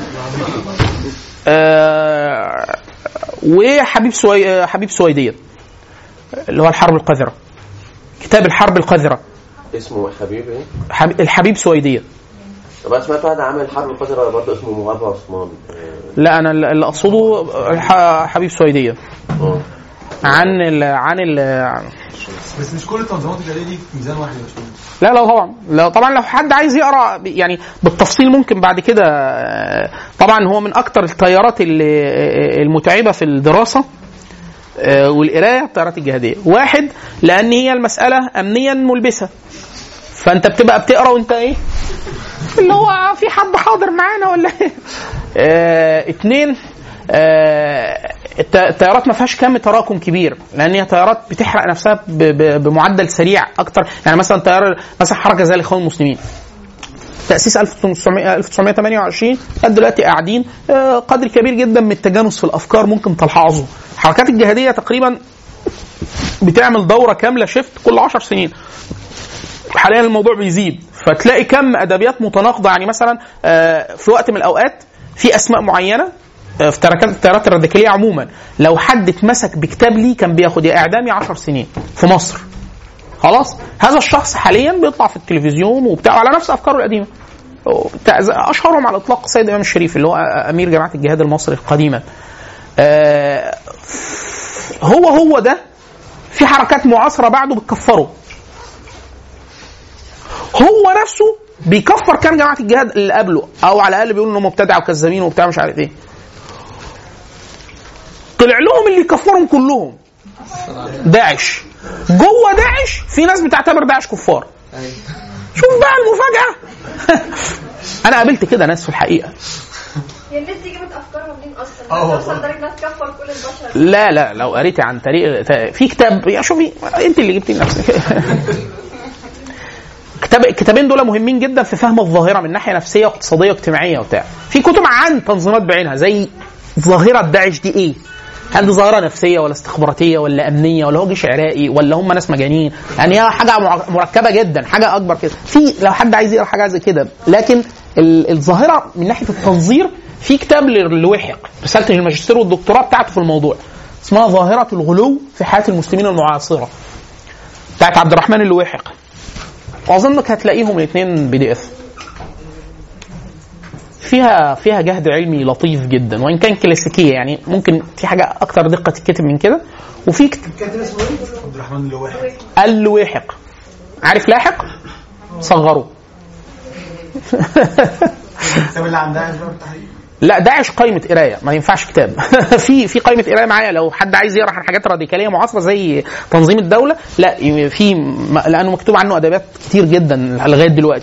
B: آه وحبيب سوي آه، حبيب سويدية اللي هو الحرب القذرة كتاب الحرب القذرة
E: اسمه حبيب ايه؟
B: حب... الحبيب سويدية
E: طب انا سمعت واحد عامل حرب القدر برضه اسمه مهاب عثمان
B: لا انا اللي اقصده الح... حبيب سويدية
E: اه
B: عن ال... عن ال...
H: بس مش كل التنظيمات الجديدة دي في ميزان واحد يا باشمهندس
B: لا لا طبعا لا طبعا لو حد عايز يقرا ب- يعني بالتفصيل ممكن بعد كده آه، طبعا هو من اكتر التيارات اللي آه، المتعبه في الدراسه آه، والقرايه التيارات الجهاديه واحد لان هي المساله امنيا ملبسه فانت بتبقى بتقرا وانت ايه اللي هو في حد حاضر معانا ولا ايه آه، اتنين آه، الت- الطيارات ما فيهاش كم تراكم كبير لان هي طيارات بتحرق نفسها ب- ب- بمعدل سريع اكتر يعني مثلا طياره مثلا حركه زي الاخوان المسلمين تاسيس 1900 1928 لغايه دلوقتي قاعدين آه، قدر كبير جدا من التجانس في الافكار ممكن تلحظه الحركات الجهاديه تقريبا بتعمل دوره كامله شيفت كل 10 سنين حاليا الموضوع بيزيد فتلاقي كم ادبيات متناقضه يعني مثلا آه، في وقت من الاوقات في اسماء معينه آه، في تركات التيارات الراديكاليه عموما لو حد اتمسك بكتاب ليه كان بياخد يا اعدام يا 10 سنين في مصر خلاص هذا الشخص حاليا بيطلع في التلفزيون وبتاع على نفس افكاره القديمه بتاع- اشهرهم على الاطلاق السيد امام الشريف اللي هو امير جماعه الجهاد المصري قديما آه، هو هو ده في حركات معاصره بعده بتكفره هو نفسه بيكفر كان جماعه الجهاد اللي قبله او على الاقل بيقول انهم مبتدع وكذابين وبتاع مش عارف ايه طلع لهم اللي يكفرهم كلهم داعش جوه داعش في ناس بتعتبر داعش كفار شوف بقى المفاجاه انا قابلت كده ناس في الحقيقه
C: هي الناس دي جابت افكارها منين اصلا؟
H: اه والله.
C: توصل لدرجه انها تكفر كل البشر
B: لا لا لو قريتي عن طريق في كتاب يا شوفي انت اللي جبتي لنفسك كتاب الكتابين دول مهمين جدا في فهم الظاهره من ناحيه نفسيه واقتصاديه واجتماعيه وبتاع في كتب عن تنظيمات بعينها زي ظاهره داعش دي ايه هل دي ظاهره نفسيه ولا استخباراتيه ولا امنيه ولا هو جيش عراقي ولا هم ناس مجانين يعني هي حاجه مع- مركبه جدا حاجه اكبر كده في لو حد عايز يقرا حاجه زي كده لكن ال- الظاهره من ناحيه التنظير في كتاب لوحق رساله الماجستير والدكتوراه بتاعته في الموضوع اسمها ظاهره الغلو في حياه المسلمين المعاصره بتاعت عبد الرحمن اللويحق واظنك هتلاقيهم الاثنين بي دي اف فيها فيها جهد علمي لطيف جدا وان كان كلاسيكيه يعني ممكن في حاجه اكتر دقه تتكتب من كده وفي كت-
H: كاتب اسمه ايه؟ عبد الرحمن اللي واحد
B: اللويحق عارف لاحق صغروه
H: الكتاب اللي عندها اسمه التحرير
B: لا داعش قائمة قراية ما ينفعش كتاب في في قائمة قراية معايا لو حد عايز يقرا عن حاجات راديكالية معاصرة زي تنظيم الدولة لا في م- لأنه مكتوب عنه أدبيات كتير جدا لغاية دلوقتي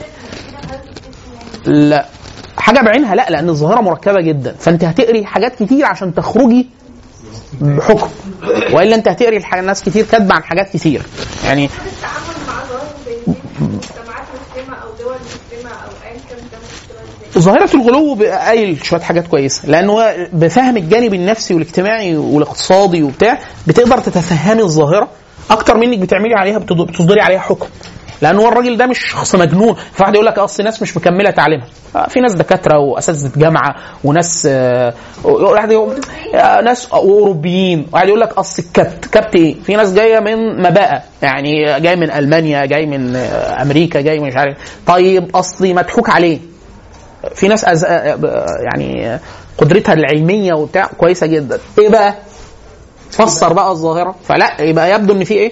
B: لا حاجة بعينها لا لأن الظاهرة مركبة جدا فأنت هتقري حاجات كتير عشان تخرجي بحكم والا انت هتقري الح- ناس كتير كاتبه عن حاجات كتير يعني
C: التعامل مع ظواهر زي دي في مجتمعات مسلمه او دول مسلمه او ايا كان ده مشكله ازاي؟
B: ظاهرة الغلو بقى قايل شوية حاجات كويسة لأن هو بفهم الجانب النفسي والاجتماعي والاقتصادي وبتاع بتقدر تتفهمي الظاهرة أكتر منك بتعملي عليها بتض- بتصدري عليها حكم لأن هو الراجل ده مش شخص مجنون في واحد يقول لك أصل ناس مش مكملة تعليمها آه، في ناس دكاترة وأساتذة جامعة وناس آه، واحد يقول آه، ناس أوروبيين واحد يقول لك أصل الكبت كبت إيه في ناس جاية من مباءة يعني جاي من ألمانيا جاي من آه، أمريكا جاي من مش عارف طيب أصلي مضحوك عليه في ناس أز... يعني قدرتها العلميه وبتاع كويسه جدا ايه بقى فسر بقى الظاهره فلا يبقى يبدو ان في ايه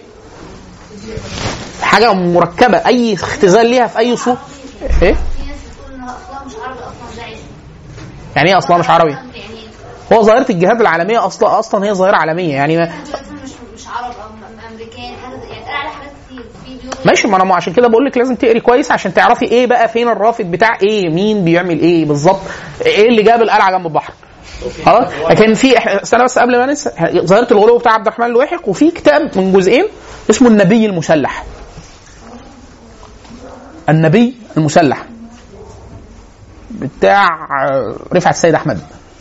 B: حاجه مركبه اي اختزال ليها في اي صوره ايه
I: في ناس بتقول ان اصلا مش عربي اصلا داعش
B: يعني ايه اصلا مش عربي
I: يعني
B: هو ظاهره الجهاد العالميه اصلا اصلا هي ظاهره عالميه يعني ما...
I: اصلا مش مش عرب او م- امريكان حاجه زي- يعني اتقال على حاجات كتير في بيقول
B: ماشي ما انا عشان كده بقول لك لازم تقري كويس عشان تعرفي ايه بقى فين الرافد بتاع ايه مين بيعمل ايه بالظبط ايه اللي جاب القلعه جنب البحر خلاص لكن في إح- استنى بس قبل ما ننسى ظاهره الغلو بتاع عبد الرحمن الواحق وفي كتاب من جزئين اسمه النبي المسلح النبي المسلح بتاع رفعت السيد احمد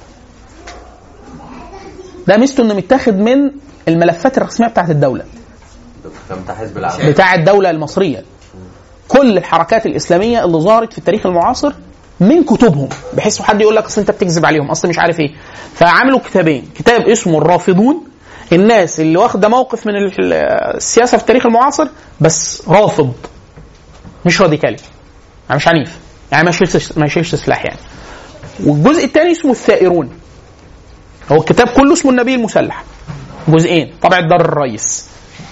B: ده ميزته انه متاخد من الملفات الرسميه بتاعت الدوله
E: كان بتاع حزب العمل
B: بتاع الدولة المصرية كل الحركات الإسلامية اللي ظهرت في التاريخ المعاصر من كتبهم بحيث حد يقول لك اصل انت بتكذب عليهم اصل مش عارف ايه فعملوا كتابين كتاب اسمه الرافضون الناس اللي واخده موقف من ال- السياسه في التاريخ المعاصر بس رافض مش راديكالي يعني مش عنيف يعني ما يشيلش ما يشيلش سلاح يعني والجزء الثاني اسمه الثائرون هو الكتاب كله اسمه النبي المسلح جزئين طبع الدار الرئيس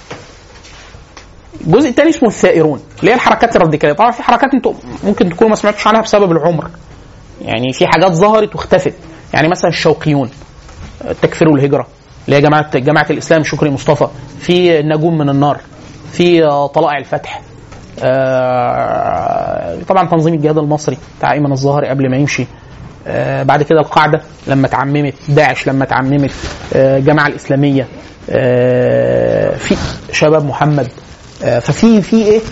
B: الجزء الثاني اسمه الثائرون اللي هي الحركات الراديكاليه طبعا في حركات انتوا ممكن تكونوا ما سمعتوش عنها بسبب العمر يعني في حاجات ظهرت واختفت يعني مثلا الشوقيون التكفير والهجره اللي هي جماعه جماعه الاسلام شكري مصطفى في النجوم من النار في آه، طلائع الفتح آه، طبعا تنظيم الجهاد المصري بتاع ايمن الظاهري قبل ما يمشي آه بعد كده القاعده لما اتعممت داعش لما اتعممت آه الجماعه الاسلاميه آه في شباب محمد آه ففي في ايه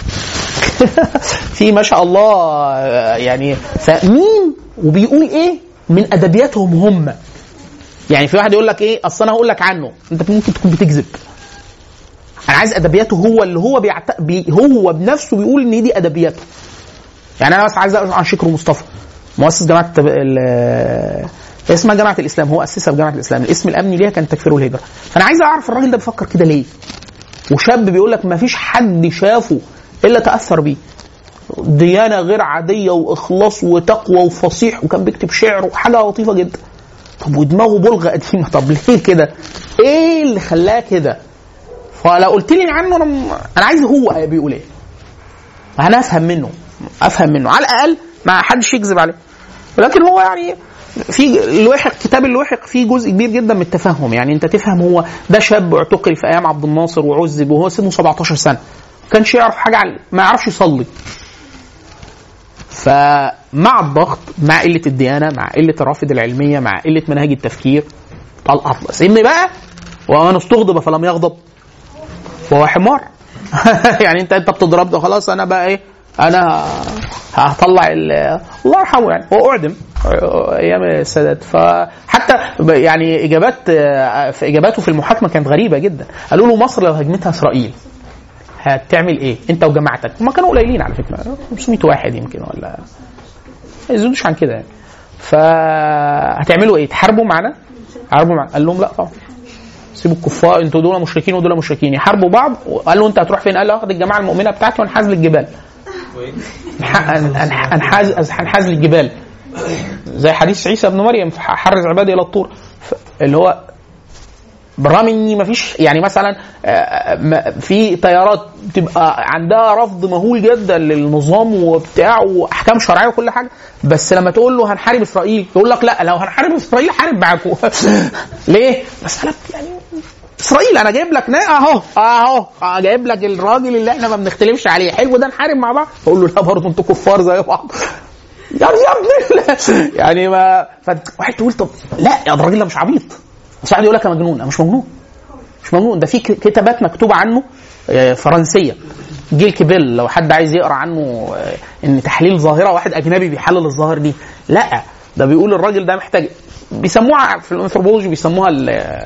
B: في ما شاء الله آه، يعني فمين وبيقول ايه من ادبياتهم هم يعني في واحد يقول لك ايه اصل انا هقول لك عنه انت ممكن تكون بتكذب انا عايز ادبياته هو اللي هو بيعت... بي... هو بنفسه بيقول ان دي ادبياته يعني انا بس عايز اقول عن شكر مصطفى مؤسس جامعه التب... ال... اسمها جامعه الاسلام هو اسسها في جامعه الاسلام الاسم الامني ليها كان تكفير والهجره فانا عايز اعرف الراجل ده بيفكر كده ليه وشاب بيقول لك ما فيش حد شافه الا تاثر بيه ديانه غير عاديه واخلاص وتقوى وفصيح وكان بيكتب شعر وحاجه لطيفه جدا طب ودماغه بلغه قديمه طب ليه كده؟ ايه اللي خلاه كده؟ فلو قلت لي عنه انا م- انا عايز هو بيقول ايه؟ انا افهم منه افهم منه على الاقل ما حدش يكذب عليه ولكن هو يعني في الوحق كتاب الوحق فيه جزء كبير جدا من التفهم يعني انت تفهم هو ده شاب اعتقل في ايام عبد الناصر وعذب وهو سنه 17 سنه ما كانش يعرف حاجه عن ما يعرفش يصلي فمع الضغط مع قله الديانه مع قله الرافد العلميه مع قله مناهج التفكير طلع سن بقى ومن استغضب فلم يغضب فهو حمار يعني انت انت بتضرب ده خلاص انا بقى ايه انا هطلع ال- الله يرحمه يعني هو اعدم ايام السادات فحتى ب- يعني اجابات آه، في اجاباته في المحاكمه كانت غريبه جدا قالوا له مصر لو هجمتها اسرائيل هتعمل ايه انت وجماعتك هم كانوا قليلين على فكره 500 واحد يمكن ولا ما يزيدوش عن كده يعني فهتعملوا ايه تحاربوا معانا حاربوا معانا قال لهم لا طبعا سيبوا الكفار انتوا دول مشركين ودول مشركين يحاربوا بعض وقال له انت هتروح فين؟ قال له هاخد الجماعه المؤمنه بتاعتي وانحاز للجبال. انح- انح- انحاز انحاز للجبال. زي حديث عيسى ابن مريم حرز عبادي الى الطور ف- اللي هو بالرغم ان مفيش يعني مثلا آه، ما- في تيارات بتبقى عندها رفض مهول جدا للنظام وبتاع واحكام شرعيه وكل حاجه بس لما تقول له هنحارب اسرائيل يقول لك لا لو هنحارب اسرائيل حارب معاكم ليه؟ مساله يعني اسرائيل انا جايب لك نا- اهو اهو آه، جايب لك الراجل اللي احنا ما بنختلفش عليه حلو ده نحارب مع بعض اقول له لا برضه انتوا كفار زي بعض يعني يا ابني لا. يعني ما فواحد تقول طب لا يا الراجل ده مش عبيط بس واحد يقول لك انا مجنون انا مش مجنون مش مجنون ده في ك- كتابات مكتوبه عنه آه، فرنسيه جيل كيبيل لو حد عايز يقرا عنه آه، ان تحليل ظاهره واحد اجنبي بيحلل الظاهر دي لا ده بيقول الراجل ده محتاج بيسموها في الانثروبولوجي بيسموها ال-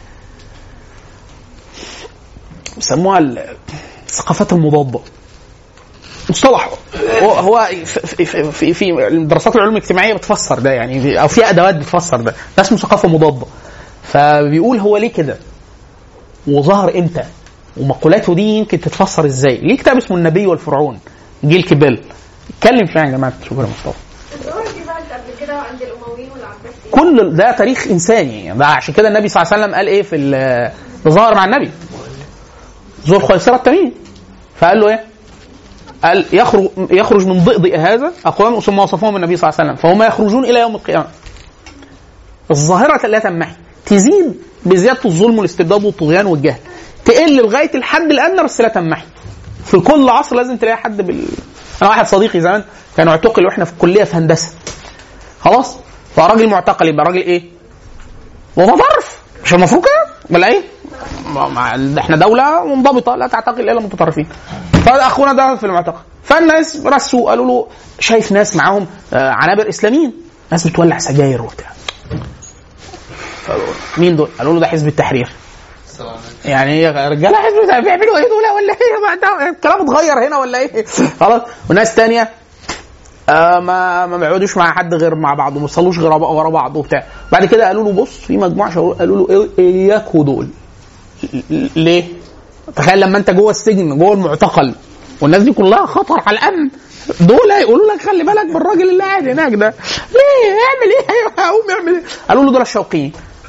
B: بيسموها ال- الثقافات المضاده مصطلح هو هو في في في, في دراسات العلوم الاجتماعيه بتفسر ده يعني في- او في ادوات بتفسر ده ده اسمه ثقافه مضاده فبيقول هو ليه كده وظهر امتى ومقولاته دي يمكن تتفسر ازاي ليه كتاب اسمه النبي والفرعون جيل كيبل اتكلم فيها يا جماعه شكرا مصطفى
C: الظاهر دي ظهرت قبل كده عند الامويين والعباسيين
B: كل ده تاريخ انساني ده عشان كده النبي صلى الله عليه وسلم قال ايه في ال- ظهر مع النبي ذو الخيصره التميمي فقال له ايه؟ قال يخرج يخرج من ضئضئ هذا اقوام ثم وصفهم النبي صلى الله عليه وسلم فهم يخرجون الى يوم القيامه. الظاهره لا تنمحي تزيد بزياده الظلم والاستبداد والطغيان والجهل تقل لغايه الحد الادنى بس لا تنمحي. في كل عصر لازم تلاقي حد بال انا واحد صديقي زمان كان اعتقل واحنا في الكليه في هندسه خلاص فراجل معتقل يبقى راجل ايه؟ متطرف مش المفروض كده ولا ايه؟ ما- ما- احنا دوله منضبطه لا تعتقل الا المتطرفين فاخونا ده في المعتقل فالناس رسوا قالوا له شايف ناس معاهم آه، عنابر اسلاميين ناس بتولع سجاير وبتاع قالوا مين دول؟ قالوا له ده حزب التحرير يعني إيه يا رجاله حزب التحرير بيعملوا ايه دول ولا ايه ما ده الكلام اتغير هنا ولا ايه؟ خلاص وناس تانية آه ما ما بيقعدوش مع حد غير مع بعض وما بيصلوش غير ورا بعض وبتاع بعد كده قالوا له بص في مجموعه شباب قالوا له إيه- اياك ودول ل- ليه؟ تخيل لما انت جوه السجن جوه المعتقل والناس دي كلها خطر على الامن دول هيقولوا لك خلي بالك بالراجل اللي قاعد هناك ده ليه اعمل ايه هقوم يعمل ايه قالوا له دول الشوقيين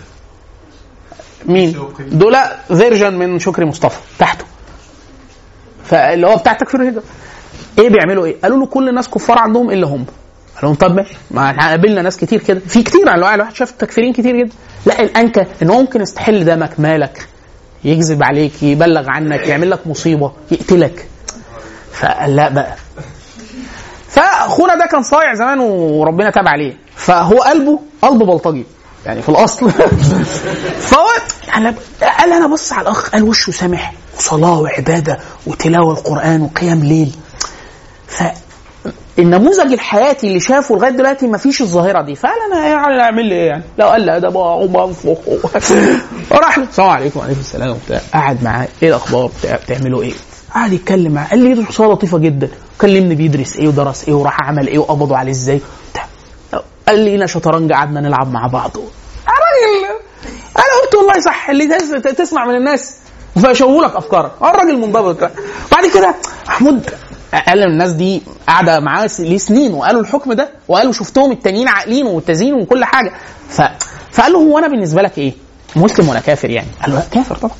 B: مين دول فيرجن من شكري مصطفى تحته فاللي هو بتاع تكفير الهجره ايه بيعملوا ايه؟ قالوا له كل الناس كفار عندهم الا هم. قال لهم طب ماشي ما احنا قابلنا ناس كتير كده في كتير على الواحد الواحد شاف تكفيرين كتير جدا لا الانكى ان هو ممكن يستحل دمك مالك يكذب عليك يبلغ عنك يعمل لك مصيبه يقتلك فقال لا بقى فاخونا ده كان صايع زمان وربنا تاب عليه فهو قلبه قلب بلطجي يعني في الاصل فهو يعني قال انا بص على الاخ قال وشه سامح وصلاه وعباده وتلاوه القران وقيام ليل ف النموذج الحياتي اللي شافه لغايه دلوقتي ما فيش الظاهره دي فقال انا يعني اعمل لي ايه يعني لو قال لي ادب ومنفخ راح له السلام عليكم وعليكم السلام وبتاع قعد معاه ايه الاخبار بتاع بتعملوا ايه قعد يتكلم معاه قال لي دي شخصيه لطيفه جدا كلمني بيدرس ايه ودرس ايه وراح عمل ايه وقبضوا عليه ازاي بتاع. قال لي هنا شطرنج قعدنا نلعب مع بعض الراجل انا قلت والله صح اللي تس- تسمع من الناس فيشوهوا لك افكارك هو الراجل منضبط بعد كده محمود قال الناس دي قاعده معاه س- ليه سنين وقالوا الحكم ده وقالوا شفتهم التانيين عاقلين ومتزين وكل حاجه ف... فقال له هو انا بالنسبه لك ايه؟ مسلم ولا كافر يعني؟ قال له لا كافر طبعا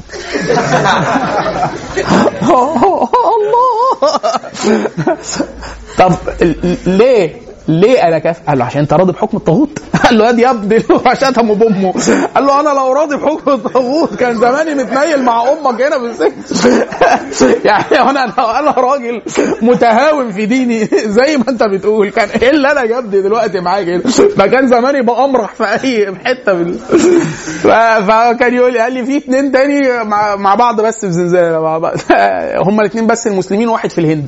B: الله طب ل- ليه؟ ليه انا كافر؟ قال له عشان انت راضي بحكم الطاغوت؟ قال له يا دي يا ابني شتمه بامه قال له انا لو راضي بحكم الطاغوت كان زماني متنيل مع امك هنا في السجن يعني انا لو انا راجل متهاون في ديني زي ما انت بتقول كان ايه اللي انا جابني دلوقتي معاك هنا؟ ما كان زماني بامرح في اي حته بال... ف- فكان يقول قال لي في اتنين تاني مع, مع بعض بس في زنزانه مع بعض هم الاثنين بس المسلمين واحد في الهند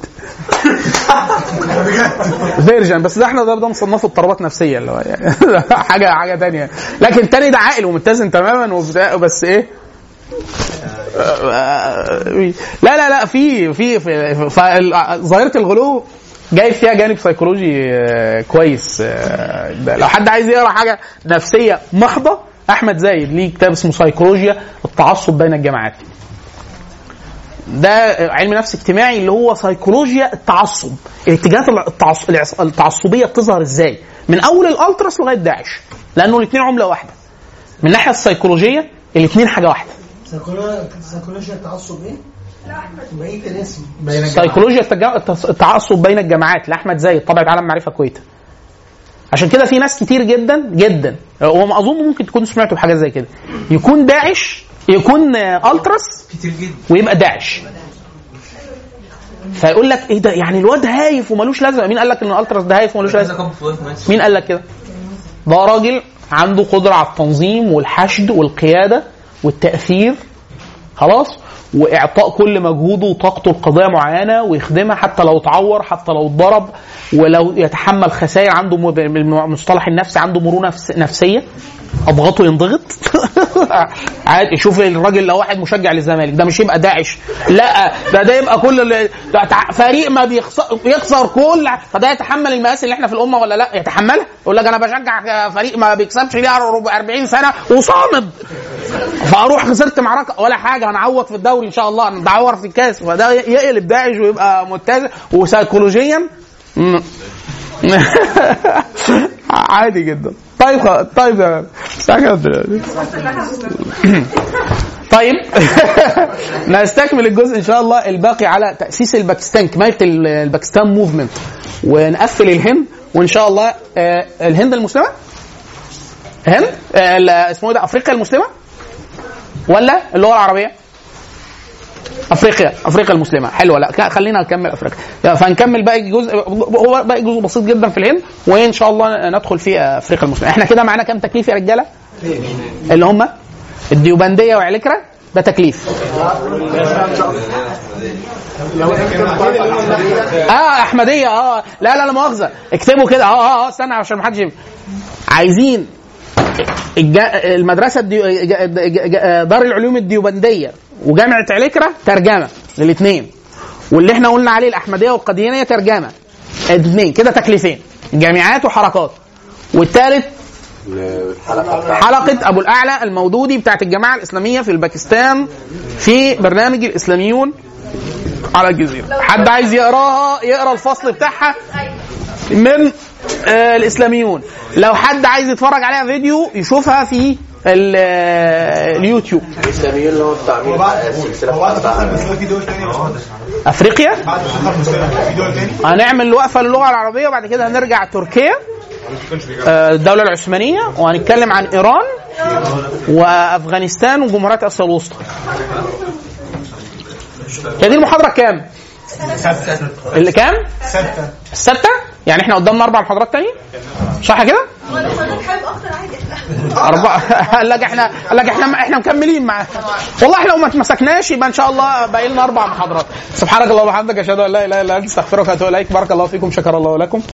B: فيرجن بس ده احنا ده ده مصنفه اضطرابات نفسيه اللي هو يعني حاجه حاجه تانية لكن التاني ده عاقل ومتزن تماما وبتاع بس ايه لا لا لا في في, في فال- ظاهره الغلو جايب فيها جانب سيكولوجي آه، كويس آه، ده لو حد عايز يقرا حاجه نفسيه محضه احمد زايد ليه كتاب اسمه سيكولوجيا التعصب بين الجماعات ده علم نفس اجتماعي اللي هو سيكولوجيا التعصب الاتجاهات التعص... العص- التعصبيه بتظهر ازاي من اول الالتراس لغايه داعش لانه الاثنين عمله واحده من الناحيه السيكولوجيه الاثنين حاجه واحده
J: سيكولوجيا سيكولوجيا التعصب ايه؟ بقيت الاسم
B: سيكولوجيا التجا- التص- التعصب بين الجماعات لاحمد زايد طبعه عالم معرفه كويت عشان كده في ناس كتير جدا جدا هو اظن ممكن تكونوا سمعتوا بحاجات زي كده يكون داعش يكون آه، التراس
D: كتير جدا
B: ويبقى داعش فيقول لك ايه ده يعني الواد هايف وملوش لازمه مين قال لك ان الالتراس ده هايف وملوش
D: عايز
B: لازمه
D: اكبر في وقت ماشي
B: مين قال لك كده ده راجل عنده قدره على التنظيم والحشد والقياده والتاثير خلاص واعطاء كل مجهوده وطاقته لقضيه معينه ويخدمها حتى لو اتعور حتى لو اتضرب ولو يتحمل خسائر عنده م- بالمصطلح النفسي عنده مرونه نفس- نفسيه اضغطه ينضغط عادي شوف الراجل لو واحد مشجع للزمالك ده مش يبقى داعش لا ده ده يبقى كل اللي ده تع- فريق ما بيخسر بيخسر كل فده يتحمل المآسي اللي احنا في الامه ولا لا يتحملها يقول لك انا بشجع فريق ما بيكسبش ليه 40 سنه وصامد فاروح خسرت معركه ولا حاجه هنعوض في الدوري ان شاء الله ندعور في الكاس فده يقلب داعش ويبقى متزن وسيكولوجيا مم. عادي جدا طيب خلاص طيب يا استعجل طيب نستكمل الجزء ان شاء الله الباقي على تاسيس الباكستان كماله ال- الباكستان موفمنت ونقفل الهند وان شاء الله آه، الهند المسلمه هند آه، ال- اسمه إيه ده افريقيا المسلمه ولا اللغه العربيه افريقيا افريقيا المسلمه حلوه لا ك- خلينا نكمل افريقيا فنكمل باقي جزء هو باقي جزء بسيط جدا في الهند وان شاء الله ندخل في افريقيا المسلمه احنا كده معانا كام تكليف يا رجاله اللي هم الديوبنديه وعليكرا ده تكليف اه احمديه اه لا لا لا مؤاخذه اكتبوا كده اه اه اه استنى عشان ما حدش يفهم. عايزين الج- المدرسه الديو... ج- ج- ج- دار العلوم الديوبنديه وجامعه عليكرا ترجمه للاثنين واللي احنا قلنا عليه الاحمديه والقديانيه ترجمه الاثنين كده تكليفين جامعات وحركات والثالث
E: الحلقه
B: حلقه ابو الاعلى المودودي بتاعت الجماعه الاسلاميه في الباكستان في برنامج الاسلاميون على الجزيره حد عايز يقراها يقرا الفصل بتاعها من آه الاسلاميون لو حد عايز يتفرج عليها فيديو يشوفها في ال- آه، اليوتيوب
E: الاسلاميين اللي هو بتاع مين؟ السلسله
H: هو بعد
E: بتاع
H: فتره المسلمه في دول تانية بقى.
B: افريقيا
H: بعد فتره المسلمه في دول تاني
B: هنعمل وقفه للغه العربيه وبعد كده هنرجع تركيا آه، الدوله العثمانيه وهنتكلم عن ايران وافغانستان وجمهوريات اسيا الوسطى هي دي المحاضره كام؟ اللي كام؟
H: سته
B: الستة؟ يعني احنا قدامنا اربع محاضرات تانية؟ صح كده؟ أربعة قال لك احنا قال لك احنا احنا مكملين معاه والله احنا لو ما اتمسكناش يبقى ان شاء الله باقي لنا اربع محاضرات سبحانك اللهم وبحمدك اشهد ان لا اله الا انت استغفرك واتوب اليك بارك الله فيكم شكر الله لكم